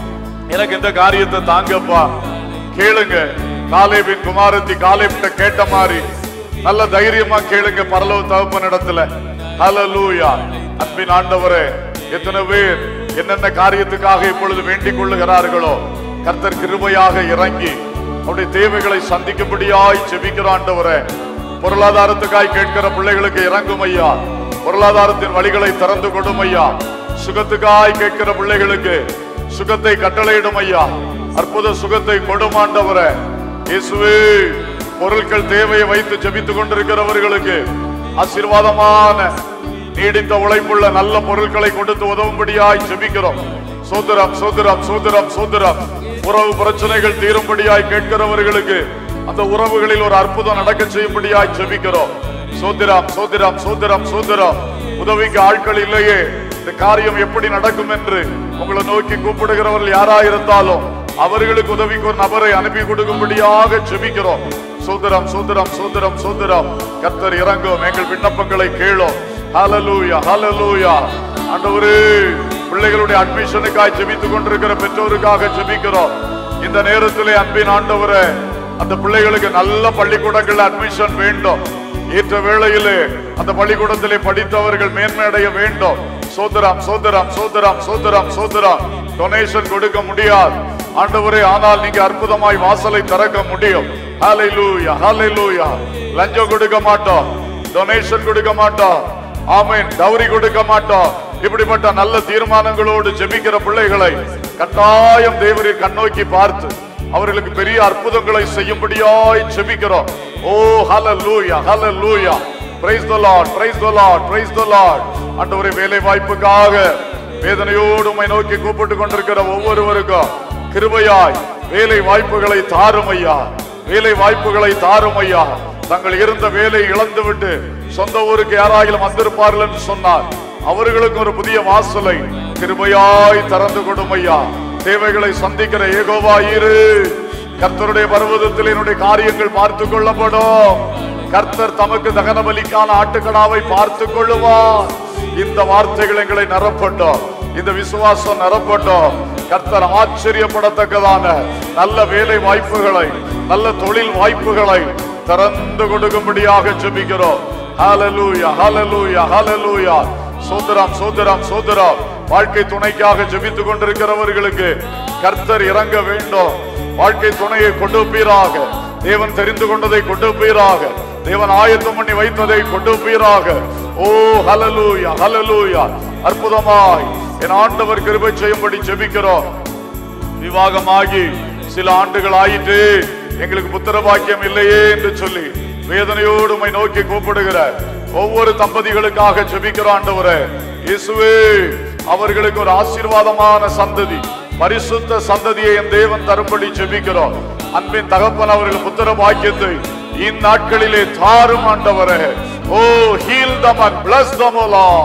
எனக்கு இந்த காரியத்தை தாங்கப்பா கேளுங்க காலேபின் குமாரத்தி காலேபிட்ட கேட்ட மாதிரி நல்ல தைரியமா கேளுங்க பரலோக தகப்பன் இடத்துல ஹalleluya அன்பின் ஆண்டவரே எத்தனை பேர் என்னென்ன காரியத்துக்காக இப்பொழுது வேண்டிக் கொள்ளுகிறார்களோ கர்த்தர் கிருபையாக இறங்கி அவருடைய தேவைகளை சந்திக்கும்படியாய் செபிக்கிற ஆண்டவரே பொருளாதாரத்துக்காய் கேட்கிற பிள்ளைகளுக்கு இறங்கும் ஐயா பொருளாதாரத்தின் வழிகளை திறந்து கொடும் ஐயா சுகத்துக்காய் கேட்கிற பிள்ளைகளுக்கு சுகத்தை கட்டளையிடும் ஐயா அற்புத சுகத்தை கொடுமாண்டவரே இயேசுவே பொருட்கள் தேவையை வைத்து ஜெபித்துக் கொண்டிருக்கிறவர்களுக்கு ஆசீர்வாதமான நீடித்த உழைப்புள்ள நல்ல பொருட்களை கொடுத்து உதவும்படியாய் ஜெபிக்கிறோம் சோதரம் சோதரம் சோதரம் சோதரம் உறவு பிரச்சனைகள் தீரும்படியாய் கேட்கிறவர்களுக்கு அந்த உறவுகளில் ஒரு அற்புதம் நடக்க செய்யும்படியாய் ஜெபிக்கிறோம் சோதிரம் சோதிரம் சோதிரம் சோதிரம் உதவிக்கு ஆட்கள் இல்லையே இந்த காரியம் எப்படி நடக்கும் என்று உங்களை நோக்கி கூப்பிடுகிறவர்கள் யாரா இருந்தாலும் அவர்களுக்கு உதவிக்கு ஒரு நபரை அனுப்பி கொடுக்கும்படியாக ஜெபிக்கிறோம் சோதரம் சோதரம் சோதரம் சோதரம் கர்த்தர் இறங்கும் எங்கள் விண்ணப்பங்களை கேளும் ஹalleluya ஹalleluya ஆண்டவரே பிள்ளைகளுடைய அட்மிஷனுக்காக ஜெபித்துக் கொண்டிருக்கிற பெற்றோருக்காக ஜெபிக்கிறோம் இந்த நேரத்திலே அன்பின் ஆண்டவரே அந்த பிள்ளைகளுக்கு நல்ல பள்ளிக்கூடங்கள்ல அட்மிஷன் வேண்டும் ஏற்ற வேளையிலே அந்த பள்ளிக்கூடத்திலே படித்தவர்கள் மேன்மையடைய வேண்டும் சோதரம் சோதரம் சோதரம் சோதரம் சோதரம் டொனேஷன் கொடுக்க முடியாது ஆண்டவரே ஆனால் நீங்க அற்புதமாய் வாசலை திறக்க முடியும் ஹalleluya ஹalleluya லஞ்சம் கொடுக்க மாட்டோம் டொனேஷன் கொடுக்க மாட்டோம் ஆமென் டவுரி கொடுக்க மாட்டோம் இப்படிப்பட்ட நல்ல தீர்மானங்களோடு ஜெபிக்கிற பிள்ளைகளை கட்டாயம் தேவரில் கண்ணோக்கி பார்த்து அவர்களுக்கு பெரிய அற்புதங்களை செய்யும்படியாய் ஜெபிக்கிறோம் ஓ ஹalleluya ஹalleluya praise the lord praise the lord praise the lord ஆண்டவரே வேலை வாய்ப்புக்காக வேதனையோடு உம்மை நோக்கி கூப்பிட்டு கொண்டிருக்கிற ஒவ்வொருவருக்கும் கிருபையாய் வேலை வாய்ப்புகளை தாரும் ஐயா வேலை வாய்ப்புகளை தாரும் ஐயா தங்கள் இருந்த வேலை இழந்து விட்டு சொந்த ஊருக்கு யாராயிலும் வந்திருப்பார்கள் என்று சொன்னார் அவர்களுக்கு ஒரு புதிய வாசலை கிருபையாய் திறந்து கொடும் ஐயா தேவைகளை சந்திக்கிற ஏகோவா இரு கர்த்தருடைய பர்வதத்தில் என்னுடைய காரியங்கள் பார்த்து கொள்ளப்படும் கர்த்தர் தமக்கு தகன பலிக்கான ஆட்டுக்கடாவை பார்த்து கொள்ளுவார் இந்த வார்த்தைகள் எங்களை நிரப்பட்டோம் இந்த விசுவாசம் நிரப்பட்டோம் கர்த்தர் ஆச்சரியப்படத்தக்கதான நல்ல வேலை வாய்ப்புகளை நல்ல தொழில் வாய்ப்புகளை திறந்து கொடுக்கும்படியாக ஜெபிக்கிறோம் ஹalleluya ஹalleluya ஹalleluya சோதரம் சோதரம் சோதரம் வாழ்க்கை துணைக்காக ஜெபித்துக் கொண்டிருக்கிறவர்களுக்கு கர்த்தர் இறங்க வேண்டும் வாழ்க்கை துணையை கொடுப்பீராக தேவன் தெரிந்து கொண்டதை கொடுப்பீராக தேவன் ஆயத்தம் பண்ணி வைத்ததை கொடுப்பீராக ஓ ஹalleluya ஹalleluya அற்புதமாய் என் ஆண்டவர் கிருபை செய்யும்படி ஜெபிக்கிறோம் விவாகமாகி சில ஆண்டுகள் ஆயிற்று எங்களுக்கு புத்திர பாக்கியம் இல்லையே என்று சொல்லி வேதனையோடு உம்மை நோக்கி கூப்பிடுகிற ஒவ்வொரு தம்பதிகளுக்காக ஜெபிக்கிற ஆண்டவரே இயேசுவே அவர்களுக்கு ஒரு ஆசீர்வாதமான சந்ததி பரிசுத்த சந்ததியை என் தேவன் தரும்படி ஜெபிக்கிறோம் அன்பின் தகப்பன் அவர்கள் புத்திர பாக்கியத்தை இந்நாட்களிலே தாரும் ஆண்டவரே ஓ heal them and bless them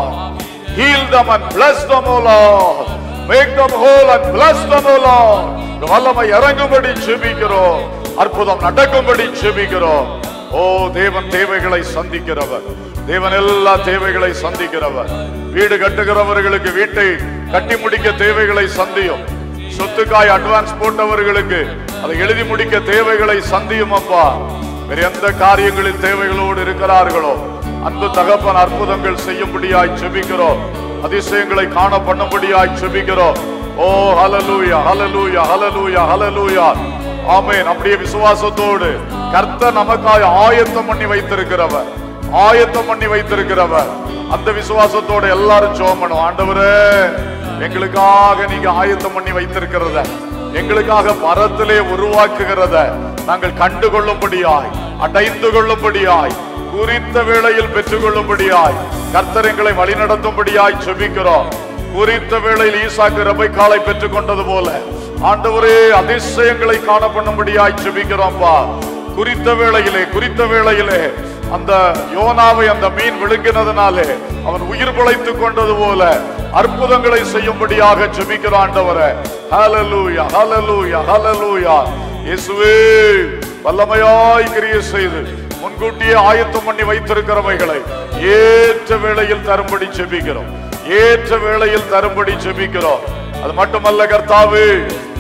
Heal them and bless them, O Lord. Make them whole and bless them, O Lord. இந்த வல்லமை இறங்கும்படி ஜெபிக்கிறோம் அற்புதம் நடக்கும்படி ஜெபிக்கிறோம் ஓ தேவன் தேவைகளை சந்திக்கிறவர் தேவன் எல்லா தேவைகளை சந்திக்கிறவர் வீடு கட்டுகிறவர்களுக்கு வீட்டை கட்டி முடிக்க தேவைகளை சந்தியும் சொத்துக்காய் அட்வான்ஸ் போட்டவர்களுக்கு அதை எழுதி முடிக்க தேவைகளை சந்தியும் அப்பா வேற எந்த காரியங்களில் தேவைகளோடு இருக்கிறார்களோ அன்பு தகப்பன் அற்புதங்கள் செய்யும்படியாய் செபிக்கிறோம் அதிசயங்களை காண பண்ணும்படியாய் செபிக்கிறோம் ஓ ஹalleluya ஹalleluya ஹalleluya ஹalleluya ஆமென் அப்படியே விசுவாசத்தோடு கர்த்தர் நமக்காக ஆயத்தம் பண்ணி வைத்திருக்கிறவர் ஆயத்தம் பண்ணி வைத்திருக்கிறவர் அந்த விசுவாசத்தோட எல்லாரும் ஜெபம் பண்ணுவோம் ஆண்டவரே எங்களுக்காக நீங்க ஆயத்தம் பண்ணி வைத்திருக்கிறத எங்களுக்காக பரத்திலே உருவாக்குகிறத நாங்கள் கண்டு கொள்ளும்படியாய் அடைந்து கொள்ளும்படியாய் குறித்த வேளையில் பெற்றுக்கொள்ளும்படியாய் கர்த்தர் எங்களை வழிநடத்தும்படியாய் செபிக்கிறோம் குறித்த வேளையில் ஈசாக்கு ரபைக்காலை பெற்றுக் கொண்டது போல ஆண்டவரே அதிசயங்களை காண பண்ணும்படியாய் செபிக்கிறோம்ப்பா குறித்த வேளையிலே குறித்த வேளையிலே அந்த யோனாவை அந்த மீன் விழுங்கினதுனாலே அவன் உயிர் பிழைத்துக் கொண்டது போல அற்புதங்களை செய்யும்படியாக ஜெபிக்கிற ஆண்டவரே ஹalleluya ஹalleluya ஹalleluya இயேசுவே வல்லமையாய் கிரியை செய்து முன்கூட்டியே ஆயத்தம் பண்ணி வைத்திருக்கிறவைகளை ஏற்ற வேளையில் தரும்படி ஜெபிக்கிறோம் ஏற்ற வேளையில் தரும்படி ஜெபிக்கிறோம் அது மட்டுமல்ல கர்த்தாவே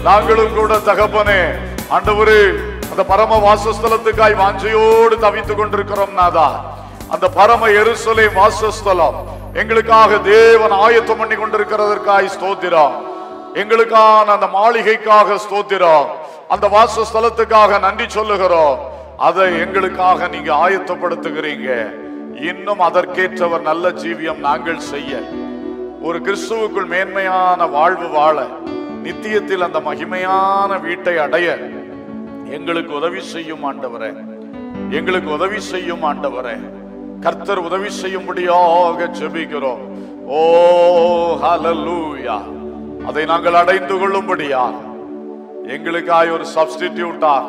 நாங்களும் கூட தகப்பனே ஆண்டவரே அந்த பரம வாசஸ்தலத்துக்காய் வாஞ்சையோடு தவித்துக் கொண்டிருக்கிறோம் நாதா அந்த பரம எருசலே வாசஸ்தலம் எங்களுக்காக தேவன் ஆயத்தம் பண்ணி கொண்டிருக்கிறதற்காய் ஸ்தோத்திரம் எங்களுக்கான அந்த மாளிகைக்காக ஸ்தோத்திரம் அந்த வாசஸ்தலத்துக்காக நன்றி சொல்லுகிறோம் அதை எங்களுக்காக நீங்க ஆயத்தப்படுத்துகிறீங்க இன்னும் அதற்கேற்றவர் நல்ல ஜீவியம் நாங்கள் செய்ய ஒரு கிறிஸ்துவுக்குள் மேன்மையான வாழ்வு வாழ நித்தியத்தில் அந்த மகிமையான வீட்டை அடைய எங்களுக்கு உதவி செய்யும் ஆண்டவரே எங்களுக்கு உதவி செய்யும் ஆண்டவரே கர்த்தர் உதவி செய்யும்படியாக ஜெபிக்கிறோம் ஓ ஹalleluya அதை நாங்கள் அடைந்து கொள்ளும்படியாக எங்களுக்காய் ஒரு சப்ஸ்டிடியூட்டாக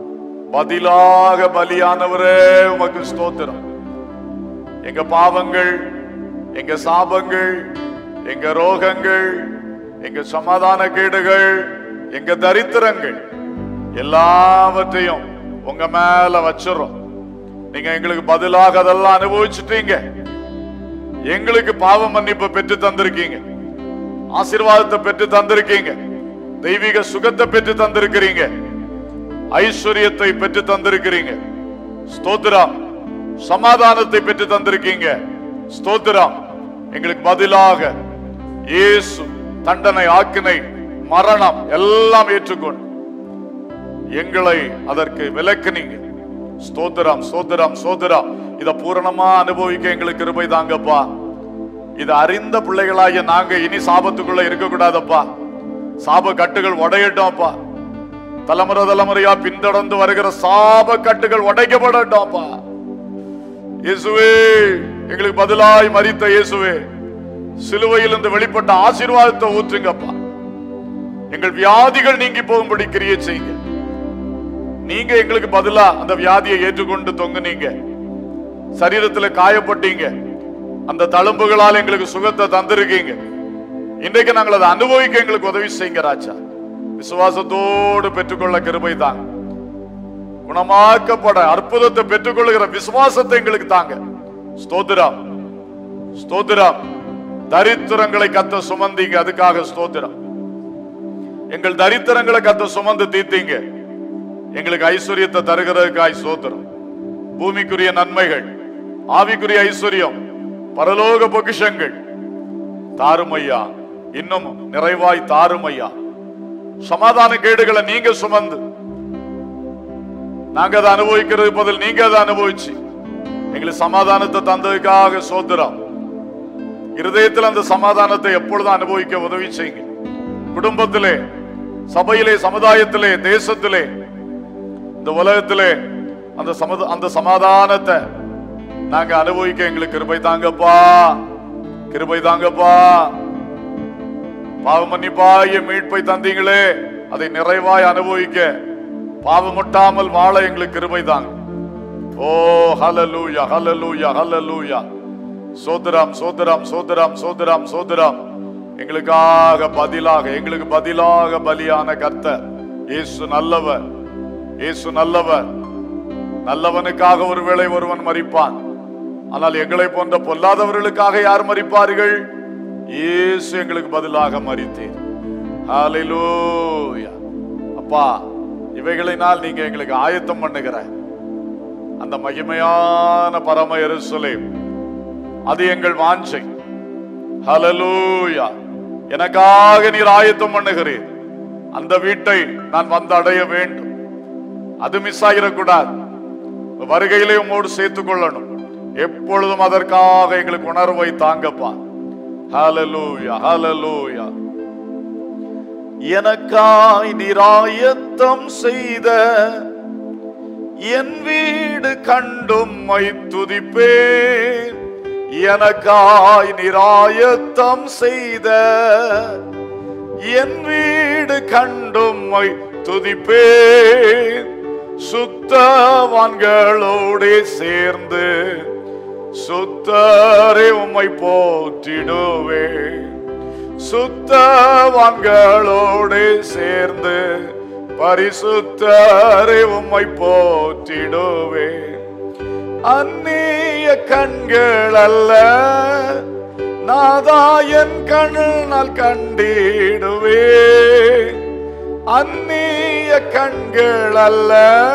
பதிலாக பலியானவரே உமக்கு ஸ்தோத்திரம் எங்க பாவங்கள் எங்க சாபங்கள் எங்க ரோகங்கள் எங்க சமாதான கேடுகள் எங்க தரித்திரங்கள் எல்லாவற்றையும் உங்க மேல வச்சிடறோம் நீங்க எங்களுக்கு பதிலாக அதெல்லாம் அனுபவிச்சுட்டீங்க எங்களுக்கு பாவ மன்னிப்பு பெற்று தந்திருக்கீங்க ஆசீர்வாதத்தை பெற்று தந்திருக்கீங்க தெய்வீக சுகத்தை பெற்று தந்திருக்கிறீங்க ஐஸ்வர்யத்தை பெற்று தந்திருக்கிறீங்க ஸ்தோத்திரம் சமாதானத்தை பெற்று தந்திருக்கீங்க ஸ்தோத்திரம் எங்களுக்கு பதிலாக இயேசு தண்டனை ஆக்கினை மரணம் எல்லாம் ஏற்றுக்கொண்டு எங்களை அதற்கு விலக்குனீங்க ஸ்தோத்திரம் ஸ்தோத்திரம் ஸ்தோத்திரம் இத பூரணமா அனுபவிக்க எங்களுக்கு கிருபை தாங்கப்பா இது அறிந்த பிள்ளைகளாகிய நாங்க இனி சாபத்துக்குள்ள இருக்க கூடாதப்பா சாப கட்டுகள் உடையட்டோம்ப்பா தலைமுறை தலைமுறையா பின்தொடர்ந்து வருகிற சாப கட்டுகள் உடைக்கப்படட்டோம்ப்பா இயேசுவே எங்களுக்கு பதிலாய் மரித்த இயேசுவே சிலுவையில் இருந்து வெளிப்பட்ட ஆசீர்வாதத்தை ஊற்றுங்கப்பா எங்கள் வியாதிகள் நீங்கி போகும்படி கிரியை செய்யுங்க நீங்க எங்களுக்கு பதிலா அந்த வியாதியை ஏற்றுக்கொண்டு தொங்குனீங்க சரீரத்துல காயப்பட்டீங்க அந்த தழும்புகளால் எங்களுக்கு சுகத்தை தந்திருக்கீங்க இன்றைக்கு நாங்கள் அதை அனுபவிக்க எங்களுக்கு உதவி செய்யுங்க ராஜா விசுவாசத்தோடு பெற்றுக்கொள்ள கிருபை தான் குணமாக்கப்பட அற்புதத்தை பெற்றுக்கொள்ளுகிற விசுவாசத்தை எங்களுக்கு தாங்க ஸ்தோத்திரம் ஸ்தோத்திரம் தரித்திரங்களை கத்த சுமந்தீங்க அதுக்காக ஸ்தோத்திரம் எங்கள் தரித்திரங்களை கத்த சுமந்து தீர்த்தீங்க எங்களுக்கு ஐஸ்வர்யத்தை தருகிறதுக்காய் ஸ்தோத்திரம் பூமிக்குரிய நன்மைகள் ஆவிக்குரிய ஐஸ்வர்யம் பரலோக பொக்கிஷங்கள் தாருமையா இன்னும் நிறைவாய் தாருமையா சமாதான கேடுகளை நீங்க சுமந்து நாங்க அதை அனுபவிக்கிறது பதில் நீங்க அதை அனுபவிச்சு எங்களுக்கு சமாதானத்தை தந்ததுக்காக சோத்திரம் இருதயத்தில் அந்த சமாதானத்தை எப்பொழுதும் அனுபவிக்க உதவி செய்யுங்க குடும்பத்திலே சபையிலே சமுதாயத்திலே தேசத்திலே இந்த உலகத்திலே அந்த சமத அந்த சமாதானத்தை நாங்க அனுபவிக்க எங்களுக்கு கிருபை தாங்கப்பா கிருபை தாங்கப்பா பாவ மன்னிப்பாய மீட்பை தந்தீங்களே அதை நிறைவாய் அனுபவிக்க பாவமுட்டாமல் வாழ எங்களுக்கு கிருபை தாங்க ஓ ஹalleluya ஹalleluya ஹalleluya சோதரம் சோதரம் சோதரம் சோதரம் சோதரம் எங்களுக்காக பதிலாக எங்களுக்கு பதிலாக பலியான கர்த்தர் இயேசு நல்லவர் இயேசு நல்லவர் நல்லவனுக்காக ஒருவேளை ஒருவன் மரிப்பான் ஆனால் எங்களை போன்ற பொல்லாதவர்களுக்காக யார் மரிப்பார்கள் இயேசு எங்களுக்கு பதிலாக மரித்தீர் ஹalleluya அப்பா இவைகளினால் நீங்க எங்களுக்கு ஆயத்தம் பண்ணுகிற அந்த மகிமையான பரம எருசலேம் அது எங்கள் வாஞ்சை ஹalleluya எனக்காக நீர் ஆயத்தம் பண்ணுகிறீர் அந்த வீட்டை நான் வந்து அடைய வேண்டும் அது மிஸ் ஆகிடக்கூடாது வருகையிலே உம்மோடு சேர்த்துக் கொள்ளணும் எப்பொழுதும் அதற்காக எங்களுக்கு உணர்வை தாங்கப்பா ஹalleluya ஹalleluya எனக்காய் நிராயத்தம் செய்த என் வீடு கண்டும் மை துதிப்பேன் எனக்காய் நிராயத்தம் செய்த என் வீடு கண்டும் மை துதிப்பேன் சுத்தவான்களோடே சேர்ந்து சுத்தரே உம்மை போற்றிடுவேன் சுத்தவான்களோடு சேர்ந்து பரிசுத்தரை உம்மை போற்றிடுவே அந்நிய கண்கள் அல்ல நாதாயன் கண்ணால் கண்டிடுவே அந்நிய கண்கள் அல்ல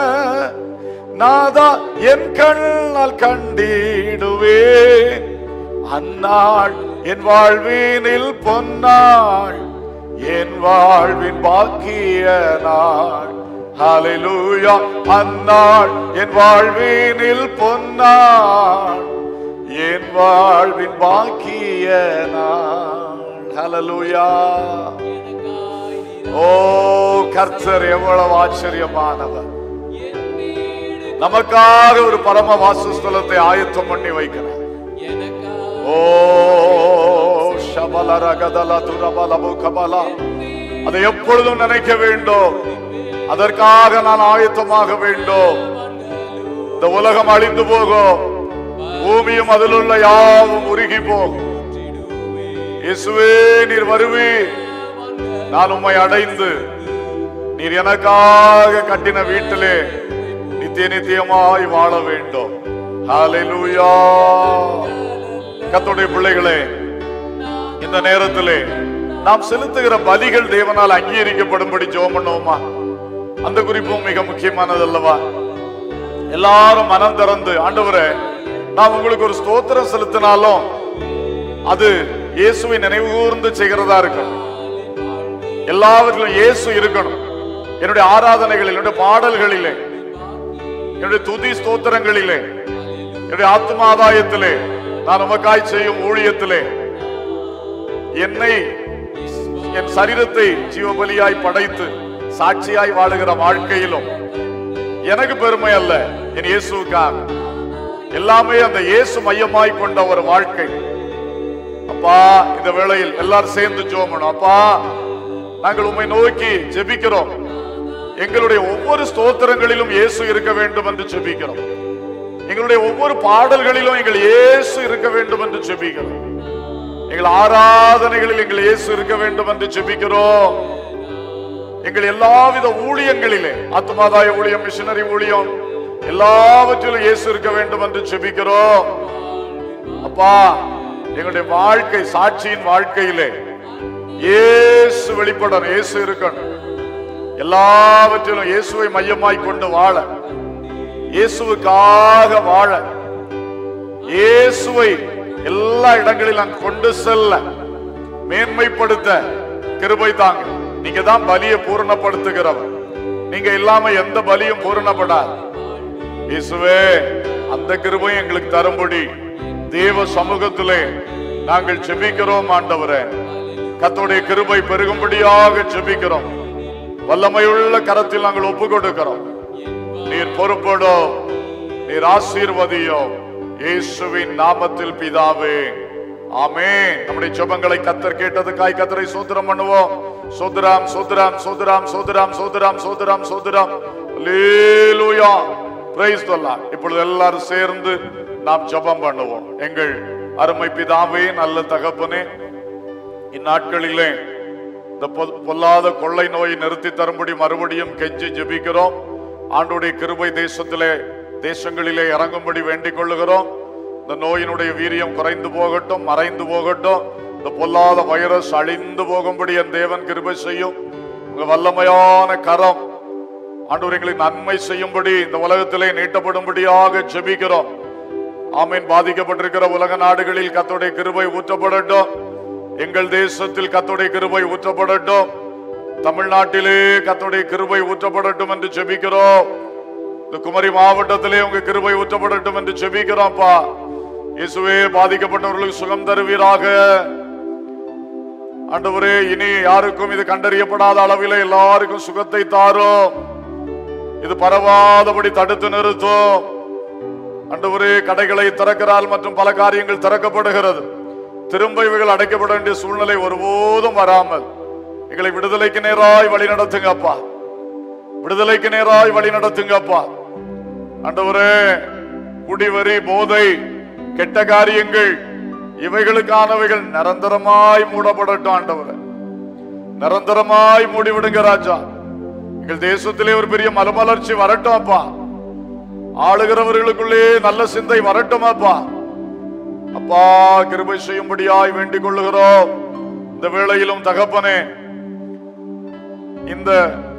நாதா என் கண்ணால் கண்டிடுவேன் அந்நாள் என் வாழ்வினில் பொன்னாள் என் வாழ்வின் பாக்கிய நாள் ஹalleluya அந்நாள் என் வாழ்வினில் பொன்னாள் என் வாழ்வின் பாக்கிய நாள் ஹalleluya ஓ கர்த்தர் எவ்வளவு ஆச்சரியமானவர் நமக்காக ஒரு பரம வாசஸ்தலத்தை ஆயத்தம் பண்ணி வைக்கிறார் ஓ ஷபல ரகதல துரபல புகபல அதை எப்பொழுதும் நினைக்க வேண்டும் அதற்காக நான் ஆயத்தமாக வேண்டும் இந்த உலகம் அழிந்து போகும் பூமியும் அதில் உள்ள யாவும் உருகி போகும் இயேசுவே நீர் வருவீர் நான் உம்மை அடைந்து நீர் எனக்காக கட்டின வீட்டிலே நித்திய நித்தியமாய் வாழ வேண்டும் ஹalleluya கர்த்தருடைய பிள்ளைகளே இந்த நேரத்திலே நாம் செலுத்துகிற பலிகள் தேவனால் அங்கீகரிக்கப்படும்படி ஜெபம் பண்ணுவோமா அந்த குறிப்பும் மிக முக்கியமானது அல்லவா எல்லாரும் மனம் திறந்து ஆண்டவரே நான் உங்களுக்கு ஒரு ஸ்தோத்திரம் செலுத்தினாலும் அது இயேசுவை நினைவு கூர்ந்து செய்கிறதா இருக்கணும் எல்லாவற்றிலும் இயேசு இருக்கணும் என்னுடைய ஆராதனைகளில் என்னுடைய பாடல்களிலே என்னுடைய துதி ஸ்தோத்திரங்களிலே என்னுடைய ஆத்மாதாயத்திலே நான் உமக்காய் செய்யும் ஊழியத்திலே என்னை என் சரீரத்தை ஜீவபலியாய் படைத்து சாட்சியாய் வாழுகிற வாழ்க்கையிலும் எனக்கு பெருமை அல்ல என் இயேசுவுக்காக எல்லாமே அந்த இயேசு மையமாய் கொண்ட ஒரு வாழ்க்கை அப்பா இந்த வேளையில் எல்லாரும் சேர்ந்து ஜோமணும் அப்பா நாங்கள் உம்மை நோக்கி ஜெபிக்கிறோம் எங்களுடைய ஒவ்வொரு ஸ்தோத்திரங்களிலும் இயேசு இருக்க வேண்டும் என்று ஜெபிக்கிறோம் எங்களுடைய ஒவ்வொரு பாடல்களிலும் எங்கள் இயேசு இருக்க வேண்டும் என்று ஜெபிக்கிறோம் எங்கள் ஆராதனைகளில் எங்கள் இயேசு இருக்க வேண்டும் என்று ஜெபிக்கிறோம் எங்கள் எல்லாவித ஊழியங்களிலே ஆத்மாதாய ஊழியம் மிஷனரி ஊழியம் எல்லாவற்றிலும் இயேசு இருக்க வேண்டும் என்று ஜெபிக்கிறோம் அப்பா எங்களுடைய வாழ்க்கை சாட்சியின் வாழ்க்கையிலே இயேசு வெளிப்படணும் இயேசு இருக்கணும் எல்லாவற்றிலும் இயேசுவை மையமாய் கொண்டு வாழ இயேசுவுக்காக வாழ இயேசுவை எல்லா இடங்களிலும் நாங்க கொண்டு செல்ல மேன்மைப்படுத்த கிருபை தாங்க நீங்க தான் பலியை பூரணப்படுத்துகிறவர் நீங்க இல்லாம எந்த பலியும் பூரணப்படாது இயேசுவே அந்த கிருபை எங்களுக்கு தரும்படி தேவ சமூகத்திலே நாங்கள் ஜெபிக்கிறோம் ஆண்டவரே கர்த்தருடைய கிருபை பெருகும்படியாக ஜெபிக்கிறோம் வல்லமையுள்ள கரத்தில் நாங்கள் ஒப்பு கொடுக்கிறோம் நீர் பொறுப்படும் நீர் ஆசீர்வதியும் இயேசுவின் நாமத்தில் பிதாவே ஆமென் நம்முடைய ஜெபங்களை கத்தர் கேட்டதுக்காய் கத்தரை சோதரம் பண்ணுவோம் சோதராம் சோதராம் சோதராம் சோதராம் சோதராம் சோதராம் சோதராம் அல்லேலூயா பிரைஸ் சொல்லலாம் இப்பொழுது எல்லாரும் சேர்ந்து நாம் ஜெபம் பண்ணுவோம் எங்கள் அருமை பிதாவே நல்ல தகப்பனே இந்நாட்களிலே இந்த பொ- பொல்லாத கொள்ளை நோயை நிறுத்தி தரும்படி மறுபடியும் கெஞ்சி ஜெபிக்கிறோம் ஆண்டுடைய கிருபை தேசத்திலே தேசங்களிலே இறங்கும்படி வேண்டிக் கொள்ளுகிறோம் இந்த நோயினுடைய வீரியம் குறைந்து போகட்டும் மறைந்து போகட்டும் இந்த பொல்லாத வைரஸ் அழிந்து போகும்படி என் தேவன் கிருபை செய்யும் உங்க வல்லமையான கரம் ஆண்டவர் எங்களுக்கு நன்மை செய்யும்படி இந்த உலகத்திலே நீட்டப்படும்படியாக ஜெபிக்கிறோம் ஆமீன் பாதிக்கப்பட்டிருக்கிற உலக நாடுகளில் கத்தோடைய கிருபை ஊற்றப்படட்டும் எங்கள் தேசத்தில் கத்தோடைய கிருபை ஊற்றப்படட்டும் தமிழ்நாட்டிலே கத்தோடைய கிருபை ஊற்றப்படட்டும் என்று ஜெபிக்கிறோம் இந்த குமரி மாவட்டத்திலே உங்க கிருபை ஊற்றப்படட்டும் என்று ஜெபிக்கிறோம்ப்பா இயேசுவே பாதிக்கப்பட்டவர்களுக்கு சுகம் தருவீராக ஆண்டவரே இனி யாருக்கும் இது கண்டறியப்படாத அளவில் எல்லாருக்கும் சுகத்தை தாரும் இது பரவாதபடி தடுத்து நிறுத்தும் ஆண்டவரே கடைகளை திறக்கிறால் மற்றும் பல காரியங்கள் திறக்கப்படுகிறது திரும்ப இவைகள் அடைக்கப்பட வேண்டிய சூழ்நிலை ஒருபோதும் வராமல் எங்களை விடுதலைக்கு நேராய் வழி நடத்துங்கப்பா விடுதலைக்கு நேராய் வழி நடத்துங்கப்பா ஆண்டவரே குடிவரி போதை கெட்ட காரியங்கள் இவைகளுக்கானவைகள் நிரந்தரமாய் மூடப்படட்டும் ஆண்டவரே நிரந்தரமாய் மூடிவிடுங்க ராஜா எங்கள் தேசத்திலே ஒரு பெரிய மறுமலர்ச்சி வரட்டும் அப்பா ஆளுகிறவர்களுக்குள்ளே நல்ல சிந்தை வரட்டும் அப்பா அப்பா கிருபை செய்யும்படியாய் வேண்டிக் கொள்ளுகிறோம் இந்த வேளையிலும் தகப்பனே இந்த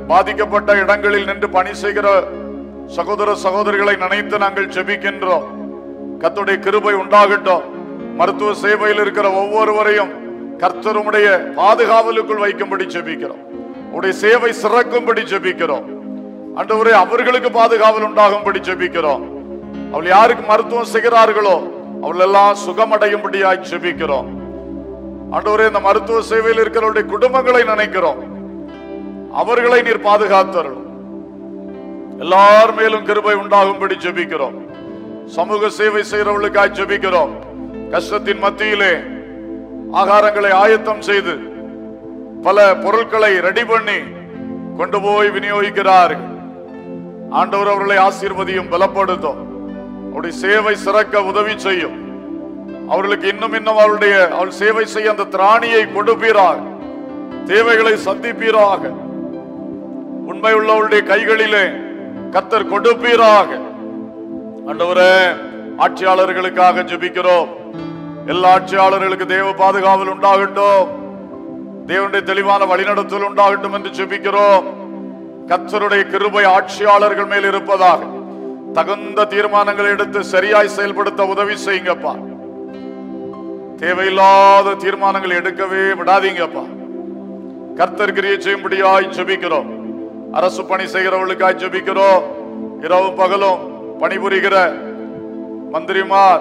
பாதிக்கப்பட்ட இடங்களில் நின்று பணி செய்கிற சகோதர சகோதரிகளை நினைத்து நாங்கள் ஜெபிக்கின்றோம் கர்த்தருடைய கிருபை உண்டாகட்டும் மருத்துவ சேவையில் இருக்கிற ஒவ்வொருவரையும் கர்த்தருடைய பாதுகாவலுக்குள் வைக்கும்படி ஜெபிக்கிறோம் உடைய சேவை சிறக்கும்படி ஜெபிக்கிறோம் ஆண்டவரே அவர்களுக்கு பாதுகாவல் உண்டாகும்படி ஜெபிக்கிறோம் அவள் யாருக்கு மருத்துவம் செய்கிறார்களோ அவள் எல்லாம் சுகமடையும்படியாய் ஜெபிக்கிறோம் ஆண்டவரே இந்த மருத்துவ சேவையில் இருக்கிறவருடைய குடும்பங்களை நினைக்கிறோம் அவர்களை நீர் பாதுகாத்தருளும் எல்லார் மேலும் கிருபை உண்டாகும்படி ஜெபிக்கிறோம் சமூக சேவை செய்கிறவர்களுக்காய் ஜெபிக்கிறோம் கஷ்டத்தின் மத்தியிலே ஆகாரங்களை ஆயத்தம் செய்து பல பொருட்களை ரெடி பண்ணி கொண்டு போய் விநியோகிக்கிறார்கள் ஆண்டவர் அவர்களை ஆசீர்வதியும் பலப்படுத்தும் அவருடைய சேவை சிறக்க உதவி செய்யும் அவர்களுக்கு இன்னும் இன்னும் அவருடைய அவள் சேவை செய்ய அந்த திராணியை கொடுப்பீராக தேவைகளை சந்திப்பீராக உண்மை உள்ளவருடைய கைகளிலே கத்தர் கொடுப்பீராக ஆண்டவரே ஆட்சியாளர்களுக்காக ஜெபிக்கிறோம் எல்லா ஆட்சியாளர்களுக்கு தேவ பாதுகாவல் உண்டாகட்டும் தேவனுடைய தெளிவான வழிநடத்தல் உண்டாகட்டும் என்று ஜெபிக்கிறோம் கத்தருடைய கிருபை ஆட்சியாளர்கள் மேல் இருப்பதாக தகுந்த தீர்மானங்களை எடுத்து சரியாய் செயல்படுத்த உதவி செய்யுங்கப்பா தேவையில்லாத தீர்மானங்கள் எடுக்கவே விடாதீங்கப்பா கர்த்தர் கிரியை செய்யும்படியாய் ஜெபிக்கிறோம் அரசு பணி செய்கிறவர்களுக்காய் ஜெபிக்கிறோம் இரவும் பகலும் பணிபுரிகிற மந்திரிமார்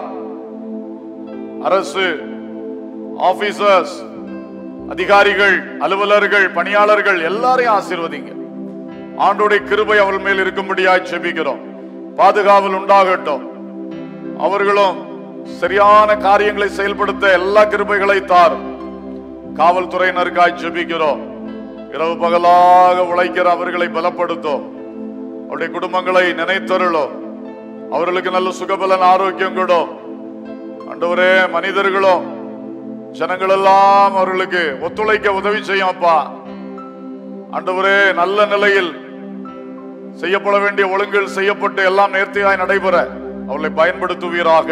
அரசு ஆபீசர்ஸ் அதிகாரிகள் அலுவலர்கள் பணியாளர்கள் எல்லாரையும் ஆசீர்வதிங்க ஆண்டோடைய கிருபை அவள் மேல் இருக்கும்படியாய் ஜெபிக்கிறோம் பாதுகாவல் உண்டாகட்டும் அவர்களும் சரியான காரியங்களை செயல்படுத்த எல்லா கிருபைகளை தாரும் காவல்துறையினருக்காய் ஜெபிக்கிறோம் இரவு பகலாக உழைக்கிற அவர்களை பலப்படுத்தும் அவருடைய குடும்பங்களை நினைத்தருளும் அவர்களுக்கு நல்ல சுகபலன் ஆரோக்கியம் கொடும் ஆண்டவரே மனிதர்களும் ஜனங்கள் எல்லாம் அவர்களுக்கு ஒத்துழைக்க உதவி செய்யும் அப்பா ஆண்டவரே நல்ல நிலையில் செய்யப்பட வேண்டிய ஒழுங்குகள் செய்யப்பட்டு எல்லாம் நேர்த்தியாய் நடைபெற அவர்களை பயன்படுத்துவீராக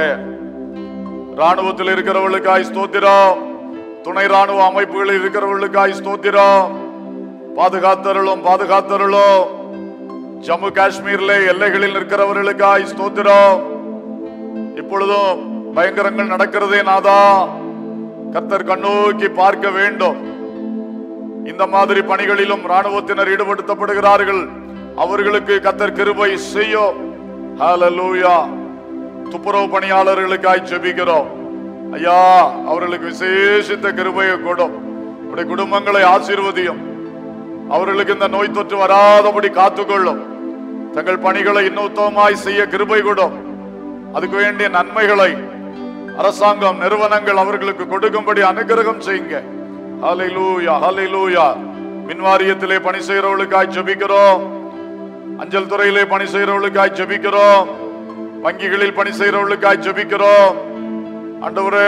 ராணுவத்தில் இருக்கிறவர்களுக்காய் ஸ்தோத்திரம் துணை ராணுவ அமைப்புகளில் இருக்கிறவர்களுக்காய் ஸ்தோத்திரம் பாதுகாத்தருளும் பாதுகாத்தருளும் ஜம்மு காஷ்மீர்ல எல்லைகளில் நிற்கிறவர்களுக்காய் ஸ்தோத்திரம் இப்பொழுதும் பயங்கரங்கள் நடக்கிறதே நாதா கர்த்தர் கண்ணோக்கி பார்க்க வேண்டும் இந்த மாதிரி பணிகளிலும் ராணுவத்தினர் ஈடுபடுத்தப்படுகிறார்கள் அவர்களுக்கு கத்தர் கிருபை செய்யும் ஹalleluya துப்புரவு பணியாளர்களுக்காய் ஜெபிக்கிறோம் ஐயா அவர்களுக்கு விசேஷித்த கிருபையை கொடும் உடைய குடும்பங்களை ஆசீர்வதியும் அவர்களுக்கு இந்த நோய் தொற்று வராதபடி காத்துக்கொள்ளும் தங்கள் பணிகளை இன்னும் உத்தமமாய் செய்ய கிருபை கொடும் அதுக்கு வேண்டிய நன்மைகளை அரசாங்கம் நிறுவனங்கள் அவர்களுக்கு கொடுக்கும்படி அனுகிரகம் செய்யுங்க ஹalleluya ஹalleluya மின்வாரியத்திலே பணி செய்கிறவர்களுக்காய் ஜெபிக்கிறோம் அஞ்சல் துறையிலே பணி செய்கிறவர்களுக்காய் ஜெபிக்கிறோம் வங்கிகளில் பணி செய்கிறவர்களுக்காய் ஜெபிக்கிறோம் ஆண்டவரே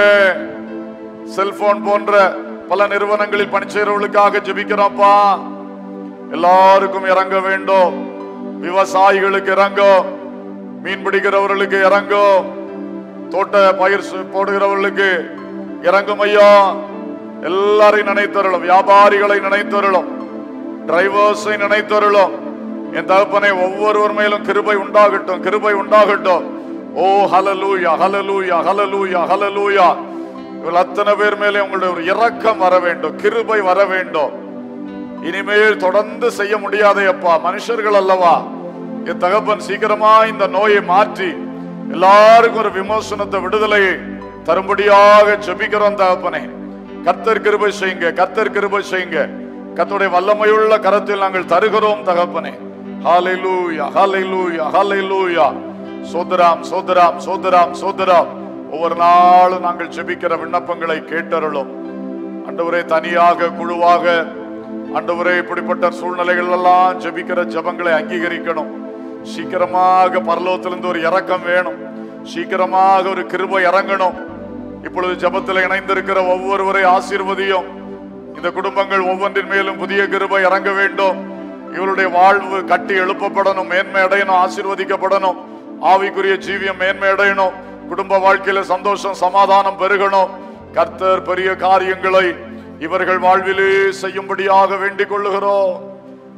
செல்போன் போன்ற பல நிறுவனங்களில் பணி செய்கிறவர்களுக்காக ஜெபிக்கிறோம்ப்பா எல்லாருக்கும் இறங்க வேண்டும் விவசாயிகளுக்கு இறங்கும் மீன் பிடிக்கிறவர்களுக்கு இறங்கும் தோட்ட பயிர் சு- போடுகிறவர்களுக்கு இறங்கும் ஐயா எல்லாரையும் நினைத்தருளும் வியாபாரிகளை நினைத்தருளும் டிரைவர்ஸை நினைத்தருளும் என் தகப்பனை ஒவ்வொருவர் மேலும் கிருபை உண்டாகட்டும் கிருபை உண்டாகட்டும் ஓ ஹலலூயா ஹலலூயா ஹலலூயா ஹலலூயா இவர்கள் அத்தனை பேர் மேலே உங்களுடைய ஒரு இரக்கம் வர வேண்டும் கிருபை வர வேண்டும் இனிமேல் தொடர்ந்து செய்ய முடியாதே அப்பா மனுஷர்கள் அல்லவா என் தகப்பன் சீக்கிரமா இந்த நோயை மாற்றி எல்லாருக்கும் ஒரு விமோசனத்தை விடுதலையை தரும்படியாக ஜெபிக்கிறோம் தகப்பனே கர்த்தர் கிருபை செய்யுங்க கர்த்தர் கிருபை செய்யுங்க கர்த்தருடைய வல்லமையுள்ள கரத்தில் நாங்கள் தருகிறோம் தகப்பனே ஹalleluya ஹalleluya ஹalleluya சோதராம் சோதராம் சோதராம் சோதராம் ஒவ்வொரு நாளும் நாங்கள் ஜெபிக்கிற விண்ணப்பங்களை கேட்டருளும் ஆண்டவரே தனியாக குழுவாக ஆண்டவரே இப்படிப்பட்ட சூழ்நிலைகள் எல்லாம் ஜெபிக்கிற ஜெபங்களை அங்கீகரிக்கணும் சீக்கிரமாக பரலோகத்திலிருந்து ஒரு இறக்கம் வேணும் சீக்கிரமாக ஒரு கிருபை இறங்கணும் இப்பொழுது ஜெபத்தில் இணைந்திருக்கிற ஒவ்வொருவரை ஆசீர்வதியும் இந்த குடும்பங்கள் ஒவ்வொன்றின் மேலும் புதிய கிருபை இறங்க வேண்டும் இவருடைய வாழ்வு கட்டி எழுப்பப்படணும் மேன்மை அடையணும் ஆசீர்வதிக்கப்படணும் ஆவிக்குரிய ஜீவியம் மேன்மை அடையணும் குடும்ப வாழ்க்கையில சந்தோஷம் சமாதானம் பெருகணும் கர்த்தர் பெரிய காரியங்களை இவர்கள் வாழ்விலே செய்யும்படியாக வேண்டிக் கொள்ளுகிறோம்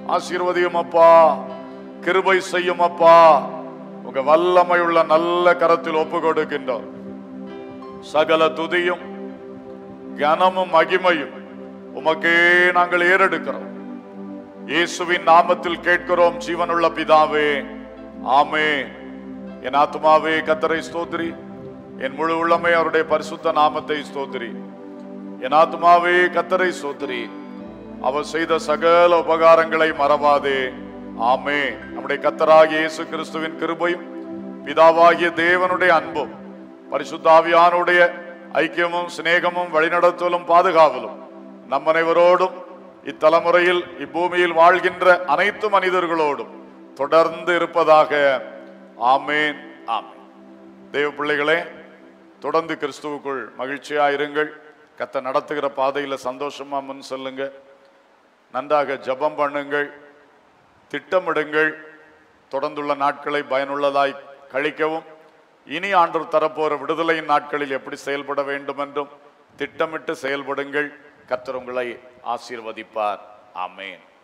ஆசீர்வதியும் அப்பா கிருபை செய்யும் அப்பா உங்க வல்லமையுள்ள நல்ல கரத்தில் ஒப்பு கொடுக்கின்றோம் சகல துதியும் கனமும் மகிமையும் உமக்கே நாங்கள் ஏறெடுக்கிறோம் இயேசுவின் நாமத்தில் கேட்கிறோம் ஜீவனுள்ள பிதாவே ஆமே என் ஆத்மாவே கத்தரை ஸ்தோத்திரி என் முழு உள்ளமே அவருடைய பரிசுத்த நாமத்தை ஸ்தோத்திரி என் ஆத்மாவே கத்தரை ஸ்தோத்திரி அவர் செய்த சகல உபகாரங்களை மறவாதே ஆமே நம்முடைய கத்தராகிய இயேசு கிறிஸ்துவின் கிருபையும் பிதாவாகிய தேவனுடைய அன்பும் பரிசுத்தாவியானுடைய ஐக்கியமும் சிநேகமும் வழிநடத்தலும் பாதுகாவலும் நம் அனைவரோடும் இத்தலைமுறையில் இப்பூமியில் வாழ்கின்ற அனைத்து மனிதர்களோடும் தொடர்ந்து இருப்பதாக ஆமேன் ஆமேன் தேவ பிள்ளைகளே தொடர்ந்து கிறிஸ்துவுக்குள் மகிழ்ச்சியா இருங்கள் கத்த நடத்துகிற பாதையில சந்தோஷமா முன் செல்லுங்க நன்றாக ஜெபம் பண்ணுங்கள் திட்டமிடுங்கள் தொடர்ந்துள்ள நாட்களை பயனுள்ளதாய் கழிக்கவும் இனி ஆண்டவர் தரப்போற விடுதலையின் நாட்களில் எப்படி செயல்பட வேண்டும் என்றும் திட்டமிட்டு செயல்படுங்கள் கர்த்தர் உங்களை ஆசீர்வதிப்பார் ஆமேன்